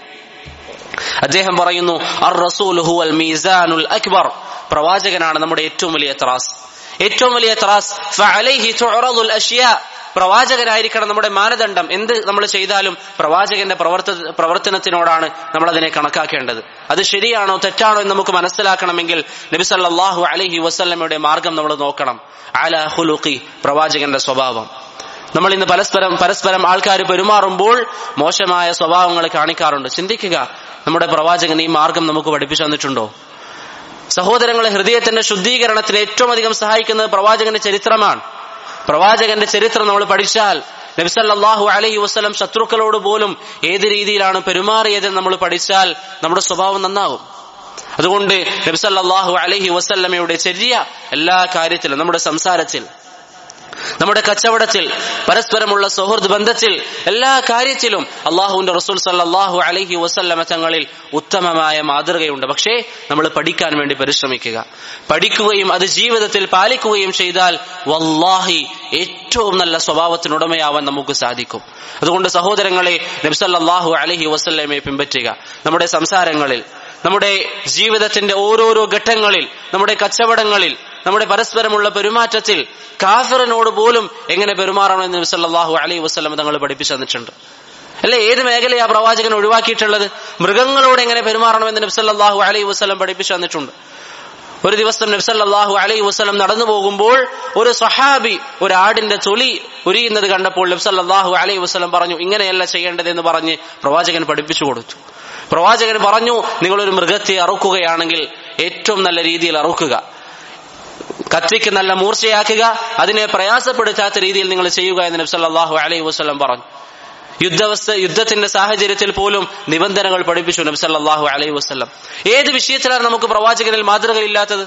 അദ്ദേഹം പറയുന്നു അർ റസൂൽ ഹുവൽ മീസാനുൽ അക്ബർ പ്രവാചകനാണ് നമ്മുടെ ഏറ്റവും വലിയ ത്രാസ് ഏറ്റവും വലിയ ത്രാസ് ഫഅലൈഹി തുഅറദുൽ അഷ്യാ പ്രവാചകനായിരിക്കണം നമ്മുടെ മാനദണ്ഡം എന്ത് നമ്മൾ ചെയ്താലും പ്രവാചകന്റെ പ്രവർത്ത പ്രവർത്തനത്തിനോടാണ് നമ്മൾ അതിനെ കണക്കാക്കേണ്ടത് അത് ശരിയാണോ തെറ്റാണോ എന്ന് നമുക്ക് മനസ്സിലാക്കണമെങ്കിൽ നബി സല്ലല്ലാഹു അലൈഹി വസല്ലമയുടെ മാർഗം നമ്മൾ നോക്കണം അല ഹുലുഖി പ്രവാചകന്റെ സ്വഭാവം നമ്മൾ ഇന്ന് പരസ്പരം പരസ്പരം ആൾക്കാർ പെരുമാറുമ്പോൾ മോശമായ സ്വഭാവങ്ങൾ കാണിക്കാറുണ്ട് ചിന്തിക്കുക നമ്മുടെ പ്രവാചകൻ ഈ മാർഗം നമുക്ക് പഠിപ്പിച്ചു തന്നിട്ടുണ്ടോ സഹോദരങ്ങളെ ഹൃദയത്തിന്റെ ശുദ്ധീകരണത്തിന് ഏറ്റവും അധികം സഹായിക്കുന്നത് പ്രവാചകന്റെ ചരിത്രമാണ് പ്രവാചകന്റെ ചരിത്രം നമ്മൾ പഠിച്ചാൽ നബിസല്ലാഹു അലൈഹി വസ്ലം ശത്രുക്കളോട് പോലും ഏത് രീതിയിലാണ് പെരുമാറിയതെന്ന് നമ്മൾ പഠിച്ചാൽ നമ്മുടെ സ്വഭാവം നന്നാവും അതുകൊണ്ട് നബിസല്ലാഹു അലൈഹി വസല്ലമയുടെ ചെറിയ എല്ലാ കാര്യത്തിലും നമ്മുടെ സംസാരത്തിൽ നമ്മുടെ കച്ചവടത്തിൽ പരസ്പരമുള്ള സൗഹൃദ ബന്ധത്തിൽ എല്ലാ കാര്യത്തിലും അള്ളാഹുവിന്റെ റസൂൽ സല്ലാഹു അലഹി വസല്ലമ തങ്ങളിൽ ഉത്തമമായ മാതൃകയുണ്ട് പക്ഷേ നമ്മൾ പഠിക്കാൻ വേണ്ടി പരിശ്രമിക്കുക പഠിക്കുകയും അത് ജീവിതത്തിൽ പാലിക്കുകയും ചെയ്താൽ വല്ലാഹി ഏറ്റവും നല്ല സ്വഭാവത്തിനുടമയാവാൻ നമുക്ക് സാധിക്കും അതുകൊണ്ട് സഹോദരങ്ങളെ നബ്സല്ലാഹു അലഹി വസല്ലമയെ പിൻപറ്റുക നമ്മുടെ സംസാരങ്ങളിൽ നമ്മുടെ ജീവിതത്തിന്റെ ഓരോരോ ഘട്ടങ്ങളിൽ നമ്മുടെ കച്ചവടങ്ങളിൽ നമ്മുടെ പരസ്പരമുള്ള പെരുമാറ്റത്തിൽ കാഫിറിനോട് പോലും എങ്ങനെ പെരുമാറണമെന്ന് നബി സല്ലല്ലാഹു അലൈഹി വസല്ലം തങ്ങൾ പഠിപ്പിച്ചു തന്നിട്ടുണ്ട് അല്ലെ ഏത് മേഖലയാ പ്രവാചകൻ ഒഴിവാക്കിയിട്ടുള്ളത് മൃഗങ്ങളോട് എങ്ങനെ പെരുമാറണമെന്ന് നബി സല്ലല്ലാഹു അലൈഹി വസല്ലം പഠിപ്പിച്ചു തന്നിട്ടുണ്ട് ഒരു ദിവസം നബ്സല്ലാഹു അലൈഹി വസ്ലം നടന്നു പോകുമ്പോൾ ഒരു സഹാബി ഒരു ആടിന്റെ തൊലി ഉരിയുന്നത് കണ്ടപ്പോൾ നബ്സല്ലാഹു അലൈഹി വസ്ലം പറഞ്ഞു ഇങ്ങനെയല്ല ചെയ്യേണ്ടതെന്ന് പറഞ്ഞ് പ്രവാചകൻ പഠിപ്പിച്ചു കൊടുത്തു പ്രവാചകൻ പറഞ്ഞു നിങ്ങളൊരു മൃഗത്തെ അറുക്കുകയാണെങ്കിൽ ഏറ്റവും നല്ല രീതിയിൽ അറുക്കുക കത്തിക്ക് നല്ല മൂർച്ചയാക്കുക അതിനെ പ്രയാസപ്പെടുത്താത്ത രീതിയിൽ നിങ്ങൾ ചെയ്യുക എന്ന് നബ്സല്ലാഹു അലൈഹി വസ്ലം പറഞ്ഞു യുദ്ധവസ്ഥ യുദ്ധത്തിന്റെ സാഹചര്യത്തിൽ പോലും നിബന്ധനകൾ പഠിപ്പിച്ചു നബി സല്ലല്ലാഹു അലൈഹി വസല്ലം ഏത് വിഷയത്തിലാണ് നമുക്ക് പ്രവാചകനിൽ മാതൃകയില്ലാത്തത്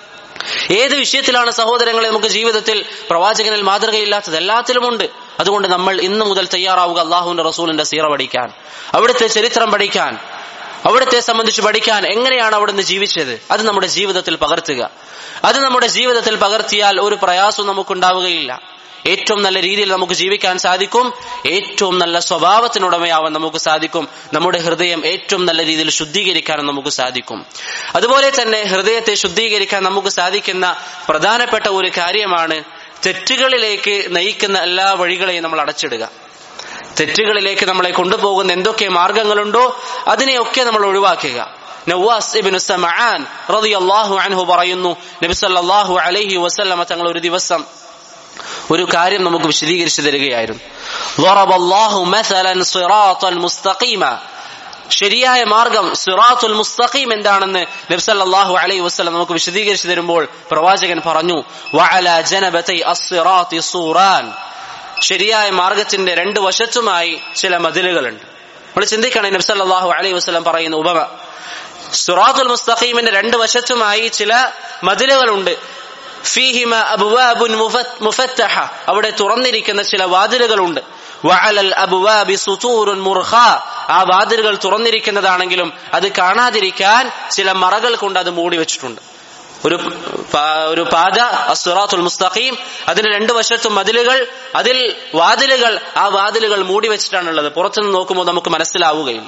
ഏത് വിഷയത്തിലാണ് സഹോദരങ്ങളെ നമുക്ക് ജീവിതത്തിൽ പ്രവാചകനിൽ മാതൃകയില്ലാത്തത് എല്ലാത്തിലുമുണ്ട് അതുകൊണ്ട് നമ്മൾ ഇന്നു മുതൽ തയ്യാറാവുക അള്ളാഹുവിന്റെ റസൂലിന്റെ സീറ പഠിക്കാൻ അവിടുത്തെ ചരിത്രം പഠിക്കാൻ അവിടുത്തെ സംബന്ധിച്ച് പഠിക്കാൻ എങ്ങനെയാണ് അവിടുന്ന് ജീവിച്ചത് അത് നമ്മുടെ ജീവിതത്തിൽ പകർത്തുക അത് നമ്മുടെ ജീവിതത്തിൽ പകർത്തിയാൽ ഒരു പ്രയാസവും നമുക്കുണ്ടാവുകയില്ല ഏറ്റവും നല്ല രീതിയിൽ നമുക്ക് ജീവിക്കാൻ സാധിക്കും ഏറ്റവും നല്ല സ്വഭാവത്തിനുടമയാവാൻ നമുക്ക് സാധിക്കും നമ്മുടെ ഹൃദയം ഏറ്റവും നല്ല രീതിയിൽ ശുദ്ധീകരിക്കാനും നമുക്ക് സാധിക്കും അതുപോലെ തന്നെ ഹൃദയത്തെ ശുദ്ധീകരിക്കാൻ നമുക്ക് സാധിക്കുന്ന പ്രധാനപ്പെട്ട ഒരു കാര്യമാണ് തെറ്റുകളിലേക്ക് നയിക്കുന്ന എല്ലാ വഴികളെയും നമ്മൾ അടച്ചിടുക തെറ്റുകളിലേക്ക് നമ്മളെ കൊണ്ടുപോകുന്ന എന്തൊക്കെ മാർഗങ്ങളുണ്ടോ അതിനെയൊക്കെ നമ്മൾ ഒഴിവാക്കുക നവാസ് ഇബ്നു സമആൻ റളിയല്ലാഹു അൻഹു പറയുന്നു നബി സല്ലല്ലാഹു അലൈഹി വസല്ലമ തങ്ങൾ ഒരു ദിവസം ഒരു കാര്യം നമുക്ക് വിശദീകരിച്ചു തരികയായിരുന്നു ضرب الله مثلا صراطا مستقيما ശരിയായ മാർഗം സിറാത്തുൽ മുസ്തഖീം എന്താണെന്ന് നബ്സല്ലാഹു അലൈഹി വസ്ലം നമുക്ക് വിശദീകരിച്ചു തരുമ്പോൾ പ്രവാചകൻ പറഞ്ഞു വഅല ജനബതൈ അസ്സിറാത്തി സൂറാൻ ശരിയായ മാർഗത്തിന്റെ രണ്ട് വശത്തുമായി ചില മതിലുകളുണ്ട് നമ്മൾ ചിന്തിക്കണം നബ്സല്ലാഹു അലൈഹി വസ്ലം പറയുന്ന ഉപമ സിറാത്തുൽ മുസ്തഖീമിന്റെ രണ്ട് വശത്തുമായി ചില മതിലുകളുണ്ട് ഫീഹിമ അബുവാബുൻ മുഫത്തഹ അവിടെ തുറന്നിരിക്കുന്ന ചില വാതിലുകളുണ്ട് വഅലൽ അബുവാബി സുതൂറുൻ മുർഖ ആ വാതിലുകൾ തുറന്നിരിക്കുന്നതാണെങ്കിലും അത് കാണാതിരിക്കാൻ ചില മറകൾ കൊണ്ട് അത് മൂടി വെച്ചിട്ടുണ്ട് ഒരു ഒരു പാത അസുറാത്തുൽ മുസ്തഖീം അതിന് രണ്ടു വശത്തും മതിലുകൾ അതിൽ വാതിലുകൾ ആ വാതിലുകൾ മൂടി വെച്ചിട്ടാണുള്ളത് പുറത്തുനിന്ന് നോക്കുമ്പോൾ നമുക്ക് മനസ്സിലാവുകയും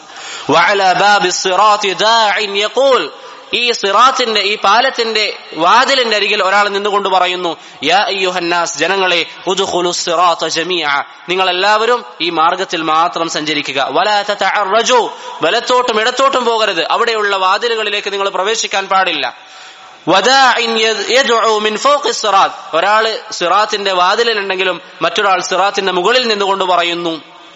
ഈ സിറാത്തിന്റെ ഈ പാലത്തിന്റെ വാതിലിന്റെ അരികിൽ ഒരാൾ നിന്നുകൊണ്ട് പറയുന്നു യാ അയ്യുഹന്നാസ് ജനങ്ങളെ ഉദ്ഖുലു സിറാത്ത ജമീഅ നിങ്ങൾ എല്ലാവരും ഈ മാർഗത്തിൽ മാത്രം സഞ്ചരിക്കുക വലാ തതഅറജു വലത്തോട്ടും ഇടത്തോട്ടും പോകരുത് അവിടെയുള്ള വാതിലുകളിലേക്ക് നിങ്ങൾ പ്രവേശിക്കാൻ പാടില്ല ഒരാള് സിറാത്തിന്റെ വാതിലിലുണ്ടെങ്കിലും മറ്റൊരാൾ സിറാത്തിന്റെ മുകളിൽ നിന്നുകൊണ്ട് പറയുന്നു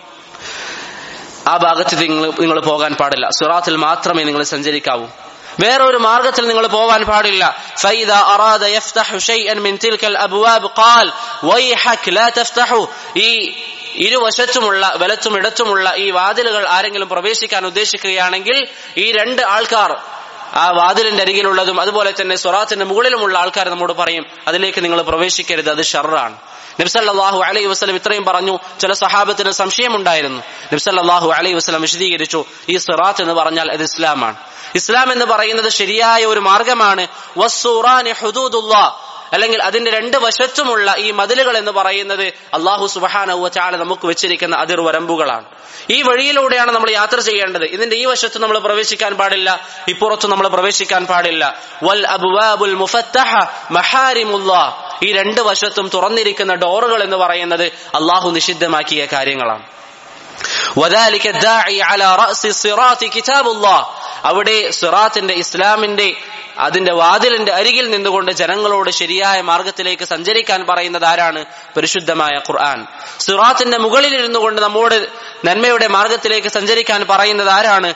ആ ഭാഗത്ത് നിങ്ങൾ നിങ്ങൾ പോകാൻ പാടില്ല സിറാത്തിൽ മാത്രമേ നിങ്ങൾ സഞ്ചരിക്കാവൂ വേറൊരു മാർഗത്തിൽ നിങ്ങൾ പോകാൻ പാടില്ല فإذا أراد يفتح شيئا من تلك الأبواب قال ويحك لا تفتحوا ഈ ഇരുവശത്തുമുള്ള വലത്തും ഇടത്തുമുള്ള ഈ വാതിലുകൾ ആരെങ്കിലും പ്രവേശിക്കാൻ ഉദ്ദേശിക്കുകയാണെങ്കിൽ ഈ രണ്ട് ആൾക്കാർ ആ വാതിലിന്റെ അരികിലുള്ളതും അതുപോലെ തന്നെ സ്വറാത്തിന്റെ മുകളിലുമുള്ള ആൾക്കാർ നമ്മോട് പറയും അതിലേക്ക് നിങ്ങൾ പ്രവേശിക്കരുത് അത് ഷറാണ് നബ്സല്ലാഹു അലൈഹി വസ്ലം ഇത്രയും പറഞ്ഞു ചില സഹാബത്തിന് സംശയമുണ്ടായിരുന്നു നബ്സല്ലാഹു അലൈഹി വസ്ലം വിശദീകരിച്ചു ഈ സിറാത്ത് എന്ന് പറഞ്ഞാൽ അത് ഇസ്ലാമാണ് ഇസ്ലാം എന്ന് പറയുന്നത് ശരിയായ ഒരു മാർഗമാണ് അല്ലെങ്കിൽ അതിന്റെ രണ്ട് വശത്തുമുള്ള ഈ മതിലുകൾ എന്ന് പറയുന്നത് അള്ളാഹു സുബാനവ ചാല നമുക്ക് വെച്ചിരിക്കുന്ന അതിർ വരമ്പുകളാണ് ഈ വഴിയിലൂടെയാണ് നമ്മൾ യാത്ര ചെയ്യേണ്ടത് ഇതിന്റെ ഈ വശത്ത് നമ്മൾ പ്രവേശിക്കാൻ പാടില്ല ഇപ്പുറത്ത് നമ്മൾ പ്രവേശിക്കാൻ പാടില്ല വൽ അബുവാബുൽ മുഫത്തഹ മഹാരിമുല്ലാ ഈ രണ്ട് വശത്തും തുറന്നിരിക്കുന്ന ഡോറുകൾ എന്ന് പറയുന്നത് അള്ളാഹു നിഷിദ്ധമാക്കിയ കാര്യങ്ങളാണ് وذلك الداعي على رأس الصراط كتاب الله അവിടെ സിറാത്തിന്റെ ഇസ്ലാമിന്റെ അതിന്റെ വാതിലിന്റെ അരികിൽ നിന്നുകൊണ്ട് ജനങ്ങളോട് ശരിയായ മാർഗത്തിലേക്ക് സഞ്ചരിക്കാൻ പറയുന്നത് ആരാണ് പരിശുദ്ധമായ ഖുർആൻ സിറാത്തിന്റെ മുകളിൽ ഇരുന്നു കൊണ്ട് നമ്മോട് നന്മയുടെ മാർഗത്തിലേക്ക് സഞ്ചരിക്കാൻ പറയുന്നത് ആരാണ്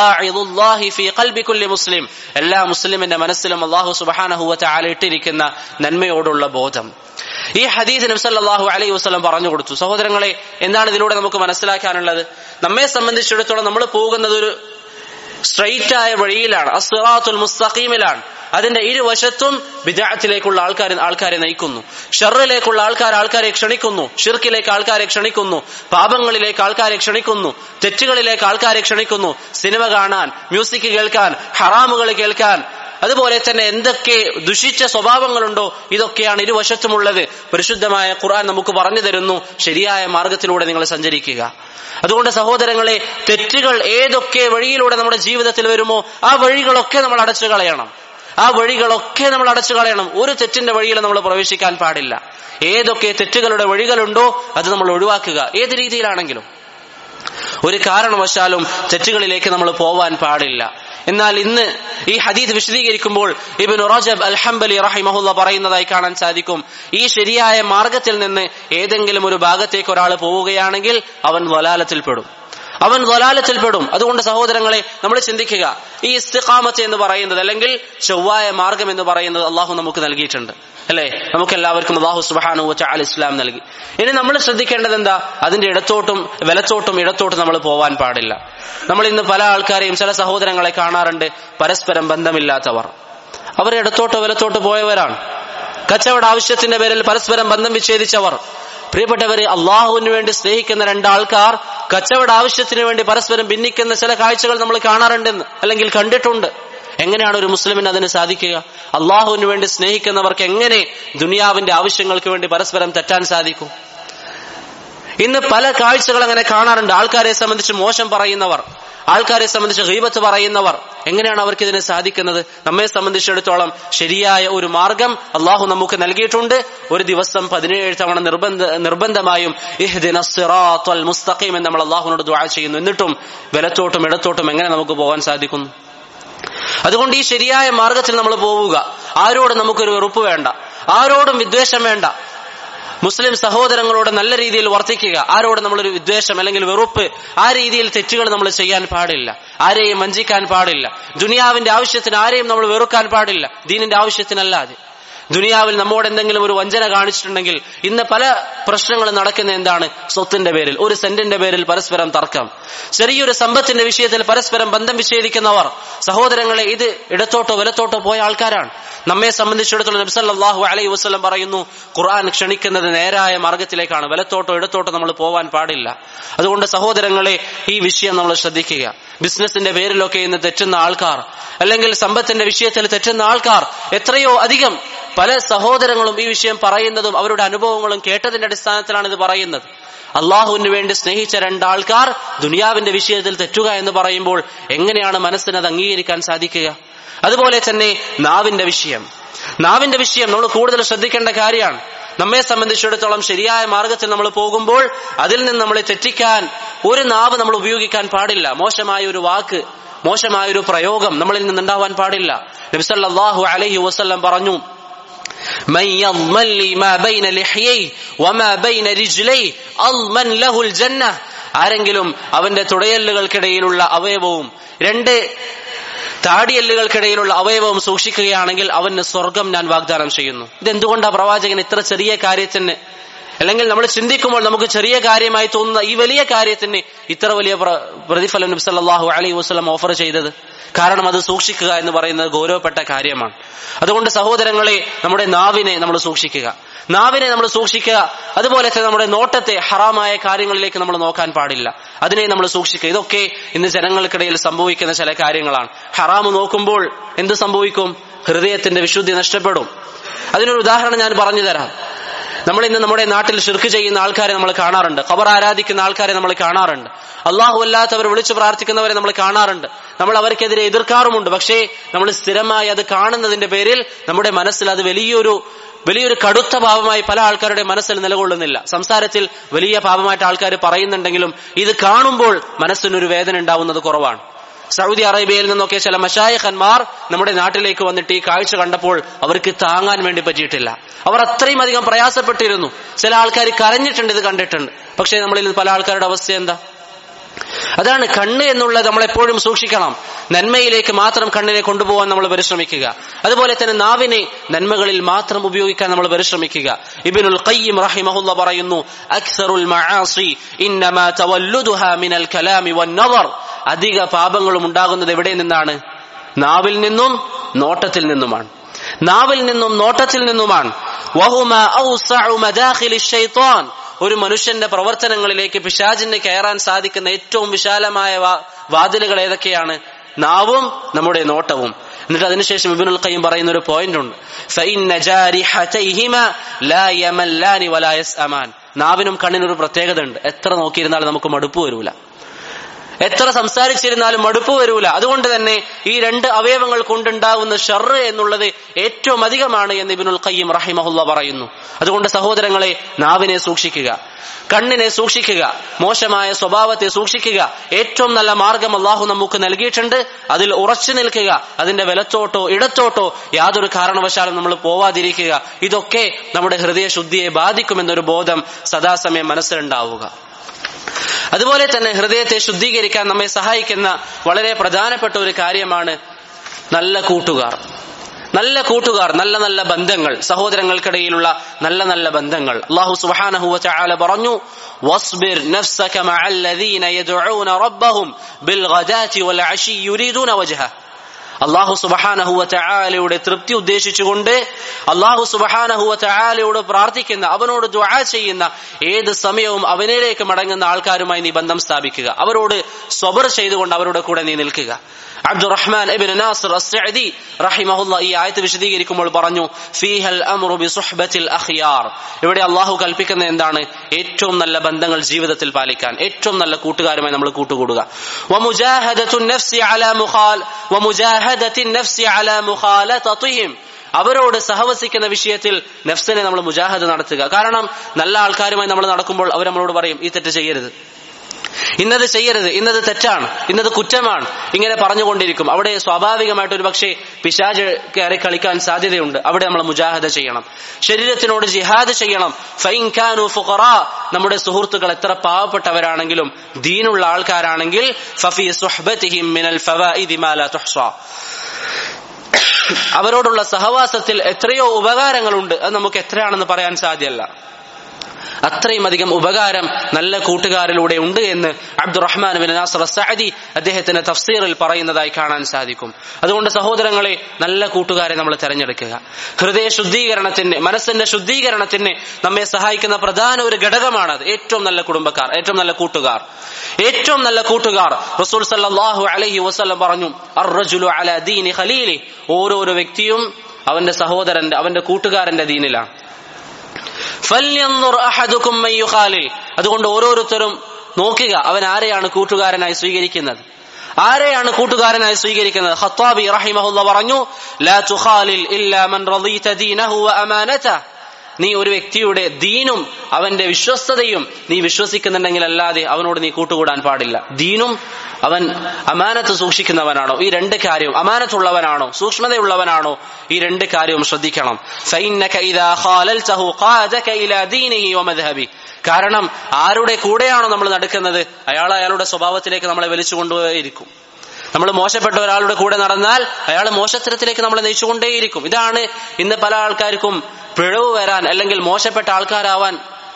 മുസ്ലിം എല്ലാ മുസ്ലിമിന്റെ മനസ്സിലും അള്ളാഹു സുബാനഹുവറ്റ ആലിട്ടിരിക്കുന്ന നന്മയോടുള്ള ബോധം ഈ ഹദീസ് നബ്സല്ലാഹു അലൈഹി വസ്ലം പറഞ്ഞു കൊടുത്തു സഹോദരങ്ങളെ എന്താണ് ഇതിലൂടെ നമുക്ക് മനസ്സിലാക്കാനുള്ളത് നമ്മെ സംബന്ധിച്ചിടത്തോളം നമ്മൾ പോകുന്നത് ഒരു സ്ട്രൈറ്റ് ആയ വഴിയിലാണ് അസ്റാത്തുൽ മുസ്തഖീമിലാണ് അതിന്റെ ഇരുവശത്തും വിദാത്തിലേക്കുള്ള ആൾക്കാർ ആൾക്കാരെ നയിക്കുന്നു ഷറിലേക്കുള്ള ആൾക്കാർ ആൾക്കാരെ ക്ഷണിക്കുന്നു ഷിർക്കിലേക്ക് ആൾക്കാരെ ക്ഷണിക്കുന്നു പാപങ്ങളിലേക്ക് ആൾക്കാരെ ക്ഷണിക്കുന്നു തെറ്റുകളിലേക്ക് ആൾക്കാരെ ക്ഷണിക്കുന്നു സിനിമ കാണാൻ മ്യൂസിക് കേൾക്കാൻ ഹറാമുകൾ കേൾക്കാൻ അതുപോലെ തന്നെ എന്തൊക്കെ ദുഷിച്ച സ്വഭാവങ്ങളുണ്ടോ ഇതൊക്കെയാണ് ഇരുവശത്തുമുള്ളത് പരിശുദ്ധമായ ഖുർആൻ നമുക്ക് പറഞ്ഞു തരുന്നു ശരിയായ മാർഗത്തിലൂടെ നിങ്ങൾ സഞ്ചരിക്കുക അതുകൊണ്ട് സഹോദരങ്ങളെ തെറ്റുകൾ ഏതൊക്കെ വഴിയിലൂടെ നമ്മുടെ ജീവിതത്തിൽ വരുമോ ആ വഴികളൊക്കെ നമ്മൾ അടച്ചു കളയണം ആ വഴികളൊക്കെ നമ്മൾ അടച്ചു കളയണം ഒരു തെറ്റിന്റെ വഴിയിൽ നമ്മൾ പ്രവേശിക്കാൻ പാടില്ല ഏതൊക്കെ തെറ്റുകളുടെ വഴികളുണ്ടോ അത് നമ്മൾ ഒഴിവാക്കുക ഏത് രീതിയിലാണെങ്കിലും ഒരു കാരണവശാലും തെറ്റുകളിലേക്ക് നമ്മൾ പോവാൻ പാടില്ല എന്നാൽ ഇന്ന് ഈ ഹദീദ് വിശദീകരിക്കുമ്പോൾ ഇബിൻ റജബ് അൽ ഹംബലി റഹിമഹുല്ല പറയുന്നതായി കാണാൻ സാധിക്കും ഈ ശരിയായ മാർഗത്തിൽ നിന്ന് ഏതെങ്കിലും ഒരു ഭാഗത്തേക്ക് ഒരാൾ പോവുകയാണെങ്കിൽ അവൻ വലാലത്തിൽപ്പെടും അവൻ വലാലത്തിൽപ്പെടും അതുകൊണ്ട് സഹോദരങ്ങളെ നമ്മൾ ചിന്തിക്കുക ഈ ഇസ്തിഖാമത്ത് എന്ന് പറയുന്നത് അല്ലെങ്കിൽ ചൊവ്വായ മാർഗം എന്ന് പറയുന്നത് അള്ളാഹു നമുക്ക് നൽകിയിട്ടുണ്ട് അല്ലെ നമുക്ക് എല്ലാവർക്കും അള്ളാഹു സുബാനു അൽ ഇസ്ലാം നൽകി ഇനി നമ്മൾ ശ്രദ്ധിക്കേണ്ടത് എന്താ അതിന്റെ ഇടത്തോട്ടും വലത്തോട്ടും ഇടത്തോട്ടും നമ്മൾ പോവാൻ പാടില്ല നമ്മൾ ഇന്ന് പല ആൾക്കാരെയും ചില സഹോദരങ്ങളെ കാണാറുണ്ട് പരസ്പരം ബന്ധമില്ലാത്തവർ അവർ ഇടത്തോട്ടോ വലത്തോട്ടോ പോയവരാണ് കച്ചവട ആവശ്യത്തിന്റെ പേരിൽ പരസ്പരം ബന്ധം വിച്ഛേദിച്ചവർ പ്രിയപ്പെട്ടവരെ അള്ളാഹുവിന് വേണ്ടി സ്നേഹിക്കുന്ന രണ്ടാൾക്കാർ കച്ചവട ആവശ്യത്തിന് വേണ്ടി പരസ്പരം ഭിന്നിക്കുന്ന ചില കാഴ്ചകൾ നമ്മൾ കാണാറുണ്ടെന്ന് അല്ലെങ്കിൽ കണ്ടിട്ടുണ്ട് എങ്ങനെയാണ് ഒരു മുസ്ലിമിന് അതിന് സാധിക്കുക അള്ളാഹുവിന് വേണ്ടി സ്നേഹിക്കുന്നവർക്ക് എങ്ങനെ ദുനിയാവിന്റെ ആവശ്യങ്ങൾക്ക് വേണ്ടി പരസ്പരം തെറ്റാൻ സാധിക്കും ഇന്ന് പല കാഴ്ചകൾ അങ്ങനെ കാണാറുണ്ട് ആൾക്കാരെ സംബന്ധിച്ച് മോശം പറയുന്നവർ ആൾക്കാരെ സംബന്ധിച്ച് ഗീബത്ത് പറയുന്നവർ എങ്ങനെയാണ് അവർക്ക് ഇതിനെ സാധിക്കുന്നത് നമ്മെ സംബന്ധിച്ചിടത്തോളം ശരിയായ ഒരു മാർഗം അള്ളാഹു നമുക്ക് നൽകിയിട്ടുണ്ട് ഒരു ദിവസം പതിനേഴ് തവണ നിർബന്ധ നിർബന്ധമായും ഇഹ്ദിന സിറാത്തുൽ മുസ്തഖീം എന്ന് നമ്മൾ അള്ളാഹുനോട് ദുആ ചെയ്യുന്നു എന്നിട്ടും വലത്തോട്ടും ഇടത്തോട്ടും എങ്ങനെ നമുക്ക് പോകാൻ സാധിക്കുന്നു അതുകൊണ്ട് ഈ ശരിയായ മാർഗത്തിൽ നമ്മൾ പോവുക ആരോടും നമുക്കൊരു വെറുപ്പ് വേണ്ട ആരോടും വിദ്വേഷം വേണ്ട മുസ്ലിം സഹോദരങ്ങളോട് നല്ല രീതിയിൽ വർത്തിക്കുക ആരോട് നമ്മളൊരു വിദ്വേഷം അല്ലെങ്കിൽ വെറുപ്പ് ആ രീതിയിൽ തെറ്റുകൾ നമ്മൾ ചെയ്യാൻ പാടില്ല ആരെയും വഞ്ചിക്കാൻ പാടില്ല ദുനിയാവിന്റെ ആവശ്യത്തിന് ആരെയും നമ്മൾ വെറുക്കാൻ പാടില്ല ദീനിന്റെ ആവശ്യത്തിനല്ലാതെ ദുനിയാവിൽ നമ്മോട് എന്തെങ്കിലും ഒരു വഞ്ചന കാണിച്ചിട്ടുണ്ടെങ്കിൽ ഇന്ന് പല പ്രശ്നങ്ങളും നടക്കുന്ന എന്താണ് സ്വത്തിന്റെ പേരിൽ ഒരു സെന്റിന്റെ പേരിൽ പരസ്പരം തർക്കം ചെറിയൊരു സമ്പത്തിന്റെ വിഷയത്തിൽ പരസ്പരം ബന്ധം വിച്ഛേദിക്കുന്നവർ സഹോദരങ്ങളെ ഇത് ഇടത്തോട്ടോ വലത്തോട്ടോ പോയ ആൾക്കാരാണ് നമ്മെ സംബന്ധിച്ചിടത്തോളം നബ്സല്ലാഹു അലൈഹി വസ്ലം പറയുന്നു ഖുർആൻ ക്ഷണിക്കുന്നത് നേരായ മാർഗത്തിലേക്കാണ് വലത്തോട്ടോ ഇടത്തോട്ടോ നമ്മൾ പോവാൻ പാടില്ല അതുകൊണ്ട് സഹോദരങ്ങളെ ഈ വിഷയം നമ്മൾ ശ്രദ്ധിക്കുക ബിസിനസിന്റെ പേരിലൊക്കെ ഇന്ന് തെറ്റുന്ന ആൾക്കാർ അല്ലെങ്കിൽ സമ്പത്തിന്റെ വിഷയത്തിൽ തെറ്റുന്ന ആൾക്കാർ എത്രയോ അധികം പല സഹോദരങ്ങളും ഈ വിഷയം പറയുന്നതും അവരുടെ അനുഭവങ്ങളും കേട്ടതിന്റെ അടിസ്ഥാനത്തിലാണ് ഇത് പറയുന്നത് അള്ളാഹുവിന് വേണ്ടി സ്നേഹിച്ച രണ്ടാൾക്കാർ ദുനിയാവിന്റെ വിഷയത്തിൽ തെറ്റുക എന്ന് പറയുമ്പോൾ എങ്ങനെയാണ് മനസ്സിന് അത് അംഗീകരിക്കാൻ സാധിക്കുക അതുപോലെ തന്നെ നാവിന്റെ വിഷയം നാവിന്റെ വിഷയം നമ്മൾ കൂടുതൽ ശ്രദ്ധിക്കേണ്ട കാര്യമാണ് നമ്മെ സംബന്ധിച്ചിടത്തോളം ശരിയായ മാർഗത്തിൽ നമ്മൾ പോകുമ്പോൾ അതിൽ നിന്ന് നമ്മളെ തെറ്റിക്കാൻ ഒരു നാവ് നമ്മൾ ഉപയോഗിക്കാൻ പാടില്ല മോശമായ ഒരു വാക്ക് മോശമായ ഒരു പ്രയോഗം നമ്മളിൽ നിന്നുണ്ടാവാൻ പാടില്ല നബിസല്ലാഹു അലൈഹി വസ്ല്ലം പറഞ്ഞു من يضمن لي ما بين لحييه وما بين رجليه أضمن له الجنة ആരെങ്കിലും അവന്റെ തുടയല്ലുകൾക്കിടയിലുള്ള അവയവവും രണ്ട് താടിയല്ലുകൾക്കിടയിലുള്ള അവയവവും സൂക്ഷിക്കുകയാണെങ്കിൽ അവന് സ്വർഗം ഞാൻ വാഗ്ദാനം ചെയ്യുന്നു ഇതെന്തുകൊണ്ടാണ് പ്രവാചകൻ ഇത്ര ചെറിയ കാര്യത്തിന് അല്ലെങ്കിൽ നമ്മൾ ചിന്തിക്കുമ്പോൾ നമുക്ക് ചെറിയ കാര്യമായി തോന്നുന്ന ഈ വലിയ കാര്യത്തിന് ഇത്ര വലിയ പ്രതിഫലം നബി സല്ലല്ലാഹു അലൈഹി വസല്ലം ഓഫർ ചെയ്തത് കാരണം അത് സൂക്ഷിക്കുക എന്ന് പറയുന്നത് ഗൗരവപ്പെട്ട കാര്യമാണ് അതുകൊണ്ട് സഹോദരങ്ങളെ നമ്മുടെ നാവിനെ നമ്മൾ സൂക്ഷിക്കുക നാവിനെ നമ്മൾ സൂക്ഷിക്കുക അതുപോലെ തന്നെ നമ്മുടെ നോട്ടത്തെ ഹറാമായ കാര്യങ്ങളിലേക്ക് നമ്മൾ നോക്കാൻ പാടില്ല അതിനെ നമ്മൾ സൂക്ഷിക്കുക ഇതൊക്കെ ഇന്ന് ജനങ്ങൾക്കിടയിൽ സംഭവിക്കുന്ന ചില കാര്യങ്ങളാണ് ഹറാമ് നോക്കുമ്പോൾ എന്ത് സംഭവിക്കും ഹൃദയത്തിന്റെ വിശുദ്ധി നഷ്ടപ്പെടും അതിനൊരു ഉദാഹരണം ഞാൻ പറഞ്ഞു തരാം നമ്മൾ ഇന്ന് നമ്മുടെ നാട്ടിൽ ഷിർക്ക് ചെയ്യുന്ന ആൾക്കാരെ നമ്മൾ കാണാറുണ്ട് ഖബർ ആരാധിക്കുന്ന ആൾക്കാരെ നമ്മൾ കാണാറുണ്ട് അള്ളാഹു അല്ലാത്തവർ വിളിച്ചു പ്രാർത്ഥിക്കുന്നവരെ നമ്മൾ കാണാറുണ്ട് നമ്മൾ അവർക്കെതിരെ എതിർക്കാറുമുണ്ട് പക്ഷേ നമ്മൾ സ്ഥിരമായി അത് കാണുന്നതിന്റെ പേരിൽ നമ്മുടെ മനസ്സിൽ അത് വലിയൊരു വലിയൊരു കടുത്ത പാപമായി പല ആൾക്കാരുടെ മനസ്സിൽ നിലകൊള്ളുന്നില്ല സംസാരത്തിൽ വലിയ പാപമായിട്ട് ആൾക്കാർ പറയുന്നുണ്ടെങ്കിലും ഇത് കാണുമ്പോൾ മനസ്സിനൊരു വേദന ഉണ്ടാവുന്നത് കുറവാണ് സൗദി അറേബ്യയിൽ നിന്നൊക്കെ ചില മഷായഖന്മാർ നമ്മുടെ നാട്ടിലേക്ക് വന്നിട്ട് ഈ കാഴ്ച കണ്ടപ്പോൾ അവർക്ക് താങ്ങാൻ വേണ്ടി പറ്റിയിട്ടില്ല അവർ അത്രയും അധികം പ്രയാസപ്പെട്ടിരുന്നു ചില ആൾക്കാർ കരഞ്ഞിട്ടുണ്ട് ഇത് കണ്ടിട്ടുണ്ട് പക്ഷേ നമ്മളിൽ പല ആൾക്കാരുടെ അവസ്ഥ എന്താ അതാണ് കണ്ണ് എന്നുള്ളത് നമ്മൾ എപ്പോഴും സൂക്ഷിക്കണം നന്മയിലേക്ക് മാത്രം കണ്ണിനെ കൊണ്ടുപോകാൻ നമ്മൾ പരിശ്രമിക്കുക അതുപോലെ തന്നെ നാവിനെ നന്മകളിൽ മാത്രം ഉപയോഗിക്കാൻ നമ്മൾ പരിശ്രമിക്കുക ഇബിനുൽ ഖയ്യിം റഹിമഹുല്ല പറയുന്നു അക്സറുൽ മആസി ഇന്നമാ തവല്ലുദുഹാ മിനൽ കലാമി വന്നദർ അധിക പാപങ്ങളും ഉണ്ടാകുന്നത് എവിടെ നിന്നാണ് നാവിൽ നിന്നും നോട്ടത്തിൽ നിന്നുമാണ് നാവിൽ നിന്നും നോട്ടത്തിൽ നിന്നുമാണ് വഹുമ ഔസഉ മദാഖിലി ശൈത്താൻ ഒരു മനുഷ്യന്റെ പ്രവർത്തനങ്ങളിലേക്ക് പിശാചിന് കയറാൻ സാധിക്കുന്ന ഏറ്റവും വിശാലമായ വാതിലുകൾ ഏതൊക്കെയാണ് നാവും നമ്മുടെ നോട്ടവും എന്നിട്ട് അതിനുശേഷം ഇബിനുൽ ഖയ്യം പറയുന്ന ഒരു പോയിന്റ് ഉണ്ട് നാവിനും കണ്ണിനൊരു പ്രത്യേകത ഉണ്ട് എത്ര നോക്കിയിരുന്നാലും നമുക്ക് മടുപ്പ് വരൂല എത്ര സംസാരിച്ചിരുന്നാലും മടുപ്പ് വരൂല അതുകൊണ്ട് തന്നെ ഈ രണ്ട് അവയവങ്ങൾ കൊണ്ടുണ്ടാകുന്ന ഷർറ് എന്നുള്ളത് ഏറ്റവും അധികമാണ് എന്ന് ഇബിനുൽ ഖയ്യം റഹിമഹുല്ല പറയുന്നു അതുകൊണ്ട് സഹോദരങ്ങളെ നാവിനെ സൂക്ഷിക്കുക കണ്ണിനെ സൂക്ഷിക്കുക മോശമായ സ്വഭാവത്തെ സൂക്ഷിക്കുക ഏറ്റവും നല്ല മാർഗം അള്ളാഹു നമുക്ക് നൽകിയിട്ടുണ്ട് അതിൽ ഉറച്ചു നിൽക്കുക അതിന്റെ വലത്തോട്ടോ ഇടത്തോട്ടോ യാതൊരു കാരണവശാലും നമ്മൾ പോവാതിരിക്കുക ഇതൊക്കെ നമ്മുടെ ഹൃദയശുദ്ധിയെ ബാധിക്കുമെന്നൊരു ബോധം സദാസമയം മനസ്സിലുണ്ടാവുക അതുപോലെ തന്നെ ഹൃദയത്തെ ശുദ്ധീകരിക്കാൻ നമ്മെ സഹായിക്കുന്ന വളരെ പ്രധാനപ്പെട്ട ഒരു കാര്യമാണ് നല്ല കൂട്ടുകാർ നല്ല കൂട്ടുകാർ നല്ല നല്ല ബന്ധങ്ങൾ സഹോദരങ്ങൾക്കിടയിലുള്ള നല്ല നല്ല ബന്ധങ്ങൾ അള്ളാഹു സുബ്ഹാനഹു വതആല പറഞ്ഞു വസ്ബിർ നഫ്സക മഅല്ലദീന യദ്ഊന റബ്ബഹും ബിൽഗദാതി വൽഅശി യുരീദൂന വജ്ഹ അള്ളാഹു സുബഹാനഹുവ ചായാലയുടെ തൃപ്തി ഉദ്ദേശിച്ചുകൊണ്ട് അള്ളാഹു സുബഹാനഹുവ ചായാലയോട് പ്രാർത്ഥിക്കുന്ന അവനോട് ദുആ ചെയ്യുന്ന ഏത് സമയവും അവനിലേക്ക് മടങ്ങുന്ന ആൾക്കാരുമായി നീ ബന്ധം സ്ഥാപിക്കുക അവരോട് സ്വബർ ചെയ്തുകൊണ്ട് അവരുടെ കൂടെ നീ നിൽക്കുക അബ്ദുറഹ്മാൻ ഇബ്നു നാസിർ അസ്സഅദി റഹിമഹുല്ല ഈ ആയത്ത് വിശദീകരിക്കുമ്പോൾ പറഞ്ഞു ഫീഹൽ അംറു ബിസുഹ്ബത്തിൽ അഖിയാർ ഇവിടെ അള്ളാഹു കൽപ്പിക്കുന്ന എന്താണ് ഏറ്റവും നല്ല ബന്ധങ്ങൾ ജീവിതത്തിൽ പാലിക്കാൻ ഏറ്റവും നല്ല കൂട്ടുകാരുമായി നമ്മൾ കൂട്ടുകൂടുക വമുജാഹദത്തുൻ നഫ്സി അലാ മുഖാൽ വമുജാഹദത്തിൻ നഫ്സി അലാ മുഖാലതതിഹിം അവരോട് സഹവസിക്കുന്ന വിഷയത്തിൽ നഫ്സിനെ നമ്മൾ മുജാഹദ നടത്തുക കാരണം നല്ല ആൾക്കാരുമായി നമ്മൾ നടക്കുമ്പോൾ അവർ നമ്മളോട് പറയും ഈ തെറ്റ് ചെയ്യരുത് ഇന്നത് ചെയ്യരുത് ഇന്നത് തെറ്റാണ് ഇന്നത് കുറ്റമാണ് ഇങ്ങനെ പറഞ്ഞുകൊണ്ടിരിക്കും അവിടെ സ്വാഭാവികമായിട്ട് ഒരു പക്ഷേ പിശാജ് കയറി കളിക്കാൻ സാധ്യതയുണ്ട് അവിടെ നമ്മൾ മുജാഹദ ചെയ്യണം ശരീരത്തിനോട് ജിഹാദ് ചെയ്യണം ഫൈൻഖാനു ഫുഖറാ നമ്മുടെ സുഹൃത്തുക്കൾ എത്ര പാവപ്പെട്ടവരാണെങ്കിലും ദീനുള്ള ആൾക്കാരാണെങ്കിൽ ഫഫി സുഹ്ബത്തിഹിം മിനൽ ഫവാഇദി മാ ലാ തുഹ്സാ അവരോടുള്ള സഹവാസത്തിൽ എത്രയോ ഉപകാരങ്ങളുണ്ട് അത് നമുക്ക് എത്രയാണെന്ന് പറയാൻ സാധ്യമല്ല അത്രയും അധികം ഉപകാരം നല്ല കൂട്ടുകാരിലൂടെ ഉണ്ട് എന്ന് അബ്ദുറഹ്മാൻ ബിൻ നാസർ സഅദി അദ്ദേഹത്തിന്റെ തഫ്സീറിൽ പറയുന്നതായി കാണാൻ സാധിക്കും അതുകൊണ്ട് സഹോദരങ്ങളെ നല്ല കൂട്ടുകാരെ നമ്മൾ തെരഞ്ഞെടുക്കുക ഹൃദയ ശുദ്ധീകരണത്തിന് മനസ്സിന്റെ ശുദ്ധീകരണത്തിന് നമ്മെ സഹായിക്കുന്ന പ്രധാന ഒരു ഘടകമാണത് ഏറ്റവും നല്ല കുടുംബക്കാർ ഏറ്റവും നല്ല കൂട്ടുകാർ ഏറ്റവും നല്ല കൂട്ടുകാർ റസൂൽ സല്ലല്ലാഹു അലൈഹി വസല്ലം പറഞ്ഞു അർറജുലു അലാ ദീനി ഖലീലി ഓരോരോ വ്യക്തിയും അവന്റെ സഹോദരന്റെ അവന്റെ കൂട്ടുകാരന്റെ ദീനിലാണ് ഫല്യൻദുർ അഹദുക്കും മൻ യുഖാലിൽ അതുകൊണ്ട് ഓരോരുത്തരും നോക്കുക അവൻ ആരെയാണ് കൂട്ടുകാരനായി സ്വീകരിക്കുന്നത് ആരെയാണ് കൂട്ടുകാരനായി സ്വീകരിക്കുന്നത് ഖത്താബി റഹിമഹുല്ല പറഞ്ഞു ലാ തുഖാലിൽ ഇല്ലാ മൻ റളീത ദീനഹു വ അമാനതഹു നീ ഒരു വ്യക്തിയുടെ ദീനും അവന്റെ വിശ്വസ്തതയും നീ വിശ്വസിക്കുന്നുണ്ടെങ്കിൽ അല്ലാതെ അവനോട് നീ കൂട്ടുകൂടാൻ പാടില്ല ദീനും അവൻ അമാനത്ത് സൂക്ഷിക്കുന്നവനാണോ ഈ രണ്ട് കാര്യവും അമാനത്തുള്ളവനാണോ സൂക്ഷ്മതയുള്ളവനാണോ ഈ രണ്ട് കാര്യവും ശ്രദ്ധിക്കണം ഫൈന്നക ഇദാ ഖാലൽതഹു ഖാദക ഇലാ ദീനിഹി വമദ്ഹബി കാരണം ആരുടെ കൂടെയാണോ നമ്മൾ നടക്കുന്നത് അയാൾ അയാളുടെ സ്വഭാവത്തിലേക്ക് നമ്മളെ വലിച്ചു കൊണ്ടുപോയിരിക്കും നമ്മൾ മോശപ്പെട്ട ഒരാളുടെ കൂടെ നടന്നാൽ അയാൾ മോശത്തരത്തിലേക്ക് നമ്മളെ നയിച്ചുകൊണ്ടേയിരിക്കും ഇതാണ് ഇന്ന് പല ആൾക്കാർക്കും പിഴവ് വരാൻ അല്ലെങ്കിൽ മോശപ്പെട്ട ആൾക്കാരാവാൻ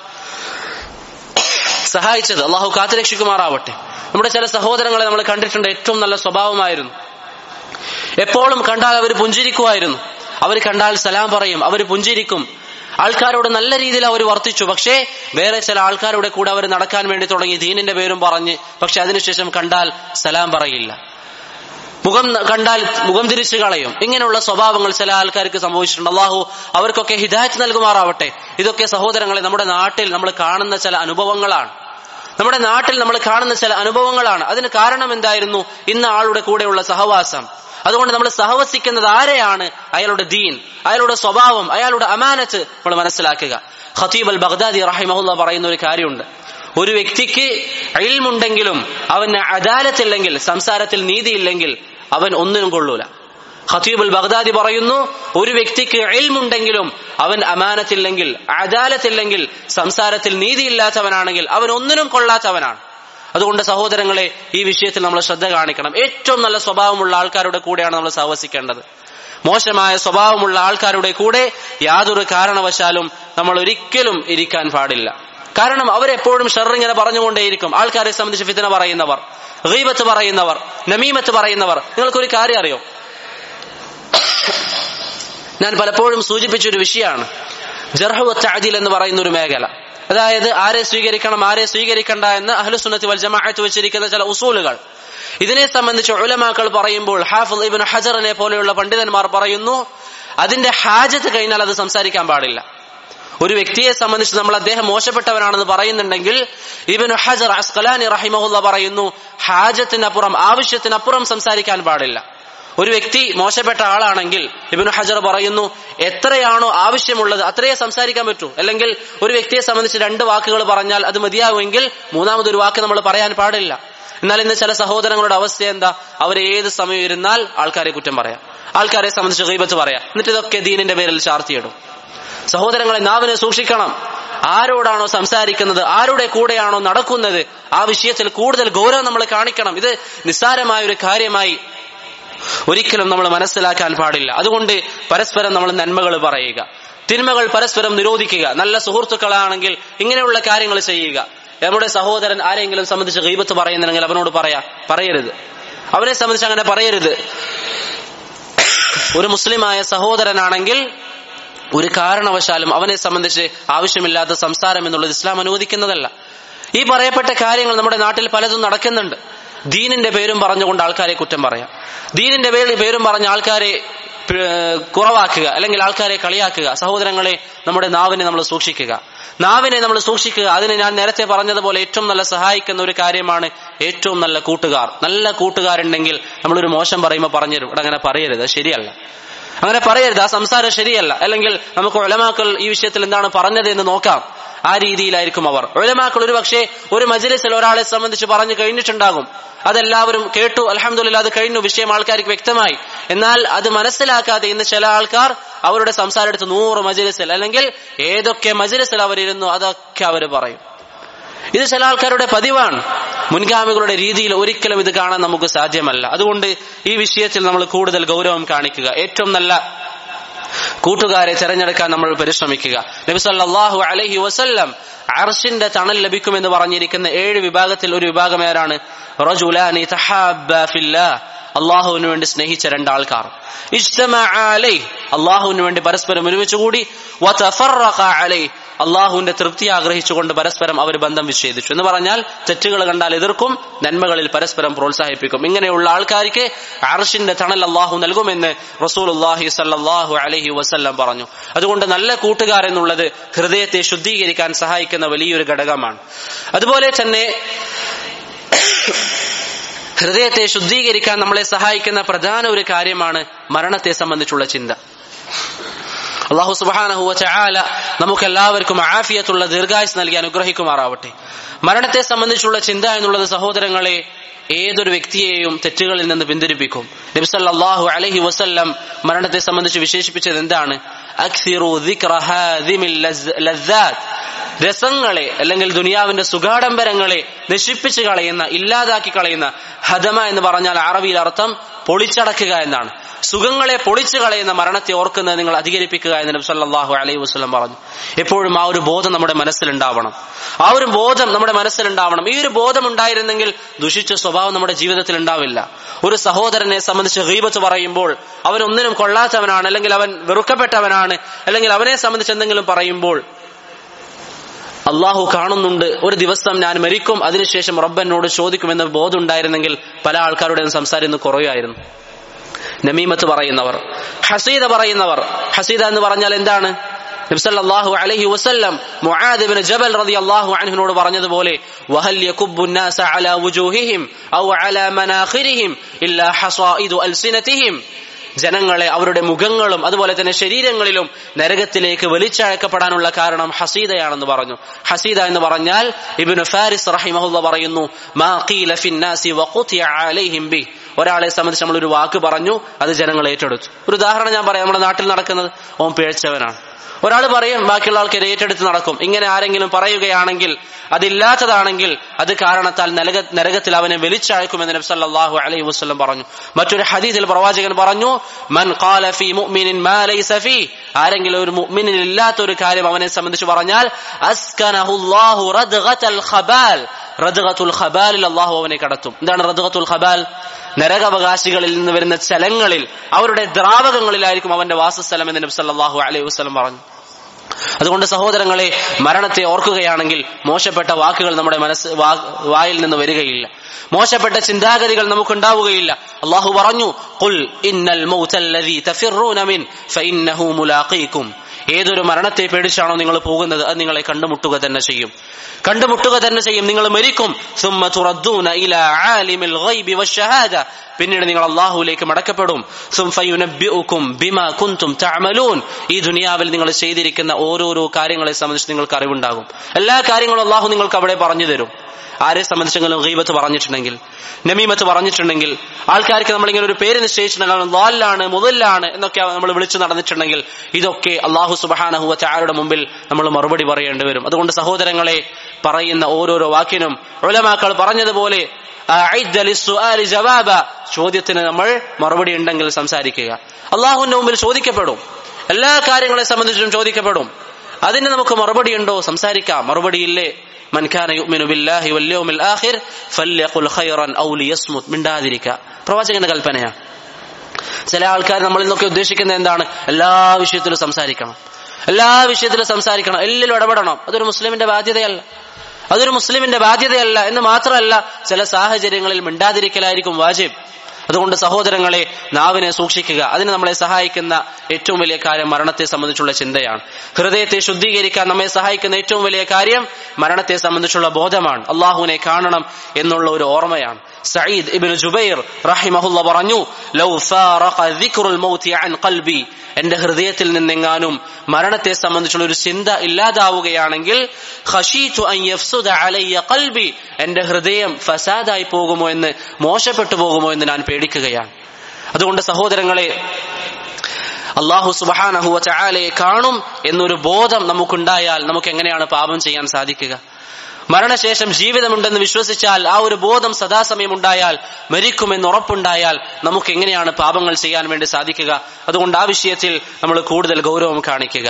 സഹായിച്ചത് അള്ളാഹു കാത്തുരക്ഷിക്കുമാറാവട്ടെ നമ്മുടെ ചില സഹോദരങ്ങളെ നമ്മൾ കണ്ടിട്ടുണ്ട് ഏറ്റവും നല്ല സ്വഭാവമായിരുന്നു എപ്പോഴും കണ്ടാൽ അവർ പുഞ്ചിരിക്കുമായിരുന്നു അവർ കണ്ടാൽ സലാം പറയും അവർ പുഞ്ചിരിക്കും ആൾക്കാരോട് നല്ല രീതിയിൽ അവർ വർത്തിച്ചു പക്ഷേ വേറെ ചില ആൾക്കാരുടെ കൂടെ അവർ നടക്കാൻ വേണ്ടി തുടങ്ങി ദീനിന്റെ പേരും പറഞ്ഞ് പക്ഷെ അതിനുശേഷം കണ്ടാൽ സലാം പറയില്ല മുഖം കണ്ടാൽ മുഖം തിരിച്ചു കളയും ഇങ്ങനെയുള്ള സ്വഭാവങ്ങൾ ചില ആൾക്കാർക്ക് സംഭവിച്ചിട്ടുണ്ട് അള്ളാഹു അവർക്കൊക്കെ ഹിദായത്ത് നൽകുമാറാവട്ടെ ഇതൊക്കെ സഹോദരങ്ങളെ നമ്മുടെ നാട്ടിൽ നമ്മൾ കാണുന്ന ചില അനുഭവങ്ങളാണ് നമ്മുടെ നാട്ടിൽ നമ്മൾ കാണുന്ന ചില അനുഭവങ്ങളാണ് അതിന് കാരണം എന്തായിരുന്നു ഇന്ന് ആളുടെ കൂടെയുള്ള സഹവാസം അതുകൊണ്ട് നമ്മൾ സഹവസിക്കുന്നത് ആരെയാണ് അയാളുടെ ദീൻ അയാളുടെ സ്വഭാവം അയാളുടെ അമാനത്ത് നമ്മൾ മനസ്സിലാക്കുക ഖത്തീബ് അൽ ബഗ്ദാദി റഹിമഹുല്ല പറയുന്ന ഒരു കാര്യമുണ്ട് ഒരു വ്യക്തിക്ക് അയിൽമുണ്ടെങ്കിലും അവന് അദാലത്തില്ലെങ്കിൽ സംസാരത്തിൽ നീതിയില്ലെങ്കിൽ അവൻ ഒന്നിനും കൊള്ളൂല ഖത്തീബുൽ ബഗ്ദാദി പറയുന്നു ഒരു വ്യക്തിക്ക് എൽമുണ്ടെങ്കിലും അവൻ അമാനത്തില്ലെങ്കിൽ അദാലത്തില്ലെങ്കിൽ സംസാരത്തിൽ നീതിയില്ലാത്തവനാണെങ്കിൽ അവൻ ഒന്നിനും കൊള്ളാത്തവനാണ് അതുകൊണ്ട് സഹോദരങ്ങളെ ഈ വിഷയത്തിൽ നമ്മൾ ശ്രദ്ധ കാണിക്കണം ഏറ്റവും നല്ല സ്വഭാവമുള്ള ആൾക്കാരുടെ കൂടെയാണ് നമ്മൾ സഹവസിക്കേണ്ടത് മോശമായ സ്വഭാവമുള്ള ആൾക്കാരുടെ കൂടെ യാതൊരു കാരണവശാലും നമ്മൾ ഒരിക്കലും ഇരിക്കാൻ പാടില്ല കാരണം അവരെപ്പോഴും ഷെറിങ്ങനെ പറഞ്ഞുകൊണ്ടേയിരിക്കും ആൾക്കാരെ സംബന്ധിച്ച് ഫിത്തന പറയുന്നവർ ഗീബത്ത് പറയുന്നവർ നമീമത്ത് പറയുന്നവർ നിങ്ങൾക്കൊരു കാര്യം അറിയോ ഞാൻ പലപ്പോഴും സൂചിപ്പിച്ചൊരു വിഷയമാണ് ജർഹുവത്ത് അദിൽ എന്ന് പറയുന്ന ഒരു മേഖല അതായത് ആരെ സ്വീകരിക്കണം ആരെ സ്വീകരിക്കണ്ട എന്ന് അഹ്ലുസുന്നത്തി വൽ ജമാഅത്ത് വെച്ചിരിക്കുന്ന ചില ഉസൂലുകൾ ഇതിനെ സംബന്ധിച്ച് ഉലമാക്കൾ പറയുമ്പോൾ ഹാഫിദ് ഇബ്നു ഹജറിനെ പോലെയുള്ള പണ്ഡിതന്മാർ പറയുന്നു അതിന്റെ ഹാജത്ത് കഴിഞ്ഞാൽ അത് സംസാരിക്കാൻ പാടില്ല ഒരു വ്യക്തിയെ സംബന്ധിച്ച് നമ്മൾ അദ്ദേഹം മോശപ്പെട്ടവനാണെന്ന് പറയുന്നുണ്ടെങ്കിൽ ഇബനു ഹജർ അസ്കലാനി റഹിമഹുല്ല പറയുന്നു ഹാജത്തിനപ്പുറം ആവശ്യത്തിനപ്പുറം സംസാരിക്കാൻ പാടില്ല ഒരു വ്യക്തി മോശപ്പെട്ട ആളാണെങ്കിൽ ഇബിനു ഹജർ പറയുന്നു എത്രയാണോ ആവശ്യമുള്ളത് അത്രയേ സംസാരിക്കാൻ പറ്റൂ അല്ലെങ്കിൽ ഒരു വ്യക്തിയെ സംബന്ധിച്ച് രണ്ട് വാക്കുകൾ പറഞ്ഞാൽ അത് മതിയാവുമെങ്കിൽ മൂന്നാമതൊരു വാക്ക് നമ്മൾ പറയാൻ പാടില്ല എന്നാൽ ഇന്ന് ചില സഹോദരങ്ങളുടെ അവസ്ഥ എന്താ അവർ ഏത് സമയം ഇരുന്നാൽ ആൾക്കാരെ കുറ്റം പറയാം ആൾക്കാരെ സംബന്ധിച്ച് ഗൈബത്ത് പറയാം എന്നിട്ട് ഇതൊക്കെ ദീനിന്റെ പേരിൽ ചാർത്തിയിടും സഹോദരങ്ങളെ നാവിനെ സൂക്ഷിക്കണം ആരോടാണോ സംസാരിക്കുന്നത് ആരുടെ കൂടെയാണോ നടക്കുന്നത് ആ വിഷയത്തിൽ കൂടുതൽ ഗൗരവം നമ്മൾ കാണിക്കണം ഇത് നിസ്സാരമായ ഒരു കാര്യമായി ഒരിക്കലും നമ്മൾ മനസ്സിലാക്കാൻ പാടില്ല അതുകൊണ്ട് പരസ്പരം നമ്മൾ നന്മകൾ പറയുക തിന്മകൾ പരസ്പരം നിരോധിക്കുക നല്ല സുഹൃത്തുക്കളാണെങ്കിൽ ഇങ്ങനെയുള്ള കാര്യങ്ങൾ ചെയ്യുക നമ്മുടെ സഹോദരൻ ആരെങ്കിലും സംബന്ധിച്ച് ഗീബത്ത് പറയുന്നുണ്ടെങ്കിൽ അവനോട് പറയാ പറയരുത് അവനെ സംബന്ധിച്ച് അങ്ങനെ പറയരുത് ഒരു മുസ്ലിമായ സഹോദരനാണെങ്കിൽ ഒരു കാരണവശാലും അവനെ സംബന്ധിച്ച് ആവശ്യമില്ലാത്ത സംസാരം എന്നുള്ളത് ഇസ്ലാം അനുവദിക്കുന്നതല്ല ഈ പറയപ്പെട്ട കാര്യങ്ങൾ നമ്മുടെ നാട്ടിൽ പലതും നടക്കുന്നുണ്ട് ദീനിന്റെ പേരും പറഞ്ഞുകൊണ്ട് ആൾക്കാരെ കുറ്റം പറയാം ദീനിന്റെ പേരിൽ പേരും പറഞ്ഞ ആൾക്കാരെ കുറവാക്കുക അല്ലെങ്കിൽ ആൾക്കാരെ കളിയാക്കുക സഹോദരങ്ങളെ നമ്മുടെ നാവിനെ നമ്മൾ സൂക്ഷിക്കുക നാവിനെ നമ്മൾ സൂക്ഷിക്കുക അതിന് ഞാൻ നേരത്തെ പറഞ്ഞതുപോലെ ഏറ്റവും നല്ല സഹായിക്കുന്ന ഒരു കാര്യമാണ് ഏറ്റവും നല്ല കൂട്ടുകാർ നല്ല കൂട്ടുകാരുണ്ടെങ്കിൽ നമ്മളൊരു മോശം പറയുമ്പോൾ പറഞ്ഞു തരും ഇവിടെ അങ്ങനെ പറയരുത് ശരിയല്ല അങ്ങനെ പറയരുത് ആ സംസാരം ശരിയല്ല അല്ലെങ്കിൽ നമുക്ക് ഒലമാക്കൾ ഈ വിഷയത്തിൽ എന്താണ് പറഞ്ഞത് എന്ന് നോക്കാം ആ രീതിയിലായിരിക്കും അവർ ഒലമാക്കൾ ഒരു പക്ഷേ ഒരു മജലിസിൽ ഒരാളെ സംബന്ധിച്ച് പറഞ്ഞു കഴിഞ്ഞിട്ടുണ്ടാകും അതെല്ലാവരും കേട്ടു അലഹമുല്ല അത് കഴിഞ്ഞു വിഷയം ആൾക്കാർക്ക് വ്യക്തമായി എന്നാൽ അത് മനസ്സിലാക്കാതെ ഇന്ന് ചില ആൾക്കാർ അവരുടെ സംസാരം എടുത്ത് നൂറ് മജലിസിൽ അല്ലെങ്കിൽ ഏതൊക്കെ മജലിസിൽ അവരിരുന്നു അതൊക്കെ അവർ പറയും ഇത് ചില ആൾക്കാരുടെ പതിവാണ് മുൻഗാമികളുടെ രീതിയിൽ ഒരിക്കലും ഇത് കാണാൻ നമുക്ക് സാധ്യമല്ല അതുകൊണ്ട് ഈ വിഷയത്തിൽ നമ്മൾ കൂടുതൽ ഗൗരവം കാണിക്കുക ഏറ്റവും നല്ല കൂട്ടുകാരെ തെരഞ്ഞെടുക്കാൻ നമ്മൾ പരിശ്രമിക്കുക നബിസല്ലാഹു അലഹി വസല്ലം അർഷിന്റെ തണൽ ലഭിക്കുമെന്ന് പറഞ്ഞിരിക്കുന്ന ഏഴ് വിഭാഗത്തിൽ ഒരു വിഭാഗം ഏതാണ് റജുലാനി അള്ളാഹുവിന് വേണ്ടി സ്നേഹിച്ച രണ്ടാൾക്കാർ അള്ളാഹുവിന് വേണ്ടി പരസ്പരം ഒരുമിച്ച് കൂടി അള്ളാഹുവിന്റെ തൃപ്തി ആഗ്രഹിച്ചുകൊണ്ട് പരസ്പരം അവർ ബന്ധം വിച്ഛേദിച്ചു എന്ന് പറഞ്ഞാൽ തെറ്റുകൾ കണ്ടാൽ എതിർക്കും നന്മകളിൽ പരസ്പരം പ്രോത്സാഹിപ്പിക്കും ഇങ്ങനെയുള്ള ആൾക്കാർക്ക് അർഷിന്റെ തണൽ അള്ളാഹു നൽകുമെന്ന് റസൂൽ അള്ളാഹി സല്ലാഹു അലഹി വസ്ല്ലം പറഞ്ഞു അതുകൊണ്ട് നല്ല കൂട്ടുകാരെന്നുള്ളത് ഹൃദയത്തെ ശുദ്ധീകരിക്കാൻ സഹായിക്കുന്ന വലിയൊരു ഘടകമാണ് അതുപോലെ തന്നെ ഹൃദയത്തെ ശുദ്ധീകരിക്കാൻ നമ്മളെ സഹായിക്കുന്ന പ്രധാന ഒരു കാര്യമാണ് മരണത്തെ സംബന്ധിച്ചുള്ള ചിന്ത അള്ളാഹു സുബാനഹുവ ചാല നമുക്ക് എല്ലാവർക്കും ആഫിയത്തുള്ള ദീർഘായുസ് നൽകി അനുഗ്രഹിക്കുമാറാവട്ടെ മരണത്തെ സംബന്ധിച്ചുള്ള ചിന്ത എന്നുള്ളത് സഹോദരങ്ങളെ ഏതൊരു വ്യക്തിയെയും തെറ്റുകളിൽ നിന്ന് പിന്തിരിപ്പിക്കും നബിസല്ലാഹു അലഹി വസല്ലം മരണത്തെ സംബന്ധിച്ച് വിശേഷിപ്പിച്ചത് എന്താണ് രസങ്ങളെ അല്ലെങ്കിൽ ദുനിയാവിന്റെ സുഖാഡംബരങ്ങളെ നശിപ്പിച്ചു കളയുന്ന ഇല്ലാതാക്കി കളയുന്ന ഹദമ എന്ന് പറഞ്ഞാൽ അറബിയിൽ അർത്ഥം പൊളിച്ചടക്കുക എന്നാണ് സുഖങ്ങളെ പൊളിച്ചു കളയുന്ന മരണത്തെ ഓർക്കുന്നത് നിങ്ങൾ അധികരിപ്പിക്കുക എന്ന് നബി സല്ലല്ലാഹു അലൈഹി വസല്ലം പറഞ്ഞു എപ്പോഴും ആ ഒരു ബോധം നമ്മുടെ മനസ്സിലുണ്ടാവണം ആ ഒരു ബോധം നമ്മുടെ മനസ്സിലുണ്ടാവണം ഈ ഒരു ബോധം ഉണ്ടായിരുന്നെങ്കിൽ ദുഷിച്ച സ്വഭാവം നമ്മുടെ ജീവിതത്തിൽ ഉണ്ടാവില്ല ഒരു സഹോദരനെ സംബന്ധിച്ച് ഗീബത്ത് പറയുമ്പോൾ അവൻ ഒന്നിനും കൊള്ളാത്തവനാണ് അല്ലെങ്കിൽ അവൻ വെറുക്കപ്പെട്ടവനാണ് അല്ലെങ്കിൽ അവനെ സംബന്ധിച്ച് എന്തെങ്കിലും പറയുമ്പോൾ അള്ളാഹു കാണുന്നുണ്ട് ഒരു ദിവസം ഞാൻ മരിക്കും അതിനുശേഷം റബ്ബനോട് ചോദിക്കുമെന്ന ബോധം ഉണ്ടായിരുന്നെങ്കിൽ പല ആൾക്കാരുടെയും സംസാരം ഇന്ന് കുറയുമായിരുന്നു നമീമത്ത് പറയുന്നവർ ഹസീദ പറയുന്നവർ ഹസീദ എന്ന് പറഞ്ഞാൽ എന്താണ് നബ്സല്ലാഹു അലൈഹി വസല്ലം മുആദ് ഇബ്നു ജബൽ റളിയല്ലാഹു അൻഹുനോട് പറഞ്ഞതുപോലെ വഹൽ യകുബ്ബു الناس على وجوههم او على مناخرهم الا حصائد السنتهم ജനങ്ങളെ അവരുടെ മുഖങ്ങളും അതുപോലെ തന്നെ ശരീരങ്ങളിലും നരകത്തിലേക്ക് വലിച്ചഴക്കപ്പെടാനുള്ള കാരണം ഹസീദയാണെന്ന് പറഞ്ഞു ഹസീദ എന്ന് പറഞ്ഞാൽ ഇബ്നു ഫാരിസ് റഹിമഹുല്ല പറയുന്നു മാ ഖീല ഫിന്നാസി വഖുതിയ അലൈഹിം ബി ഒരാളെ സംബന്ധിച്ച് നമ്മൾ ഒരു വാക്ക് പറഞ്ഞു അത് ജനങ്ങൾ ഏറ്റെടുത്തു ഒരു ഉദാഹരണം ഞാൻ പറയാം നമ്മുടെ നാട്ടിൽ നടക്കുന്നത് ഓൻ പിഴച്ചവനാണ് ഒരാൾ പറയും ബാക്കിയുള്ള ആൾക്കാർ ഏറ്റെടുത്ത് നടക്കും ഇങ്ങനെ ആരെങ്കിലും പറയുകയാണെങ്കിൽ അതില്ലാത്തതാണെങ്കിൽ അത് കാരണത്താൽ നരക നരകത്തിൽ അവനെ വലിച്ചഴക്കുമെന്ന് നബി സല്ലല്ലാഹു അലൈഹി വസല്ലം പറഞ്ഞു മറ്റൊരു ഹദീസിൽ പ്രവാചകൻ പറഞ്ഞു മൻ ഖാല ഫീ മുഅ്മിനിൻ മാ ലൈസ ഫീ ആരെങ്കിലും ഒരു മുഅ്മിനിൽ ഇല്ലാത്ത ഒരു കാര്യം അവനെ സംബന്ധിച്ച് പറഞ്ഞാൽ അസ്കനഹുല്ലാഹു റദ്ഗതൽ ഖബാൽ റദ്ഗത്തുൽ ഖബാലിൽ അള്ളാഹു അവനെ കടത്തും എന്താണ് റദ്ഗത്തുൽ ഖബാൽ നരകാവകാശികളിൽ നിന്ന് വരുന്ന ചലങ്ങളിൽ അവരുടെ ദ്രാവകങ്ങളിലായിരിക്കും അവന്റെ വാസസ്ഥലം എന്ന് നബി സല്ലല്ലാഹു അലൈഹി വസല്ലം പറഞ്ഞു അതുകൊണ്ട് സഹോദരങ്ങളെ മരണത്തെ ഓർക്കുകയാണെങ്കിൽ മോശപ്പെട്ട വാക്കുകൾ നമ്മുടെ മനസ്സ് വായിൽ നിന്ന് വരികയില്ല മോശപ്പെട്ട ചിന്താഗതികൾ നമുക്കുണ്ടാവുകയില്ല അള്ളാഹു പറഞ്ഞു ഖുൽ ഇന്നൽ മൗതല്ലദീ തഫിറൂന മിൻ ഫഇന്നഹു മുലാഖീകും ഏതൊരു മരണത്തെ പേടിച്ചാണോ നിങ്ങൾ പോകുന്നത് അത് നിങ്ങളെ കണ്ടുമുട്ടുക തന്നെ ചെയ്യും കണ്ടുമുട്ടുക തന്നെ ചെയ്യും നിങ്ങൾ മരിക്കും ثم تردون إلى عالم الغيب والشهادة പിന്നീട് നിങ്ങൾ അള്ളാഹുവിലേക്ക് മടക്കപ്പെടും ثم ينبئكم بما كنتم تعملون ഈ ദുനിയാവിൽ നിങ്ങൾ ചെയ്തിരിക്കുന്ന ഓരോരോ കാര്യങ്ങളെ സംബന്ധിച്ച് നിങ്ങൾക്ക് അറിവുണ്ടാകും എല്ലാ കാര്യങ്ങളും അള്ളാഹു നിങ്ങൾക്ക് അവിടെ പറഞ്ഞു തരും ആരെ സംബന്ധിച്ചെങ്കിലും ഗീബത്ത് പറഞ്ഞിട്ടുണ്ടെങ്കിൽ നമീമത്ത് പറഞ്ഞിട്ടുണ്ടെങ്കിൽ ആൾക്കാർക്ക് നമ്മളിങ്ങനെ ഒരു പേര് നിശ്ചയിച്ചിട്ടുണ്ടെങ്കിൽ ലാലാണ് മുതലാണ് എന്നൊക്കെ നമ്മൾ വിളിച്ചു നടന്നിട്ടുണ്ടെങ്കിൽ ഇതൊക്കെ അള്ളാഹു സുബാനഹുവ ചാരുടെ മുമ്പിൽ നമ്മൾ മറുപടി പറയേണ്ടി വരും അതുകൊണ്ട് സഹോദരങ്ങളെ പറയുന്ന ഓരോരോ വാക്കിനും ഉലമാക്കൾ പറഞ്ഞതുപോലെ ജവാബ ചോദ്യത്തിന് നമ്മൾ മറുപടി ഉണ്ടെങ്കിൽ സംസാരിക്കുക അള്ളാഹുവിന്റെ മുമ്പിൽ ചോദിക്കപ്പെടും എല്ലാ കാര്യങ്ങളെ സംബന്ധിച്ചും ചോദിക്കപ്പെടും അതിന് നമുക്ക് മറുപടി ഉണ്ടോ സംസാരിക്കാം മറുപടിയില്ലേ من كان يؤمن بالله واليوم الآخر فليقل خيرا أو ليصمت മിണ്ടാതിരിക്കുക പ്രവാചകന്റെ കൽപ്പനയാണ് ചില ആൾക്കാർ നമ്മളിൽ നിന്നൊക്കെ ഉദ്ദേശിക്കുന്നത് എന്താണ് എല്ലാ വിഷയത്തിലും സംസാരിക്കണം എല്ലാ വിഷയത്തിലും സംസാരിക്കണം എല്ലാവരും ഇടപെടണം അതൊരു മുസ്ലിമിന്റെ ബാധ്യതയല്ല അതൊരു മുസ്ലിമിന്റെ ബാധ്യതയല്ല എന്ന് മാത്രമല്ല ചില സാഹചര്യങ്ങളിൽ മിണ്ടാതിരിക്കലായിരിക്കും വാജിബ് അതുകൊണ്ട് സഹോദരങ്ങളെ നാവിനെ സൂക്ഷിക്കുക അതിന് നമ്മളെ സഹായിക്കുന്ന ഏറ്റവും വലിയ കാര്യം മരണത്തെ സംബന്ധിച്ചുള്ള ചിന്തയാണ് ഹൃദയത്തെ ശുദ്ധീകരിക്കാൻ നമ്മെ സഹായിക്കുന്ന ഏറ്റവും വലിയ കാര്യം മരണത്തെ സംബന്ധിച്ചുള്ള ബോധമാണ് അള്ളാഹുവിനെ കാണണം എന്നുള്ള ഒരു ഓർമ്മയാണ് സയ്യിദ് ഇബിൻ ജുബൈർ റഹിമഹുല്ല പറഞ്ഞു ലൗ ഫാറഖ ദിക്റുൽ മൗതി അൻ ഖൽബി എന്റെ ഹൃദയത്തിൽ നിന്നെങ്ങാനും മരണത്തെ സംബന്ധിച്ചുള്ള ഒരു ചിന്ത ഇല്ലാതാവുകയാണെങ്കിൽ ഖശീതു അൻ യഫ്സുദ അലയ്യ ഖൽബി എന്റെ ഹൃദയം ഫസാദായി പോകുമോ എന്ന് മോശപ്പെട്ടു പോകുമോ എന്ന് ഞാൻ പേടിക്കുകയാണ് അതുകൊണ്ട് സഹോദരങ്ങളെ അള്ളാഹു സുബാനഹുവ ചായാലയെ കാണും എന്നൊരു ബോധം നമുക്കുണ്ടായാൽ നമുക്ക് എങ്ങനെയാണ് പാപം ചെയ്യാൻ സാധിക്കുക മരണശേഷം ജീവിതമുണ്ടെന്ന് വിശ്വസിച്ചാൽ ആ ഒരു ബോധം സദാസമയം ഉണ്ടായാൽ മരിക്കുമെന്ന് ഉറപ്പുണ്ടായാൽ നമുക്ക് എങ്ങനെയാണ് പാപങ്ങൾ ചെയ്യാൻ വേണ്ടി സാധിക്കുക അതുകൊണ്ട് ആ വിഷയത്തിൽ നമ്മൾ കൂടുതൽ ഗൗരവം കാണിക്കുക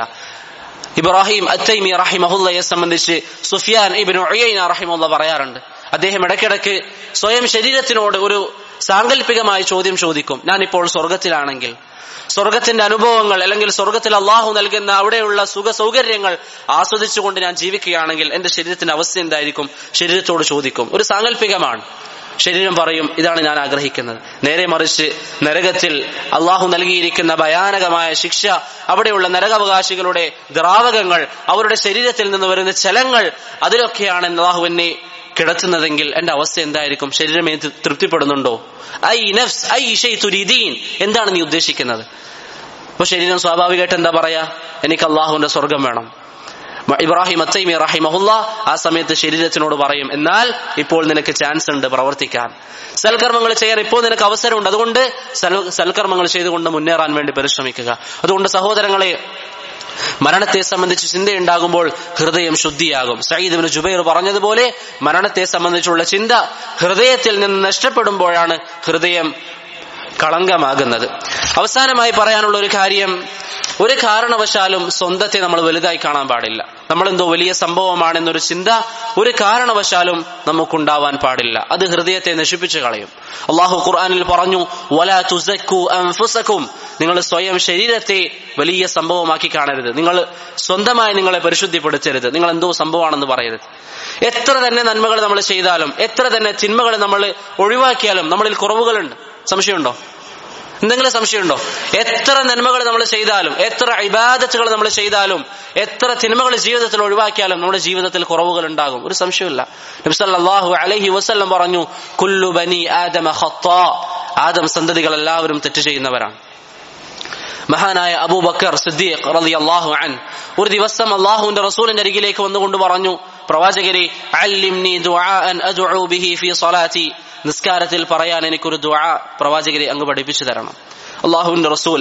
ഇബ്രാഹിം അത്തൈമി റഹിമഹുല്ലയെ സംബന്ധിച്ച് സുഫിയാൻ ഇബിൻ ഒയ്യന റഹിമുല്ല പറയാറുണ്ട് അദ്ദേഹം ഇടയ്ക്കിടയ്ക്ക് സ്വയം ശരീരത്തിനോട് ഒരു സാങ്കല്പികമായ ചോദ്യം ചോദിക്കും ഞാനിപ്പോൾ സ്വർഗത്തിലാണെങ്കിൽ സ്വർഗത്തിന്റെ അനുഭവങ്ങൾ അല്ലെങ്കിൽ സ്വർഗത്തിൽ അള്ളാഹു നൽകുന്ന അവിടെയുള്ള സുഖ സൗകര്യങ്ങൾ ആസ്വദിച്ചുകൊണ്ട് ഞാൻ ജീവിക്കുകയാണെങ്കിൽ എന്റെ ശരീരത്തിന്റെ അവസ്ഥ എന്തായിരിക്കും ശരീരത്തോട് ചോദിക്കും ഒരു സാങ്കല്പികമാണ് ശരീരം പറയും ഇതാണ് ഞാൻ ആഗ്രഹിക്കുന്നത് നേരെ മറിച്ച് നരകത്തിൽ അള്ളാഹു നൽകിയിരിക്കുന്ന ഭയാനകമായ ശിക്ഷ അവിടെയുള്ള നരകാവകാശികളുടെ ദ്രാവകങ്ങൾ അവരുടെ ശരീരത്തിൽ നിന്ന് വരുന്ന ചലങ്ങൾ അതിലൊക്കെയാണ് അള്ളാഹു എന്നെ കിടത്തുന്നതെങ്കിൽ എന്റെ അവസ്ഥ എന്തായിരിക്കും ശരീരമേ തൃപ്തിപ്പെടുന്നുണ്ടോ ഐ നഫ്സ് ഐ ഷെയ് തുരീദീൻ എന്താണ് നീ ഉദ്ദേശിക്കുന്നത് അപ്പൊ ശരീരം സ്വാഭാവികമായിട്ട് എന്താ പറയാ എനിക്ക് അള്ളാഹുവിന്റെ സ്വർഗം വേണം ഇബ്രാഹിം അത്തൈമി റഹിമഹുല്ല ആ സമയത്ത് ശരീരത്തിനോട് പറയും എന്നാൽ ഇപ്പോൾ നിനക്ക് ചാൻസ് ഉണ്ട് പ്രവർത്തിക്കാൻ സൽക്കർമ്മങ്ങൾ ചെയ്യാൻ ഇപ്പോൾ നിനക്ക് അവസരമുണ്ട് അതുകൊണ്ട് സൽക്കർമ്മങ്ങൾ ചെയ്തുകൊണ്ട് മുന്നേറാൻ വേണ്ടി പരിശ്രമിക്കുക അതുകൊണ്ട് സഹോദരങ്ങളെ മരണത്തെ സംബന്ധിച്ച് ചിന്തയുണ്ടാകുമ്പോൾ ഹൃദയം ശുദ്ധിയാകും സയ്യിദ് ബിൻ ജുബൈർ പറഞ്ഞതുപോലെ മരണത്തെ സംബന്ധിച്ചുള്ള ചിന്ത ഹൃദയത്തിൽ നിന്ന് നഷ്ടപ്പെടുമ്പോഴാണ് ഹൃദയം കളങ്കമാകുന്നത് അവസാനമായി പറയാനുള്ള ഒരു കാര്യം ഒരു കാരണവശാലും സ്വന്തത്തെ നമ്മൾ വലുതായി കാണാൻ പാടില്ല നമ്മൾ എന്തോ വലിയ സംഭവമാണെന്നൊരു ചിന്ത ഒരു കാരണവശാലും നമുക്കുണ്ടാവാൻ പാടില്ല അത് ഹൃദയത്തെ നശിപ്പിച്ചു കളയും അള്ളാഹു ഖുർആാനിൽ പറഞ്ഞു വലാ തുസക്കു അൻഫുസക്കും നിങ്ങൾ സ്വയം ശരീരത്തെ വലിയ സംഭവമാക്കി കാണരുത് നിങ്ങൾ സ്വന്തമായി നിങ്ങളെ പരിശുദ്ധിപ്പെടുത്തരുത് നിങ്ങൾ എന്തോ സംഭവമാണെന്ന് പറയരുത് എത്ര തന്നെ നന്മകൾ നമ്മൾ ചെയ്താലും എത്ര തന്നെ തിന്മകൾ നമ്മൾ ഒഴിവാക്കിയാലും നമ്മളിൽ കുറവുകളുണ്ട് സംശയമുണ്ടോ എന്തെങ്കിലും സംശയമുണ്ടോ എത്ര നന്മകൾ നമ്മൾ ചെയ്താലും എത്ര ഇബാദത്തുകൾ നമ്മൾ ചെയ്താലും എത്ര തിന്മകൾ ജീവിതത്തിൽ ഒഴിവാക്കിയാലും നമ്മുടെ ജീവിതത്തിൽ കുറവുകൾ ഉണ്ടാകും ഒരു സംശയമില്ല നബ്സല്ലാഹു അലഹി വസ്ല്ലം പറഞ്ഞു കുല്ലു ബനി ആദമ ഖത്താ ആദം സന്തതികൾ എല്ലാവരും തെറ്റ് ചെയ്യുന്നവരാണ് മഹാനായ അബൂബക്കർ സിദ്ദീഖ് റളിയല്ലാഹു അൻ ഒരു ദിവസം അള്ളാഹുവിന്റെ റസൂലിന്റെ അരികിലേക്ക് വന്നുകൊണ്ട് പറഞ്ഞു പ്രവാചകരെ അല്ലിംനി ദുആഅൻ അദ്ഉ ബിഹി ഫീ സ്വലാത്തി നിസ്കാരത്തിൽ പറയാൻ എനിക്കൊരു ദുആ പ്രവാചകരെ അങ്ങ് പഠിപ്പിച്ചു തരണം അള്ളാഹുവിന്റെ റസൂൽ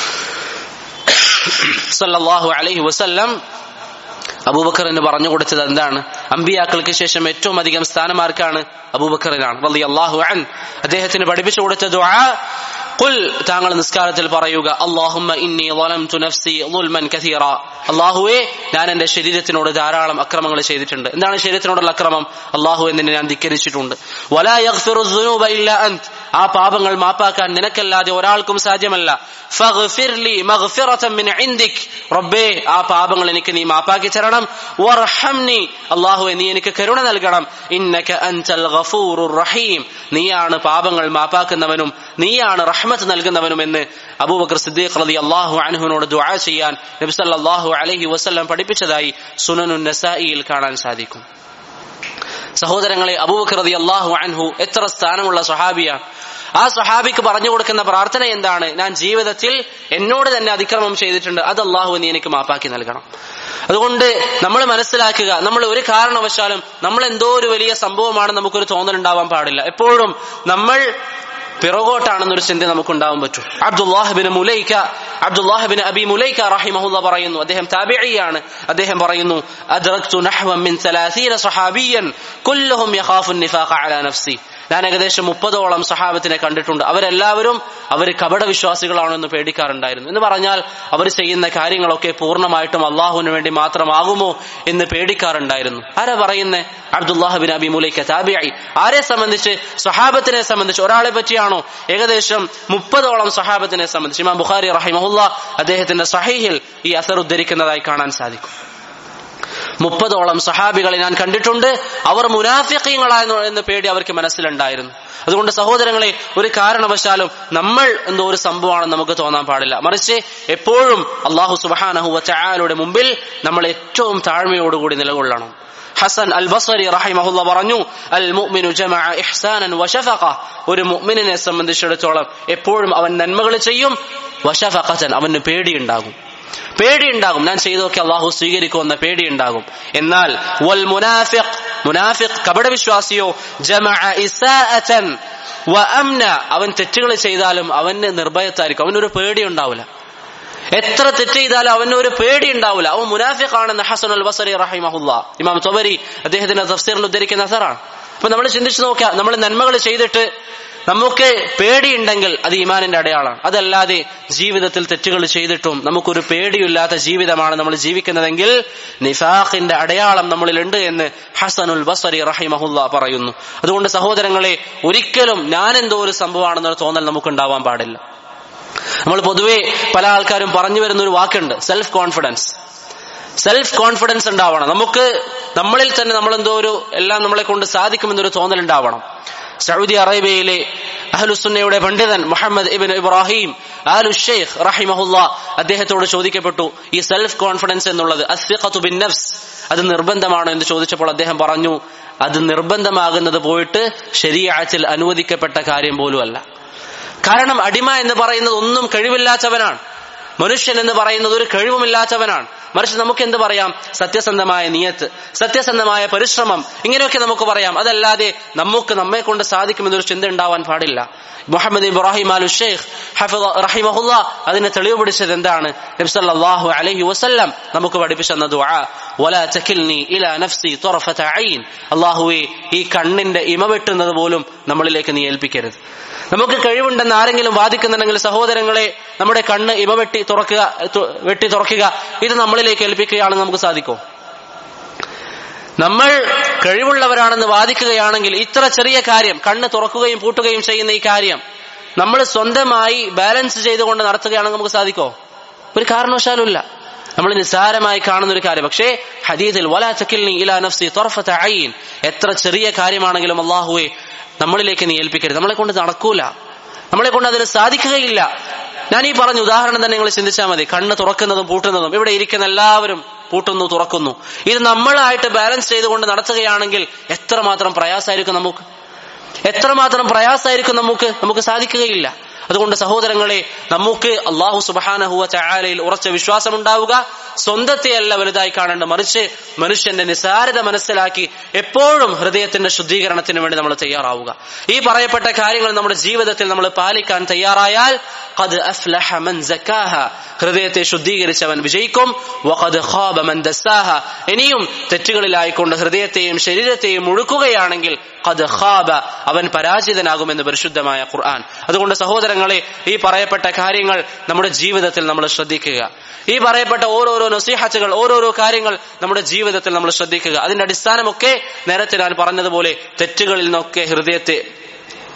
സല്ലല്ലാഹു അലൈഹി വസല്ലം അബൂബക്കറിന് പറഞ്ഞു കൊടുത്തത് എന്താണ് അമ്പിയാക്കൾക്ക് ശേഷം ഏറ്റവും അധികം സ്ഥാനമാർക്കാണ് അബൂബക്കറിനാണ് റളി അള്ളാഹു അൻ അദ്ദേഹത്തിന് പഠിപ്പിച്ചു കൊടുത്ത ദുആ ഖുൽ താങ്കൾ നിസ്കാരത്തിൽ പറയുക അല്ലാഹുമ്മ ഇന്നി ളലംതു നഫ്സി ളുൽമൻ കസീറ അല്ലാഹുവേ ഞാൻ എന്റെ ശരീരത്തിനോട് ധാരാളം അക്രമങ്ങൾ ചെയ്തിട്ടുണ്ട് എന്താണ് ശരീരത്തിനോടുള്ള അക്രമം അല്ലാഹു എന്നിനെ ഞാൻ ധിക്കരിച്ചിട്ടുണ്ട് വലാ യഗ്ഫിറു ദുനൂബ ഇല്ലാ അൻത് ആ പാപങ്ങൾ മാപ്പാക്കാൻ നിനക്കല്ലാതെ ഒരാൾക്കും സാധ്യമല്ല ഫഗ്ഫിർലി മഗ്ഫിറതൻ മിൻ ഇൻദിക് റബ്ബേ ആ പാപങ്ങൾ എനിക്ക് നീ മാപ്പാക്കി തരണം വർഹംനി അല്ലാഹുവേ നീ എനിക്ക് കരുണ നൽകണം ഇന്നക അൻതൽ ഗഫൂറുർ റഹീം നീയാണ് പാപങ്ങൾ മാപ്പാക്കുന്നവനും നീയാണ് റഹ്മത്ത് നൽകുന്നവനും എന്ന് അബൂബക്കർ സിദ്ദീഖ് റളി അള്ളാഹു അൻഹുവിനോട് ദുആ ചെയ്യാൻ നബി സല്ലല്ലാഹു അലൈഹി വസല്ലം പഠിപ്പിച്ചതായി സുനനുൻ നസായിയിൽ കാണാൻ സാധിക്കും സഹോദരങ്ങളെ അബൂബക്കർ റതി അള്ളാഹു അൻഹു എത്ര സ്ഥാനമുള്ള സ്വഹാബിയാണ് ആ സ്വഹാബിക്ക് പറഞ്ഞു കൊടുക്കുന്ന പ്രാർത്ഥന എന്താണ് ഞാൻ ജീവിതത്തിൽ എന്നോട് തന്നെ അതിക്രമം ചെയ്തിട്ടുണ്ട് അത് അള്ളാഹു നീ എനിക്ക് മാപ്പാക്കി നൽകണം അതുകൊണ്ട് നമ്മൾ മനസ്സിലാക്കുക നമ്മൾ ഒരു കാരണവശാലും നമ്മൾ എന്തോ ഒരു വലിയ സംഭവമാണ് നമുക്കൊരു തോന്നലുണ്ടാവാൻ പാടില്ല എപ്പോഴും നമ്മൾ പിറകോട്ടാണെന്നൊരു ചിന്ത നമുക്കുണ്ടാവാൻ പറ്റും അബ്ദുല്ലാഹിബിൻ മുലൈക്ക അബ്ദുല്ലാഹിബിൻ അബി മുലൈക്ക റഹിമഹുല്ല പറയുന്നു അദ്ദേഹം താബിഇയാണ് അദ്ദേഹം പറയുന്നു അദ്റക്തു നഹ്വൻ മിൻ 30 സഹാബിയൻ കുല്ലുഹും യഖാഫു നിഫാഖ അലാ നഫ്സി ഞാൻ ഏകദേശം മുപ്പതോളം സഹാബത്തിനെ കണ്ടിട്ടുണ്ട് അവരെല്ലാവരും അവർ കപട വിശ്വാസികളാണെന്ന് പേടിക്കാറുണ്ടായിരുന്നു എന്ന് പറഞ്ഞാൽ അവർ ചെയ്യുന്ന കാര്യങ്ങളൊക്കെ പൂർണ്ണമായിട്ടും അള്ളാഹുവിന് വേണ്ടി മാത്രമാകുമോ എന്ന് പേടിക്കാറുണ്ടായിരുന്നു ആരാ പറയുന്നേ അബ്ദുല്ലാഹിബിൻ അബി മുലൈക്ക താബിയായി ആരെ സംബന്ധിച്ച് സഹാബത്തിനെ സംബന്ധിച്ച് ഒരാളെ പറ്റിയാണോ ഏകദേശം മുപ്പതോളം സഹാബത്തിനെ സംബന്ധിച്ച് ഇമാം ബുഖാരി റഹിമഹുല്ല അദ്ദേഹത്തിന്റെ സഹീഹിൽ ഈ അസർ ഉദ്ധരിക്കുന്നതായി കാണാൻ സാധിക്കും മുപ്പതോളം സഹാബികളെ ഞാൻ കണ്ടിട്ടുണ്ട് അവർ മുനാഫിക്കീങ്ങളായിരുന്നു എന്ന പേടി അവർക്ക് മനസ്സിലുണ്ടായിരുന്നു അതുകൊണ്ട് സഹോദരങ്ങളെ ഒരു കാരണവശാലും നമ്മൾ എന്തോ ഒരു സംഭവമാണെന്ന് നമുക്ക് തോന്നാൻ പാടില്ല മറിച്ച് എപ്പോഴും അള്ളാഹു സുബാനഹു ചായാലുടെ മുമ്പിൽ നമ്മൾ ഏറ്റവും താഴ്മയോടുകൂടി നിലകൊള്ളണം ഹസൻ അൽ ബസരി റഹിമഹുല്ല പറഞ്ഞു അൽ മുഅ്മിനു ജമഅ ഇഹ്സാനൻ വശഫഖ ഒരു മുഅ്മിനിനെ സംബന്ധിച്ചിടത്തോളം എപ്പോഴും അവൻ നന്മകൾ ചെയ്യും വശഫഖതൻ അവന് പേടിയുണ്ടാകും പേടിയുണ്ടാകും ഞാൻ ചെയ്തൊക്കെ അള്ളാഹു സ്വീകരിക്കുമെന്ന പേടിയുണ്ടാകും എന്നാൽ വൽ മുനാഫിഖ് മുനാഫിഖ് കപടവിശ്വാസിയോ ജമഅ ഇസാഅതൻ വ അംന അവൻ തെറ്റുകൾ ചെയ്താലും അവന് നിർഭയത്തായിരിക്കും അവനൊരു പേടി ഉണ്ടാവില്ല എത്ര തെറ്റ് ചെയ്താലും അവന് ഒരു പേടി ഉണ്ടാവില്ല അവൻ മുനാഫിഖാണെന്ന് ഹസൻ അൽ ബസറി റഹിമഹുല്ല ഇമാം തൊബരി അദ്ദേഹത്തിന്റെ തഫ്സീറിൽ ഉദ്ധരിക്കുന്ന അസറാണ് അപ്പൊ നമ്മൾ ചിന്തിച്ചു നോക്കുക നമ്മൾ നന്മകൾ ചെയ്തിട്ട് നമുക്ക് പേടിയുണ്ടെങ്കിൽ അത് ഈമാനിന്റെ അടയാളമാണ് അതല്ലാതെ ജീവിതത്തിൽ തെറ്റുകൾ ചെയ്തിട്ടും നമുക്കൊരു പേടിയില്ലാത്ത ജീവിതമാണ് നമ്മൾ ജീവിക്കുന്നതെങ്കിൽ നിഫാഖിന്റെ അടയാളം നമ്മളിലുണ്ട് എന്ന് ഹസനുൽ ബസറി റഹിമഹുല്ല പറയുന്നു അതുകൊണ്ട് സഹോദരങ്ങളെ ഒരിക്കലും ഞാനെന്തോ ഒരു സംഭവമാണെന്നൊരു തോന്നൽ നമുക്ക് ഉണ്ടാവാൻ പാടില്ല നമ്മൾ പൊതുവെ പല ആൾക്കാരും പറഞ്ഞു വരുന്ന ഒരു വാക്കുണ്ട് സെൽഫ് കോൺഫിഡൻസ് സെൽഫ് കോൺഫിഡൻസ് ഉണ്ടാവണം നമുക്ക് നമ്മളിൽ തന്നെ നമ്മളെന്തോ ഒരു എല്ലാം നമ്മളെ കൊണ്ട് സാധിക്കുമെന്നൊരു തോന്നൽ ഉണ്ടാവണം സൗദി അറേബ്യയിലെ അഹ്ലുസുന്നയുടെ പണ്ഡിതൻ മുഹമ്മദ് ഇബിൻ ഇബ്രാഹിം അഹ്ലു ഷെയ്ഖ് റഹിമഹുല്ല അദ്ദേഹത്തോട് ചോദിക്കപ്പെട്ടു ഈ സെൽഫ് കോൺഫിഡൻസ് എന്നുള്ളത് അസ്ഫിഖത്തു ബിൻ നഫ്സ് അത് നിർബന്ധമാണോ എന്ന് ചോദിച്ചപ്പോൾ അദ്ദേഹം പറഞ്ഞു അത് നിർബന്ധമാകുന്നത് പോയിട്ട് ശരീരത്തിൽ അനുവദിക്കപ്പെട്ട കാര്യം പോലും അല്ല കാരണം അടിമ എന്ന് പറയുന്നത് ഒന്നും കഴിവില്ലാത്തവനാണ് മനുഷ്യൻ എന്ന് പറയുന്നത് ഒരു കഴിവുമില്ലാത്തവനാണ് മറിച്ച് നമുക്ക് എന്ത് പറയാം സത്യസന്ധമായ നിയത്ത് സത്യസന്ധമായ പരിശ്രമം ഇങ്ങനെയൊക്കെ നമുക്ക് പറയാം അതല്ലാതെ നമുക്ക് നമ്മെ കൊണ്ട് സാധിക്കുമെന്നൊരു ചിന്ത ഉണ്ടാവാൻ പാടില്ല മുഹമ്മദ് ഇബ്രാഹിം അലു ഷെയ്ഖ് ഹഫിദ് റഹിമഹുല്ല അതിനെ തെളിവ് പിടിച്ചത് എന്താണ് നബ്സല്ലാഹു അലൈഹി വസല്ലം നമുക്ക് പഠിപ്പിച്ചു തന്ന ദുആ വലാ തകിൽനി ഇലാ നഫ്സി തുറഫത ഐൻ അല്ലാഹുവേ ഈ കണ്ണിന്റെ ഇമ വെട്ടുന്നത് പോലും നമ്മളിലേക്ക് നീ ഏൽപ്പിക്കരുത് നമുക്ക് കഴിവുണ്ടെന്ന് ആരെങ്കിലും വാദിക്കുന്നുണ്ടെങ്കിൽ സഹോദരങ്ങളെ നമ്മുടെ കണ്ണ് ഇമ വെട്ടി തുറക്കുക വെട്ടി തുറക്കുക ഇത് നമ്മളിലേക്ക് ഏൽപ്പിക്കുകയാണെന്ന് നമുക്ക് സാധിക്കോ നമ്മൾ കഴിവുള്ളവരാണെന്ന് വാദിക്കുകയാണെങ്കിൽ ഇത്ര ചെറിയ കാര്യം കണ്ണ് തുറക്കുകയും പൂട്ടുകയും ചെയ്യുന്ന ഈ കാര്യം നമ്മൾ സ്വന്തമായി ബാലൻസ് ചെയ്തുകൊണ്ട് നടത്തുകയാണെങ്കിൽ നമുക്ക് സാധിക്കോ ഒരു കാരണവശാലും ഇല്ല നമ്മൾ നിസ്സാരമായി കാണുന്ന ഒരു കാര്യം പക്ഷേ ഹദീദിൽ വലാ തക്കിൽനി ഇലാ നഫ്സി തൊറഫത്ത ഐൻ എത്ര ചെറിയ കാര്യമാണെങ്കിലും അള്ളാഹുവെ നമ്മളിലേക്ക് നീ ഏൽപ്പിക്കരുത് നമ്മളെ കൊണ്ട് നടക്കൂല നമ്മളെ കൊണ്ട് അതിന് സാധിക്കുകയില്ല ഞാൻ ഈ പറഞ്ഞ ഉദാഹരണം തന്നെ നിങ്ങൾ ചിന്തിച്ചാൽ മതി കണ്ണ് തുറക്കുന്നതും പൂട്ടുന്നതും ഇവിടെ ഇരിക്കുന്ന എല്ലാവരും പൂട്ടുന്നു തുറക്കുന്നു ഇത് നമ്മളായിട്ട് ബാലൻസ് ചെയ്തുകൊണ്ട് നടത്തുകയാണെങ്കിൽ എത്രമാത്രം പ്രയാസമായിരിക്കും നമുക്ക് എത്രമാത്രം പ്രയാസമായിരിക്കും നമുക്ക് നമുക്ക് സാധിക്കുകയില്ല അതുകൊണ്ട് സഹോദരങ്ങളെ നമുക്ക് അള്ളാഹു സുബാനഹുവ ചായാലയിൽ ഉറച്ച വിശ്വാസം ഉണ്ടാവുക സ്വന്തത്തെയല്ല വലുതായി കാണേണ്ട മറിച്ച് മനുഷ്യന്റെ നിസാരത മനസ്സിലാക്കി എപ്പോഴും ഹൃദയത്തിന്റെ ശുദ്ധീകരണത്തിന് വേണ്ടി നമ്മൾ തയ്യാറാവുക ഈ പറയപ്പെട്ട കാര്യങ്ങൾ നമ്മുടെ ജീവിതത്തിൽ നമ്മൾ പാലിക്കാൻ തയ്യാറായാൽ ഖദ് അഫ്ലഹ മൻ സക്കാഹ ഹൃദയത്തെ ശുദ്ധീകരിച്ചവൻ വിജയിക്കും വഖദ് ഖാബ മൻ ദസ്സാഹ ഇനിയും തെറ്റുകളിലായിക്കൊണ്ട് ഹൃദയത്തെയും ശരീരത്തെയും മുഴുക്കുകയാണെങ്കിൽ ഖദ് ഖാബ അവൻ പരാജിതനാകുമെന്ന് പരിശുദ്ധമായ ഖുർആൻ അതുകൊണ്ട് സഹോദരങ്ങളെ ഈ പറയപ്പെട്ട കാര്യങ്ങൾ നമ്മുടെ ജീവിതത്തിൽ നമ്മൾ ശ്രദ്ധിക്കുക ഈ പറയപ്പെട്ട ഓരോരോ നസീഹത്തുകൾ ഓരോരോ കാര്യങ്ങൾ നമ്മുടെ ജീവിതത്തിൽ നമ്മൾ ശ്രദ്ധിക്കുക അതിന്റെ അടിസ്ഥാനമൊക്കെ നേരത്തെ ഞാൻ പറഞ്ഞതുപോലെ തെറ്റുകളിൽ നിന്നൊക്കെ ഹൃദയത്തെ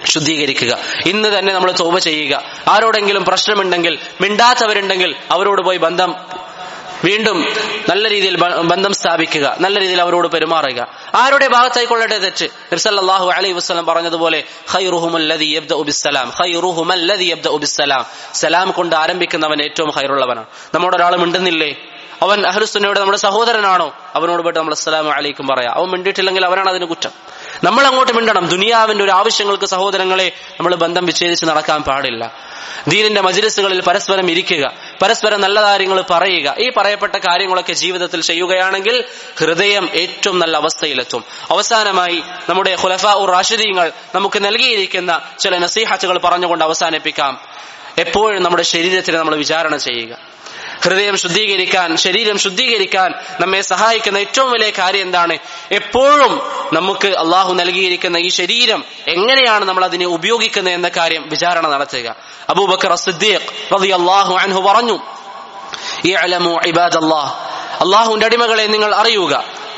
ശുദ്ധീകരിക്കുക ഇന്ന് തന്നെ നമ്മൾ തോപ ചെയ്യുക ആരോടെങ്കിലും പ്രശ്നമുണ്ടെങ്കിൽ മിണ്ടാത്തവരുണ്ടെങ്കിൽ അവരോട് പോയി ബന്ധം വീണ്ടും നല്ല രീതിയിൽ ബ- ബന്ധം സ്ഥാപിക്കുക നല്ല രീതിയിൽ അവരോട് പെരുമാറുക ആരുടെ ഭാഗത്തായിക്കൊള്ളട്ടെ തെറ്റ് നബ്സല്ലാഹു അലൈഹി വസ്ലം പറഞ്ഞതുപോലെ ഖൈറുഹുമല്ലദി യബ്ദഉ ബിസ്സലാം ഖൈറുഹുമല്ലദി യബ്ദഉ ബിസ്സലാം സലാം കൊണ്ട് ആരംഭിക്കുന്നവൻ ഏറ്റവും ഖൈറുള്ളവനാണ് നമ്മോട് ഒരാൾ മിണ്ടുന്നില്ലേ അവൻ അഹ്ലുസുന്നയുടെ നമ്മുടെ സഹോദരനാണോ അവനോട് പോയിട്ട് നമ്മൾ അസ്സലാമു അലൈക്കും പറയാം അവൻ മിണ്ടിയിട്ടില്ലെങ്കിൽ അവനാണ് അതിന് കുറ്റം നമ്മൾ അങ്ങോട്ട് മിണ്ടണം ദുനിയാവിന്റെ ഒരു ആവശ്യങ്ങൾക്ക് സഹോദരങ്ങളെ നമ്മൾ ബന്ധം വിച്ഛേദിച്ച് നടക്കാൻ പാടില്ല ദീനിന്റെ മജിലിസുകളിൽ പരസ്പരം ഇരിക്കുക പരസ്പരം നല്ല കാര്യങ്ങൾ പറയുക ഈ പറയപ്പെട്ട കാര്യങ്ങളൊക്കെ ജീവിതത്തിൽ ചെയ്യുകയാണെങ്കിൽ ഹൃദയം ഏറ്റവും നല്ല അവസ്ഥയിലെത്തും അവസാനമായി നമ്മുടെ ഖുലഫ ഉർ റാഷിദീങ്ങൾ നമുക്ക് നൽകിയിരിക്കുന്ന ചില നസീഹത്തുകൾ പറഞ്ഞുകൊണ്ട് അവസാനിപ്പിക്കാം എപ്പോഴും നമ്മുടെ ശരീരത്തിനെ നമ്മൾ വിചാരണ ചെയ്യുക ഹൃദയം ശുദ്ധീകരിക്കാൻ ശരീരം ശുദ്ധീകരിക്കാൻ നമ്മെ സഹായിക്കുന്ന ഏറ്റവും വലിയ കാര്യം എന്താണ് എപ്പോഴും നമുക്ക് അള്ളാഹു നൽകിയിരിക്കുന്ന ഈ ശരീരം എങ്ങനെയാണ് നമ്മൾ അതിനെ ഉപയോഗിക്കുന്നത് എന്ന കാര്യം വിചാരണ നടത്തുക അബൂബക്കർ സിദ്ദീഖ് റളിയല്ലാഹു അൻഹു പറഞ്ഞു ഇഅലമു ഇബാദല്ലാഹ് അള്ളാഹുവിന്റെ അടിമകളെ നിങ്ങൾ അറിയുക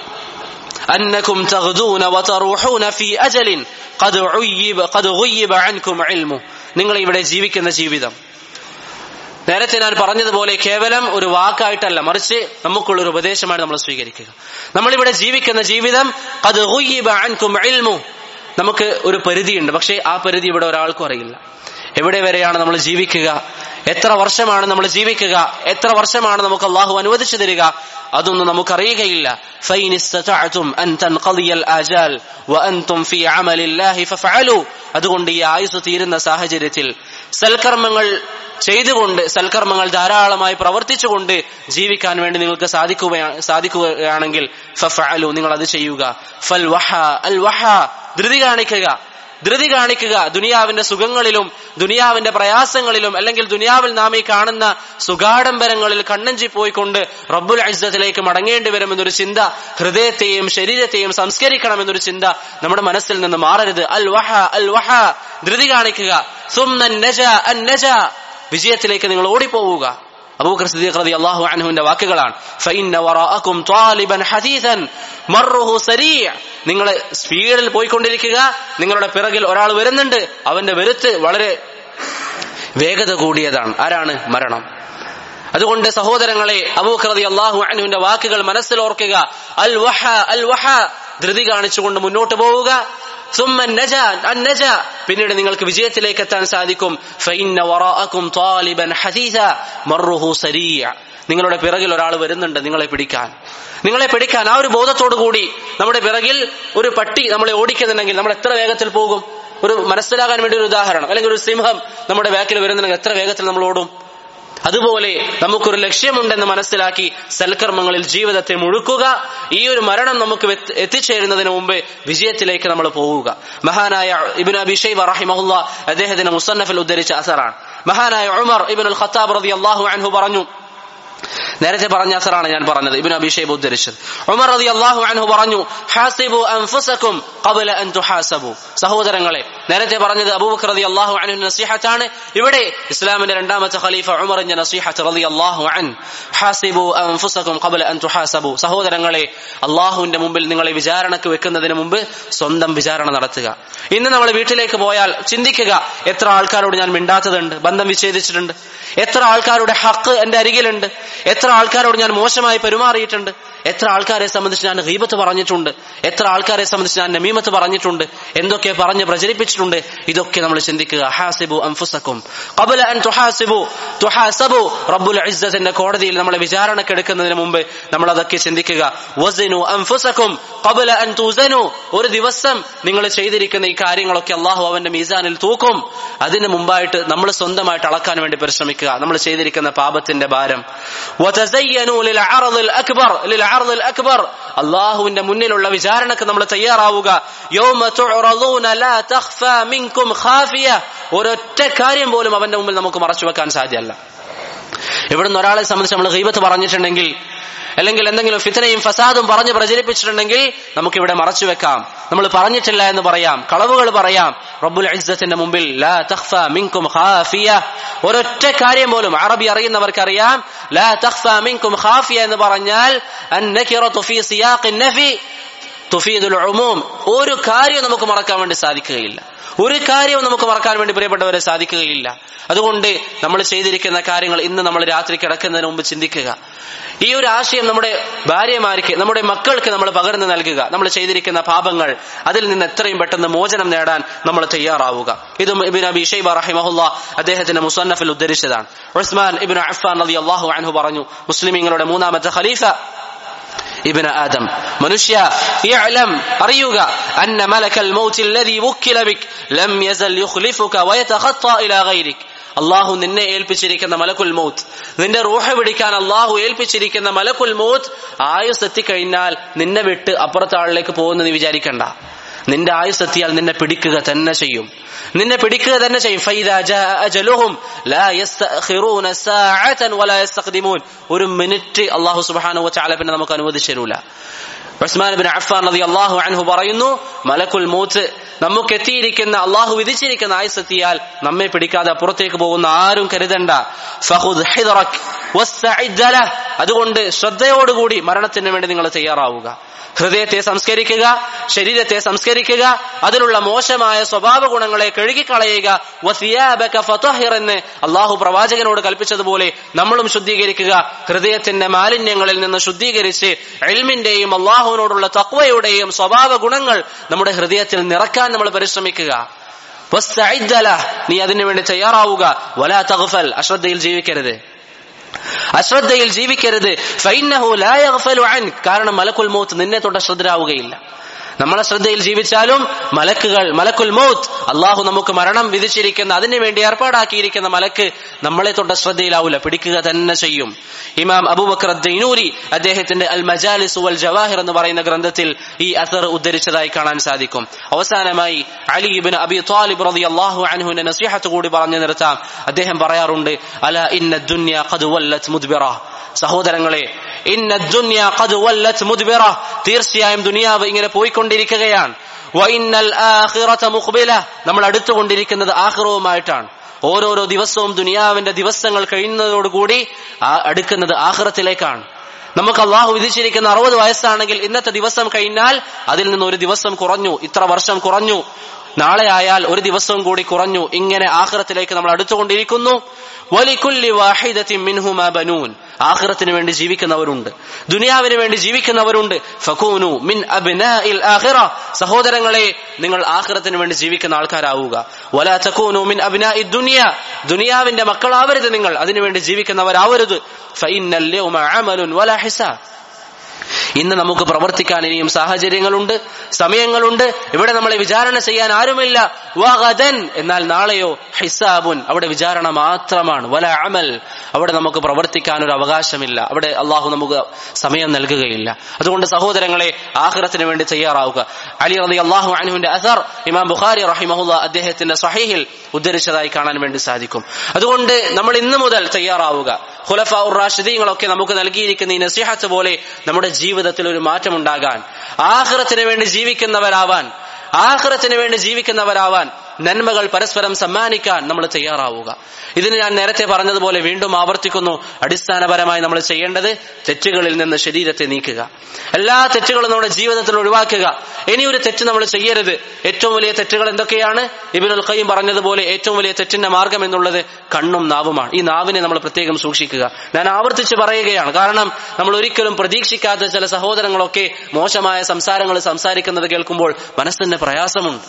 أنكم تغدون وتروحون في أجل قد عيب قد غيب عنكم علمه നിങ്ങൾ ഇവിടെ ജീവിക്കുന്ന ജീവിതം നേരത്തെ ഞാൻ പറഞ്ഞതുപോലെ കേവലം ഒരു വാക്കായിട്ടല്ല മറിച്ച് നമുക്കുള്ള ഒരു ഉപദേശമാണ് നമ്മൾ സ്വീകരിക്കുക നമ്മളിവിടെ ജീവിക്കുന്ന ജീവിതം അത് നമുക്ക് ഒരു പരിധിയുണ്ട് പക്ഷേ ആ പരിധി ഇവിടെ ഒരാൾക്കും അറിയില്ല എവിടെ വരെയാണ് നമ്മൾ ജീവിക്കുക എത്ര വർഷമാണ് നമ്മൾ ജീവിക്കുക എത്ര വർഷമാണ് നമുക്ക് അള്ളാഹു അനുവദിച്ചു തരിക അതൊന്നും നമുക്കറിയുകയില്ല فإن استطعتم أن تنقضي الآجال وأنتم في عمل الله فافعلوا അതുകൊണ്ട് ഈ ആയുസ് തീരുന്ന സാഹചര്യത്തിൽ സൽക്കർമ്മങ്ങൾ ചെയ്തുകൊണ്ട് സൽക്കർമ്മങ്ങൾ ധാരാളമായി പ്രവർത്തിച്ചുകൊണ്ട് ജീവിക്കാൻ വേണ്ടി നിങ്ങൾക്ക് സാധിക്കുക സാധിക്കുകയാണെങ്കിൽ ഫഫഅലു നിങ്ങൾ അത് ചെയ്യുക ഫൽ വഹ അൽ വഹ ധൃതി കാണിക്കുക ധൃതി കാണിക്കുക ദുനിയാവിന്റെ സുഖങ്ങളിലും ദുനിയാവിന്റെ പ്രയാസങ്ങളിലും അല്ലെങ്കിൽ ദുനിയാവിൽ നാം ഈ കാണുന്ന സുഗാഡംബരങ്ങളിൽ കണ്ണഞ്ചി പോയിക്കൊണ്ട് റബ്ബുൽ അജ്സത്തിലേക്ക് മടങ്ങേണ്ടി വരുമെന്നൊരു ചിന്ത ഹൃദയത്തെയും ശരീരത്തെയും സംസ്കരിക്കണമെന്നൊരു ചിന്ത നമ്മുടെ മനസ്സിൽ നിന്ന് മാറരുത് അൽ വഹ അൽ വഹ ധൃതി കാണിക്കുക സുംനൻ നജ അൻ നജ വിജയത്തിലേക്ക് നിങ്ങൾ ഓടിപ്പോവുക അബൂബക്കർ സിദ്ദീഖ് റളിയല്ലാഹു അൻഹുവിന്റെ വാക്കുകളാണ് ഫഇന്ന വറാഅകും ത്വാലിബൻ ഹദീസൻ മർറുഹു സരീഅ നിങ്ങൾ സ്പീഡിൽ പോയിക്കൊണ്ടിരിക്കുക നിങ്ങളുടെ പിറകിൽ ഒരാൾ വരുന്നുണ്ട് അവന്റെ വെരുത്ത് വളരെ വേഗത കൂടിയതാണ് ആരാണ് മരണം അതുകൊണ്ട് സഹോദരങ്ങളെ അബൂബക്കർ റളിയല്ലാഹു അൻഹുവിന്റെ വാക്കുകൾ മനസ്സിൽ ഓർക്കുക അൽ വഹ അൽ വഹ ധൃതി കാണിച്ചുകൊണ്ട് മുന്നോട്ട് പോവുക ثم النجا النجا പിന്നീട് നിങ്ങൾക്ക് വിജയത്തിലേക്ക് എത്താൻ സാധിക്കും فإن وراءكم طالبا حثيثا مره سريع നിങ്ങളുടെ പിറകിൽ ഒരാൾ വരുന്നുണ്ട് നിങ്ങളെ പിടിക്കാൻ നിങ്ങളെ പിടിക്കാൻ ആ ഒരു ബോധത്തോടു കൂടി നമ്മുടെ പിറകിൽ ഒരു പട്ടി നമ്മളെ ഓടിക്കുന്നുണ്ടെങ്കിൽ നമ്മൾ എത്ര വേഗത്തിൽ പോകും ഒരു മനസ്സിലാകാൻ വേണ്ടി ഒരു ഉദാഹരണം അല്ലെങ്കിൽ ഒരു സിംഹം നമ്മുടെ ബാക്കിൽ വരുന്നുണ്ടെങ്കിൽ എത്ര വേഗത്തിൽ നമ്മൾ ഓടും അതുപോലെ നമുക്കൊരു ലക്ഷ്യമുണ്ടെന്ന് മനസ്സിലാക്കി സൽക്കർമ്മങ്ങളിൽ ജീവിതത്തെ മുഴുക്കുക ഈ ഒരു മരണം നമുക്ക് വെത്ത് എത്തിച്ചേരുന്നതിന് മുമ്പ് വിജയത്തിലേക്ക് നമ്മൾ പോവുക മഹാനായ ഇബിൻ അബിഷൈബ് റഹിമഹുല്ല അദ്ദേഹത്തിന്റെ മുസന്നഫിൽ ഉദ്ധരിച്ച അസറാണ് മഹാനായ ഉമർ ഇബിൻ അൽ ഖത്താബ് റതി അള്ളാഹു അൻഹു പറഞ്ഞു നേരത്തെ പറഞ്ഞ അസറാണ് ഞാൻ പറഞ്ഞത് ഇബിൻ അബിഷേബ് ഉദ്ധരിച്ചത് ഉമർ റതി അള്ളാഹു അൻഹു പറഞ്ഞു ഹാസിബു അൻഫുസക്കും ഖബല അൻ തുഹാസബു സഹോദരങ്ങളെ നേരത്തെ പറഞ്ഞത് അബൂബക്കർ റതി അള്ളാഹു അൻഹു നസീഹത്താണ് ഇവിടെ ഇസ്ലാമിന്റെ രണ്ടാമത്തെ ഖലീഫ ഉമറിന്റെ നസീഹത്ത് റതി അള്ളാഹു അൻ ഹാസിബു അൻഫുസക്കും ഖബല അൻ തുഹാസബു സഹോദരങ്ങളെ അള്ളാഹുവിന്റെ മുമ്പിൽ നിങ്ങളെ വിചാരണക്ക് വെക്കുന്നതിന് മുമ്പ് സ്വന്തം വിചാരണ നടത്തുക ഇന്ന് നമ്മൾ വീട്ടിലേക്ക് പോയാൽ ചിന്തിക്കുക എത്ര ആൾക്കാരോട് ഞാൻ മിണ്ടാത്തതുണ്ട് ബന്ധം വിച്ഛേദിച്ചിട്ടുണ്ട് എത്ര ആൾക്കാരുടെ ഹക്ക് എന്റെ അരികിലുണ്ട് എത്ര ആൾക്കാരോട് ഞാൻ മോശമായി പെരുമാറിയിട്ടുണ്ട് എത്ര ആൾക്കാരെ സംബന്ധിച്ച് ഞാൻ ഗീബത്ത് പറഞ്ഞിട്ടുണ്ട് എത്ര ആൾക്കാരെ സംബന്ധിച്ച് ഞാൻ നമീമത്ത് പറഞ്ഞിട്ടുണ്ട് എന്തൊക്കെ പറഞ്ഞ് പ്രചരിപ്പിച്ചിട്ടുണ്ട് ഇതൊക്കെ നമ്മൾ ചിന്തിക്കുക ഹാസിബു അൻഫുസക്കും ഖബല അൻ തുഹാസിബു തുഹാസബു റബ്ബുൽ ഇസ്സത്തിന്റെ കോടതിയിൽ നമ്മളെ വിചാരണക്കെടുക്കുന്നതിന് മുമ്പ് നമ്മൾ അതൊക്കെ ചിന്തിക്കുക വസിനു അൻഫുസക്കും ഖബല അൻ തുസനു ഒരു ദിവസം നിങ്ങൾ ചെയ്തിരിക്കുന്ന ഈ കാര്യങ്ങളൊക്കെ അള്ളാഹു അവന്റെ മീസാനിൽ തൂക്കും അതിന് മുമ്പായിട്ട് നമ്മൾ സ്വന്തമായിട്ട് അളക്കാൻ വേണ്ടി പരിശ്രമിക്കുക നമ്മൾ ചെയ്തിരിക്കുന്ന പാപത്തിന്റെ ഭാരം وتزينوا للعرض الأكبر للعرض الأكبر അള്ളാഹുവിന്റെ മുന്നിലുള്ള വിചാരണക്ക് നമ്മൾ തയ്യാറാവുക യൗമ തുഅറദൂന ലാ തഖ്ഫാ മിൻകും ഖാഫിയ ഒരൊറ്റ കാര്യം പോലും അവന്റെ മുമ്പിൽ നമുക്ക് മറച്ചു വെക്കാൻ സാധ്യമല്ല ഇവിടുന്ന് ഒരാളെ സംബന്ധിച്ച് നമ്മൾ ഗീബത്ത് പറഞ്ഞിട്ടുണ്ടെങ്കിൽ അല്ലെങ്കിൽ എന്തെങ്കിലും ഫിത്തനയും ഫസാദും പറഞ്ഞ് പ്രചരിപ്പിച്ചിട്ടുണ്ടെങ്കിൽ നമുക്ക് ഇവിടെ മറച്ചു വെക്കാം നമ്മൾ പറഞ്ഞിട്ടില്ല എന്ന് പറയാം കളവുകൾ പറയാം റബ്ബുൽ ഇസ്സത്തിന്റെ മുമ്പിൽ ലാ തഖ്ഫ മിൻകും ഖാഫിയ ഒരൊറ്റ കാര്യം പോലും അറബി അറിയുന്നവർക്ക് അറിയാം ലാ തഖ്ഫ മിൻകും ഖാഫിയ എന്ന് പറഞ്ഞാൽ അന്നകിറതു ഫീ സിയാഖിൻ നഫി തുഫീദുൽ ഉമൂം ഒരു കാര്യവും നമുക്ക് മറക്കാൻ വേണ്ടി സാധിക്കുകയില്ല ഒരു കാര്യവും നമുക്ക് മറക്കാൻ വേണ്ടി പ്രിയപ്പെട്ടവരെ സാധിക്കുകയില്ല അതുകൊണ്ട് നമ്മൾ ചെയ്തിരിക്കുന്ന കാര്യങ്ങൾ ഇന്ന് നമ്മൾ രാത്രി കിടക്കുന്നതിന് മുമ്പ് ചിന്തിക്കുക ഈ ഒരു ആശയം നമ്മുടെ ഭാര്യമാർക്ക് നമ്മുടെ മക്കൾക്ക് നമ്മൾ പകർന്നു നൽകുക നമ്മൾ ചെയ്തിരിക്കുന്ന പാപങ്ങൾ അതിൽ നിന്ന് എത്രയും പെട്ടെന്ന് മോചനം നേടാൻ നമ്മൾ തയ്യാറാവുക ഇതും ഇബിൻ അബി ഷൈബ റഹിമഹുല്ല അദ്ദേഹത്തിന്റെ മുസന്നഫിൽ ഉദ്ധരിച്ചതാണ് ഉസ്മാൻ ഇബിൻ അഫ്ഫാൻ റളിയല്ലാഹു അള്ളാഹു അൻഹു പറഞ്ഞു മുസ്ലിമീങ്ങളുടെ മൂന്നാമത്തെ ഖലീഫ ابن آدم മനുഷ്യ يعلم അറിയുക أن ملك الموت الذي وكل بك لم يزل يخلفك ويتخطى إلى غيرك അള്ളാഹു നിന്നെ ഏൽപ്പിച്ചിരിക്കുന്ന മലക്കുൽ മൗത്ത് നിന്റെ റൂഹ പിടിക്കാൻ അള്ളാഹു ഏൽപ്പിച്ചിരിക്കുന്ന മലക്കുൽ മൗത്ത് ആയുസ് എത്തിക്കഴിഞ്ഞാൽ നിന്നെ വിട്ട് അപ്പുറത്തെ ആളിലേക്ക് പോകുന്ന നീ വിചാരിക്കണ്ട നിന്റെ ആയുസ് എത്തിയാൽ നിന്നെ പിടിക്കുക തന്നെ ചെയ്യും നിന്നെ പിടിക്കുക തന്നെ ചെയ്യും ഫൈദാ ജാഅ അജലുഹും ലാ യസ്തഖിറൂന സാഅതൻ വലാ യസ്തഖ്ദിമൂൻ ഒരു മിനിറ്റ് അല്ലാഹു സുബ്ഹാനഹു വതആല പിന്നെ നമുക്ക് അനുവദിച്ചു തരൂല ഉസ്മാൻ ബിൻ അഫ്ഫാൻ റളിയല്ലാഹു അൻഹു പറയുന്നു മലക്കുൽ മൗത്ത് നമുക്ക് എത്തിയിരിക്കുന്ന അള്ളാഹു വിധിച്ചിരിക്കുന്ന ആയുസ് എത്തിയാൽ നമ്മെ പിടിക്കാതെ അപ്പുറത്തേക്ക് പോകുന്ന ആരും കരുതണ്ട ഫഖുദ് ഹിദ്റക് വസ്തഇദ്ദ ലഹ് അതുകൊണ്ട് ശ്രദ്ധയോടുകൂടി മരണത്തിന് വേണ്ടി നിങ്ങൾ തയ്യാറാവുക ഹൃദയത്തെ സംസ്കരിക്കുക ശരീരത്തെ സംസ്കരിക്കുക അതിലുള്ള മോശമായ സ്വഭാവ ഗുണങ്ങളെ കഴുകിക്കളയുക വസിയാബക ഫതഹിർ എന്ന് അള്ളാഹു പ്രവാചകനോട് കൽപ്പിച്ചതുപോലെ നമ്മളും ശുദ്ധീകരിക്കുക ഹൃദയത്തിന്റെ മാലിന്യങ്ങളിൽ നിന്ന് ശുദ്ധീകരിച്ച് എൽമിന്റെയും അള്ളാഹുവിനോടുള്ള തക്വയുടെയും സ്വഭാവ ഗുണങ്ങൾ നമ്മുടെ ഹൃദയത്തിൽ നിറക്കാൻ നമ്മൾ പരിശ്രമിക്കുക വസ്തഇദ്ദ ലഹ്. നീ അതിനു വേണ്ടി തയ്യാറാവുക വലാ തഗ്ഫൽ അശ്രദ്ധയിൽ ജീവിക്കരുത് അശ്രദ്ധയിൽ ജീവിക്കരുത് ഫൈനഹു ലാ യഗ്ഫലു അൻക് കാരണം മലക്കുൽ മൗത്ത് നിന്നെ തൊട്ട് അശ്രദ്ധരാവുകയില്ല നമ്മളെ ശ്രദ്ധയിൽ ജീവിച്ചാലും മലക്കുകൾ മലക്കുൽ മൗത്ത് അള്ളാഹു നമുക്ക് മരണം വിധിച്ചിരിക്കുന്ന അതിനു വേണ്ടി ഏർപ്പാടാക്കിയിരിക്കുന്ന മലക്ക് നമ്മളെ തൊട്ട് ശ്രദ്ധയിലാവില്ല പിടിക്കുക തന്നെ ചെയ്യും ഇമാം അബൂബക്കർ ദൈനൂരി അദ്ദേഹത്തിന്റെ അൽ മജാലിസ് വൽ ജവാഹിർ എന്ന് പറയുന്ന ഗ്രന്ഥത്തിൽ ഈ അസർ ഉദ്ധരിച്ചതായി കാണാൻ സാധിക്കും അവസാനമായി അലി ഇബിൻ അബി താലിബ് റതി അള്ളാഹു അൻഹുവിന്റെ നസീഹത്ത് കൂടി പറഞ്ഞു നിർത്താം അദ്ദേഹം പറയാറുണ്ട് അല ഇന്ന ദുന്യ ഖദ് വല്ലത് മുദ്ബിറ സഹോദരങ്ങളെ ഇന്ന ദുന്യ ഖദ് വല്ലത് മുദ്ബിറ തീർച്ചയായും ദുനിയാവ് ഇങ്ങനെ പോയിക്കൊണ്ടിരിക്കുകയാണ് വഇന്നൽ ആഖിറത മുഖ്ബില നമ്മൾ അടുത്തുകൊണ്ടിരിക്കുന്നത് ആഖിറവുമായിട്ടാണ് ഓരോരോ ദിവസവും ദുനിയാവിന്റെ ദിവസങ്ങൾ കഴിയുന്നതോടുകൂടി ആ അടുക്കുന്നത് ആഖിറത്തിലേക്കാണ് നമുക്ക് അള്ളാഹു വിധിച്ചിരിക്കുന്ന അറുപത് വയസ്സാണെങ്കിൽ ഇന്നത്തെ ദിവസം കഴിഞ്ഞാൽ അതിൽ നിന്ന് ഒരു ദിവസം കുറഞ്ഞു ഇത്ര വർഷം കുറഞ്ഞു നാളെ ആയാൽ ഒരു ദിവസവും കൂടി കുറഞ്ഞു ഇങ്ങനെ ആഖിറത്തിലേക്ക് നമ്മൾ അടുത്തുകൊണ്ടിരിക്കുന്നു വലിക്കുല്ലി വാഹിദത്തിൻ മിൻഹുമാ ബനൂൻ ആഖിറത്തിന് വേണ്ടി ജീവിക്കുന്നവരുണ്ട് ദുനിയാവിന് വേണ്ടി ജീവിക്കുന്നവരുണ്ട് ഫകൂനു മിൻ അബ്നാഇൽ ആഖിറ സഹോദരങ്ങളെ നിങ്ങൾ ആഖിറത്തിന് വേണ്ടി ജീവിക്കുന്ന ആൾക്കാരാവുക വലാ തകൂനു മിൻ അബ്നാഇ ദുനിയ ദുനിയാവിന്റെ മക്കളാവരുത് നിങ്ങൾ അതിനുവേണ്ടി ജീവിക്കുന്നവരാവരുത് ഫഇന്നൽ യൗമ അമലുൻ വലാ ഹിസാബ് ഇന്ന് നമുക്ക് പ്രവർത്തിക്കാൻ ഇനിയും സാഹചര്യങ്ങളുണ്ട് സമയങ്ങളുണ്ട് ഇവിടെ നമ്മളെ വിചാരണ ചെയ്യാൻ ആരുമില്ല വഗദൻ എന്നാൽ നാളെയോ ഹിസാബുൻ അവിടെ വിചാരണ മാത്രമാണ് വല അമൽ അവിടെ നമുക്ക് പ്രവർത്തിക്കാൻ ഒരു അവകാശമില്ല അവിടെ അള്ളാഹു നമുക്ക് സമയം നൽകുകയില്ല അതുകൊണ്ട് സഹോദരങ്ങളെ ആഹ്റത്തിന് വേണ്ടി തയ്യാറാവുക അലി റതി അള്ളാഹു അനുവിന്റെ അസർ ഇമാം ബുഖാരി റഹിമഹുല്ല അദ്ദേഹത്തിന്റെ സഹീഹിൽ ഉദ്ധരിച്ചതായി കാണാൻ വേണ്ടി സാധിക്കും അതുകൊണ്ട് നമ്മൾ ഇന്നു മുതൽ തയ്യാറാവുക ഖുലഫ ഉർ റാഷിദീങ്ങളൊക്കെ നമുക്ക് നൽകിയിരിക്കുന്ന ഈ നസിഹത്ത് പോലെ നമ്മുടെ ജീവിതത്തിൽ ഒരു മാറ്റമുണ്ടാകാൻ ആഹ്റത്തിന് വേണ്ടി ജീവിക്കുന്നവരാവാൻ ആഹ്റത്തിന് വേണ്ടി ജീവിക്കുന്നവരാവാൻ നന്മകൾ പരസ്പരം സമ്മാനിക്കാൻ നമ്മൾ തയ്യാറാവുക ഇതിന് ഞാൻ നേരത്തെ പറഞ്ഞതുപോലെ വീണ്ടും ആവർത്തിക്കുന്നു അടിസ്ഥാനപരമായി നമ്മൾ ചെയ്യേണ്ടത് തെറ്റുകളിൽ നിന്ന് ശരീരത്തെ നീക്കുക എല്ലാ തെറ്റുകളും നമ്മുടെ ജീവിതത്തിൽ ഒഴിവാക്കുക ഇനി ഒരു തെറ്റ് നമ്മൾ ചെയ്യരുത് ഏറ്റവും വലിയ തെറ്റുകൾ എന്തൊക്കെയാണ് ഇബിനുൽ ഖയ്യം പറഞ്ഞതുപോലെ ഏറ്റവും വലിയ തെറ്റിന്റെ മാർഗം എന്നുള്ളത് കണ്ണും നാവുമാണ് ഈ നാവിനെ നമ്മൾ പ്രത്യേകം സൂക്ഷിക്കുക ഞാൻ ആവർത്തിച്ച് പറയുകയാണ് കാരണം നമ്മൾ ഒരിക്കലും പ്രതീക്ഷിക്കാത്ത ചില സഹോദരങ്ങളൊക്കെ മോശമായ സംസാരങ്ങൾ സംസാരിക്കുന്നത് കേൾക്കുമ്പോൾ മനസ്സിന് പ്രയാസമുണ്ട്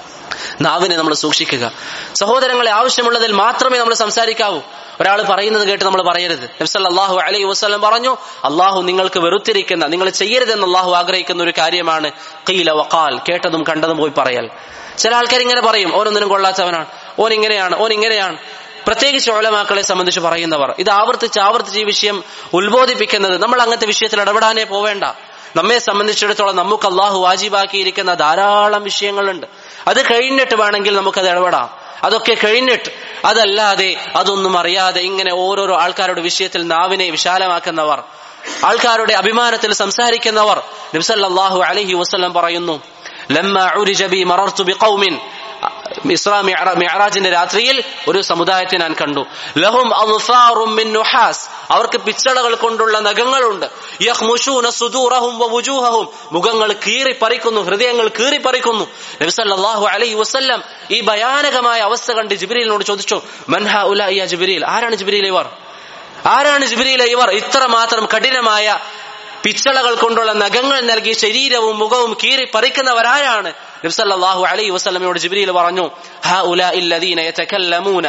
നാവിനെ നമ്മൾ സൂക്ഷിക്കുക സഹോദരങ്ങളെ ആവശ്യമുള്ളതിൽ മാത്രമേ നമ്മൾ സംസാരിക്കാവൂ ഒരാൾ പറയുന്നത് കേട്ട് നമ്മൾ പറയരുത് നബ്സല്ലാഹു അലൈഹി വസ്ലം പറഞ്ഞു അള്ളാഹു നിങ്ങൾക്ക് വെറുത്തിരിക്കുന്ന നിങ്ങൾ ചെയ്യരുതെന്ന് അള്ളാഹു ആഗ്രഹിക്കുന്ന ഒരു കാര്യമാണ് കീല വക്കാൽ കേട്ടതും കണ്ടതും പോയി പറയൽ ചില ആൾക്കാർ ഇങ്ങനെ പറയും ഓരോന്നിനും കൊള്ളാത്തവനാണ് ഓൻ ഇങ്ങനെയാണ് ഓൻ ഇങ്ങനെയാണ് പ്രത്യേകിച്ച് ഓലമാക്കളെ സംബന്ധിച്ച് പറയുന്നവർ ഇത് ആവർത്തിച്ച് ആവർത്തിച്ച് ഈ വിഷയം ഉത്ബോധിപ്പിക്കുന്നത് നമ്മൾ അങ്ങനത്തെ വിഷയത്തിൽ ഇടപെടാനേ പോവേണ്ട നമ്മെ സംബന്ധിച്ചിടത്തോളം നമുക്ക് അള്ളാഹു വാജിബാക്കിയിരിക്കുന്ന ധാരാളം വിഷയങ്ങളുണ്ട് അത് കഴിഞ്ഞിട്ട് വേണമെങ്കിൽ നമുക്കത് ഇടപെടാം അതൊക്കെ കഴിഞ്ഞിട്ട് അതല്ലാതെ അതൊന്നും അറിയാതെ ഇങ്ങനെ ഓരോരോ ആൾക്കാരുടെ വിഷയത്തിൽ നാവിനെ വിശാലമാക്കുന്നവർ ആൾക്കാരുടെ അഭിമാനത്തിൽ സംസാരിക്കുന്നവർ നബ്സല്ലാഹു അലഹി വസ്ലം പറയുന്നു ലമ്മ ഉരിജ ബി മറർത്തു ബി ഖൗമിൻ ഇസ്രാ മിഅ്റ- മിഅ്റാജിന്റെ രാത്രിയിൽ ഒരു സമുദായത്തെ ഞാൻ കണ്ടു ലഹും അൻസാറും മിൻ നുഹാസ് അവർക്ക് പിച്ചളകൾ കൊണ്ടുള്ള നഖങ്ങളുണ്ട് യഹ്മുശൂന സുദൂറഹും വവുജൂഹഹും മുഖങ്ങൾ കീറി പറിക്കുന്നു ഹൃദയങ്ങൾ കീറി പറിക്കുന്നു നബി സല്ലല്ലാഹു അലൈഹി വസല്ലം ഈ ഭയാനകമായ അവസ്ഥ കണ്ട് ജിബ്രീലിനോട് ചോദിച്ചു മൻഹ ഉലൈയ ജിബ്രീൽ ആരാണ് ജിബ്രീൽ ഇവർ ആരാണ് ജിബ്രീലെ ഇവർ ഇത്ര മാത്രം കഠിനമായ പിച്ചളകൾ കൊണ്ടുള്ള നഖങ്ങൾ നൽകി ശരീരവും മുഖവും കീറി പറിക്കുന്നവരാരാണ് നബ്സല്ലാഹു അലൈഹി വസല്ലമയോട് ജിബ്രീൽ പറഞ്ഞു ഹാ ഉലാ ഇല്ലദീന യതകല്ലമൂന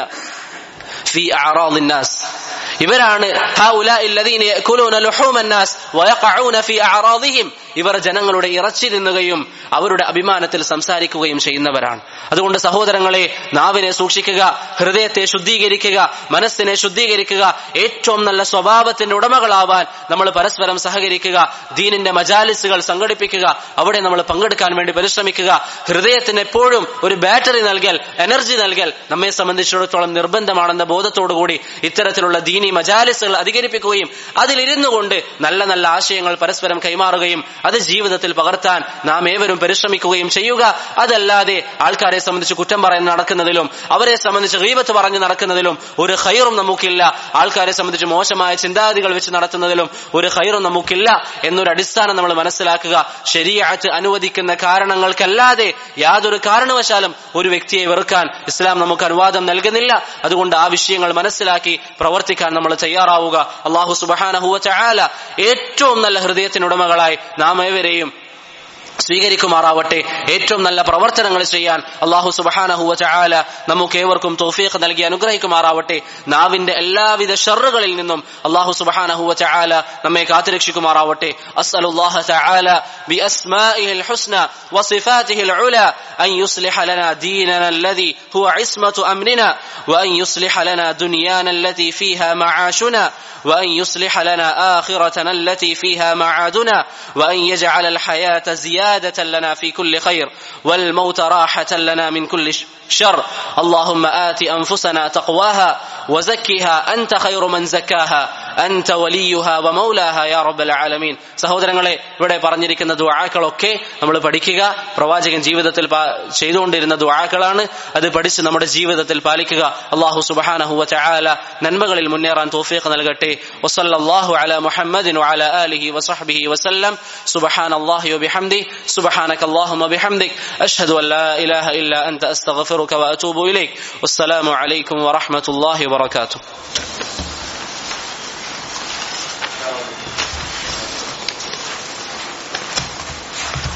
ഫി അഅറാദിൻ നാസ് ഇവരാണ് ഹാ ഉലാ ഇല്ലദീന യഅകുലൂന ലുഹൂമൻ നാസ് വയഖഊന ഫി അഅറാദിഹിം ഇവർ ജനങ്ങളുടെ ഇറച്ചി തിന്നുകയും അവരുടെ അഭിമാനത്തിൽ സംസാരിക്കുകയും ചെയ്യുന്നവരാണ് അതുകൊണ്ട് സഹോദരങ്ങളെ നാവിനെ സൂക്ഷിക്കുക ഹൃദയത്തെ ശുദ്ധീകരിക്കുക മനസ്സിനെ ശുദ്ധീകരിക്കുക ഏറ്റവും നല്ല സ്വഭാവത്തിന്റെ ഉടമകളാവാൻ നമ്മൾ പരസ്പരം സഹകരിക്കുക ദീനിന്റെ മജാലിസുകൾ സംഘടിപ്പിക്കുക അവിടെ നമ്മൾ പങ്കെടുക്കാൻ വേണ്ടി പരിശ്രമിക്കുക ഹൃദയത്തിന് എപ്പോഴും ഒരു ബാറ്ററി നൽകൽ എനർജി നൽകൽ നമ്മെ സംബന്ധിച്ചിടത്തോളം നിർബന്ധമാണെന്ന ബോധത്തോടുകൂടി ഇത്തരത്തിലുള്ള ദീനി മജാലിസുകൾ അധികരിപ്പിക്കുകയും അതിലിരുന്നു കൊണ്ട് നല്ല നല്ല ആശയങ്ങൾ പരസ്പരം കൈമാറുകയും അത് ജീവിതത്തിൽ പകർത്താൻ നാം ഏവരും പരിശ്രമിക്കുകയും ചെയ്യുക അതല്ലാതെ ആൾക്കാരെ സംബന്ധിച്ച് കുറ്റം പറയുന്ന നടക്കുന്നതിലും അവരെ സംബന്ധിച്ച് റീബത്ത് പറഞ്ഞു നടക്കുന്നതിലും ഒരു ഹൈറും നമുക്കില്ല ആൾക്കാരെ സംബന്ധിച്ച് മോശമായ ചിന്താഗതികൾ വെച്ച് നടത്തുന്നതിലും ഒരു ഹൈറും നമുക്കില്ല എന്നൊരു അടിസ്ഥാനം നമ്മൾ മനസ്സിലാക്കുക ശരിയാറ്റ് അനുവദിക്കുന്ന കാരണങ്ങൾക്കല്ലാതെ യാതൊരു കാരണവശാലും ഒരു വ്യക്തിയെ വെറുക്കാൻ ഇസ്ലാം നമുക്ക് അനുവാദം നൽകുന്നില്ല അതുകൊണ്ട് ആ വിഷയങ്ങൾ മനസ്സിലാക്കി പ്രവർത്തിക്കാൻ നമ്മൾ തയ്യാറാവുക അള്ളാഹു സുബഹാനഹുവ ചായാല ഏറ്റവും നല്ല ഹൃദയത്തിനുടമകളായി നാം ഏവരെയും സ്വീകരിക്കുമാറാവട്ടെ ഏറ്റവും നല്ല പ്രവർത്തനങ്ങൾ ചെയ്യാൻ അള്ളാഹു സുബഹാനഹുവ ചായാല നമുക്ക് ഏവർക്കും തോഫീഖ് നൽകി അനുഗ്രഹിക്കുമാറാവട്ടെ നാവിന്റെ എല്ലാവിധ ഷറുകളിൽ നിന്നും അള്ളാഹു സുബഹാനഹുവ ചായാല നമ്മെ കാത്തുരക്ഷിക്കുമാറാവട്ടെ അസ്അലുല്ലാഹ തആല بأسمائه الحسنى وصفاته العلى أن يصلح لنا ديننا الذي هو عصمة أمرنا وأن يصلح لنا دنيانا التي فيها معاشنا وأن يصلح لنا آخرتنا التي فيها معادنا وأن يجعل الحياة زيادة لنا في كل خير والموت راحة لنا من كل شر اللهم آت أنفسنا تقواها وزكها أنت خير من زكاها أنت وليها ومولاها يا رب العالمين സഹോദരങ്ങളെ ഇവിടെ പറഞ്ഞിരിക്കുന്ന ദുആക്കളൊക്കെ നമ്മൾ പഠിക്കുക പ്രവാചകൻ ജീവിതത്തിൽ പാ- ചെയ്തുകൊണ്ടിരുന്ന ദുആക്കളാണ് അത് പഠിച്ച് നമ്മുടെ ജീവിതത്തിൽ പാലിക്കുക അള്ളാഹു സുബ്ഹാനഹു വതആല നന്മകളിൽ മുന്നേറാൻ തൗഫീഖ് നൽകട്ടെ വസല്ലല്ലാഹു അലാ മുഹമ്മദിൻ വഅലാ ആലിഹി വസഹ്ബിഹി വസല്ലം സുബ്ഹാനല്ലാഹി വബിഹംദി സുബ്ഹാനകല്ലാഹുമ്മ ബിഹംദിക് അഷ്ഹദു അൻ ലാ ഇലാഹ ഇല്ലാ അൻത അസ്തഗ്ഫിറുക വഅതൂബു ഇലൈക് വസ്സലാമു അലൈക്കും വറഹ്മത്തുള്ളാഹി വബറകാതുഹു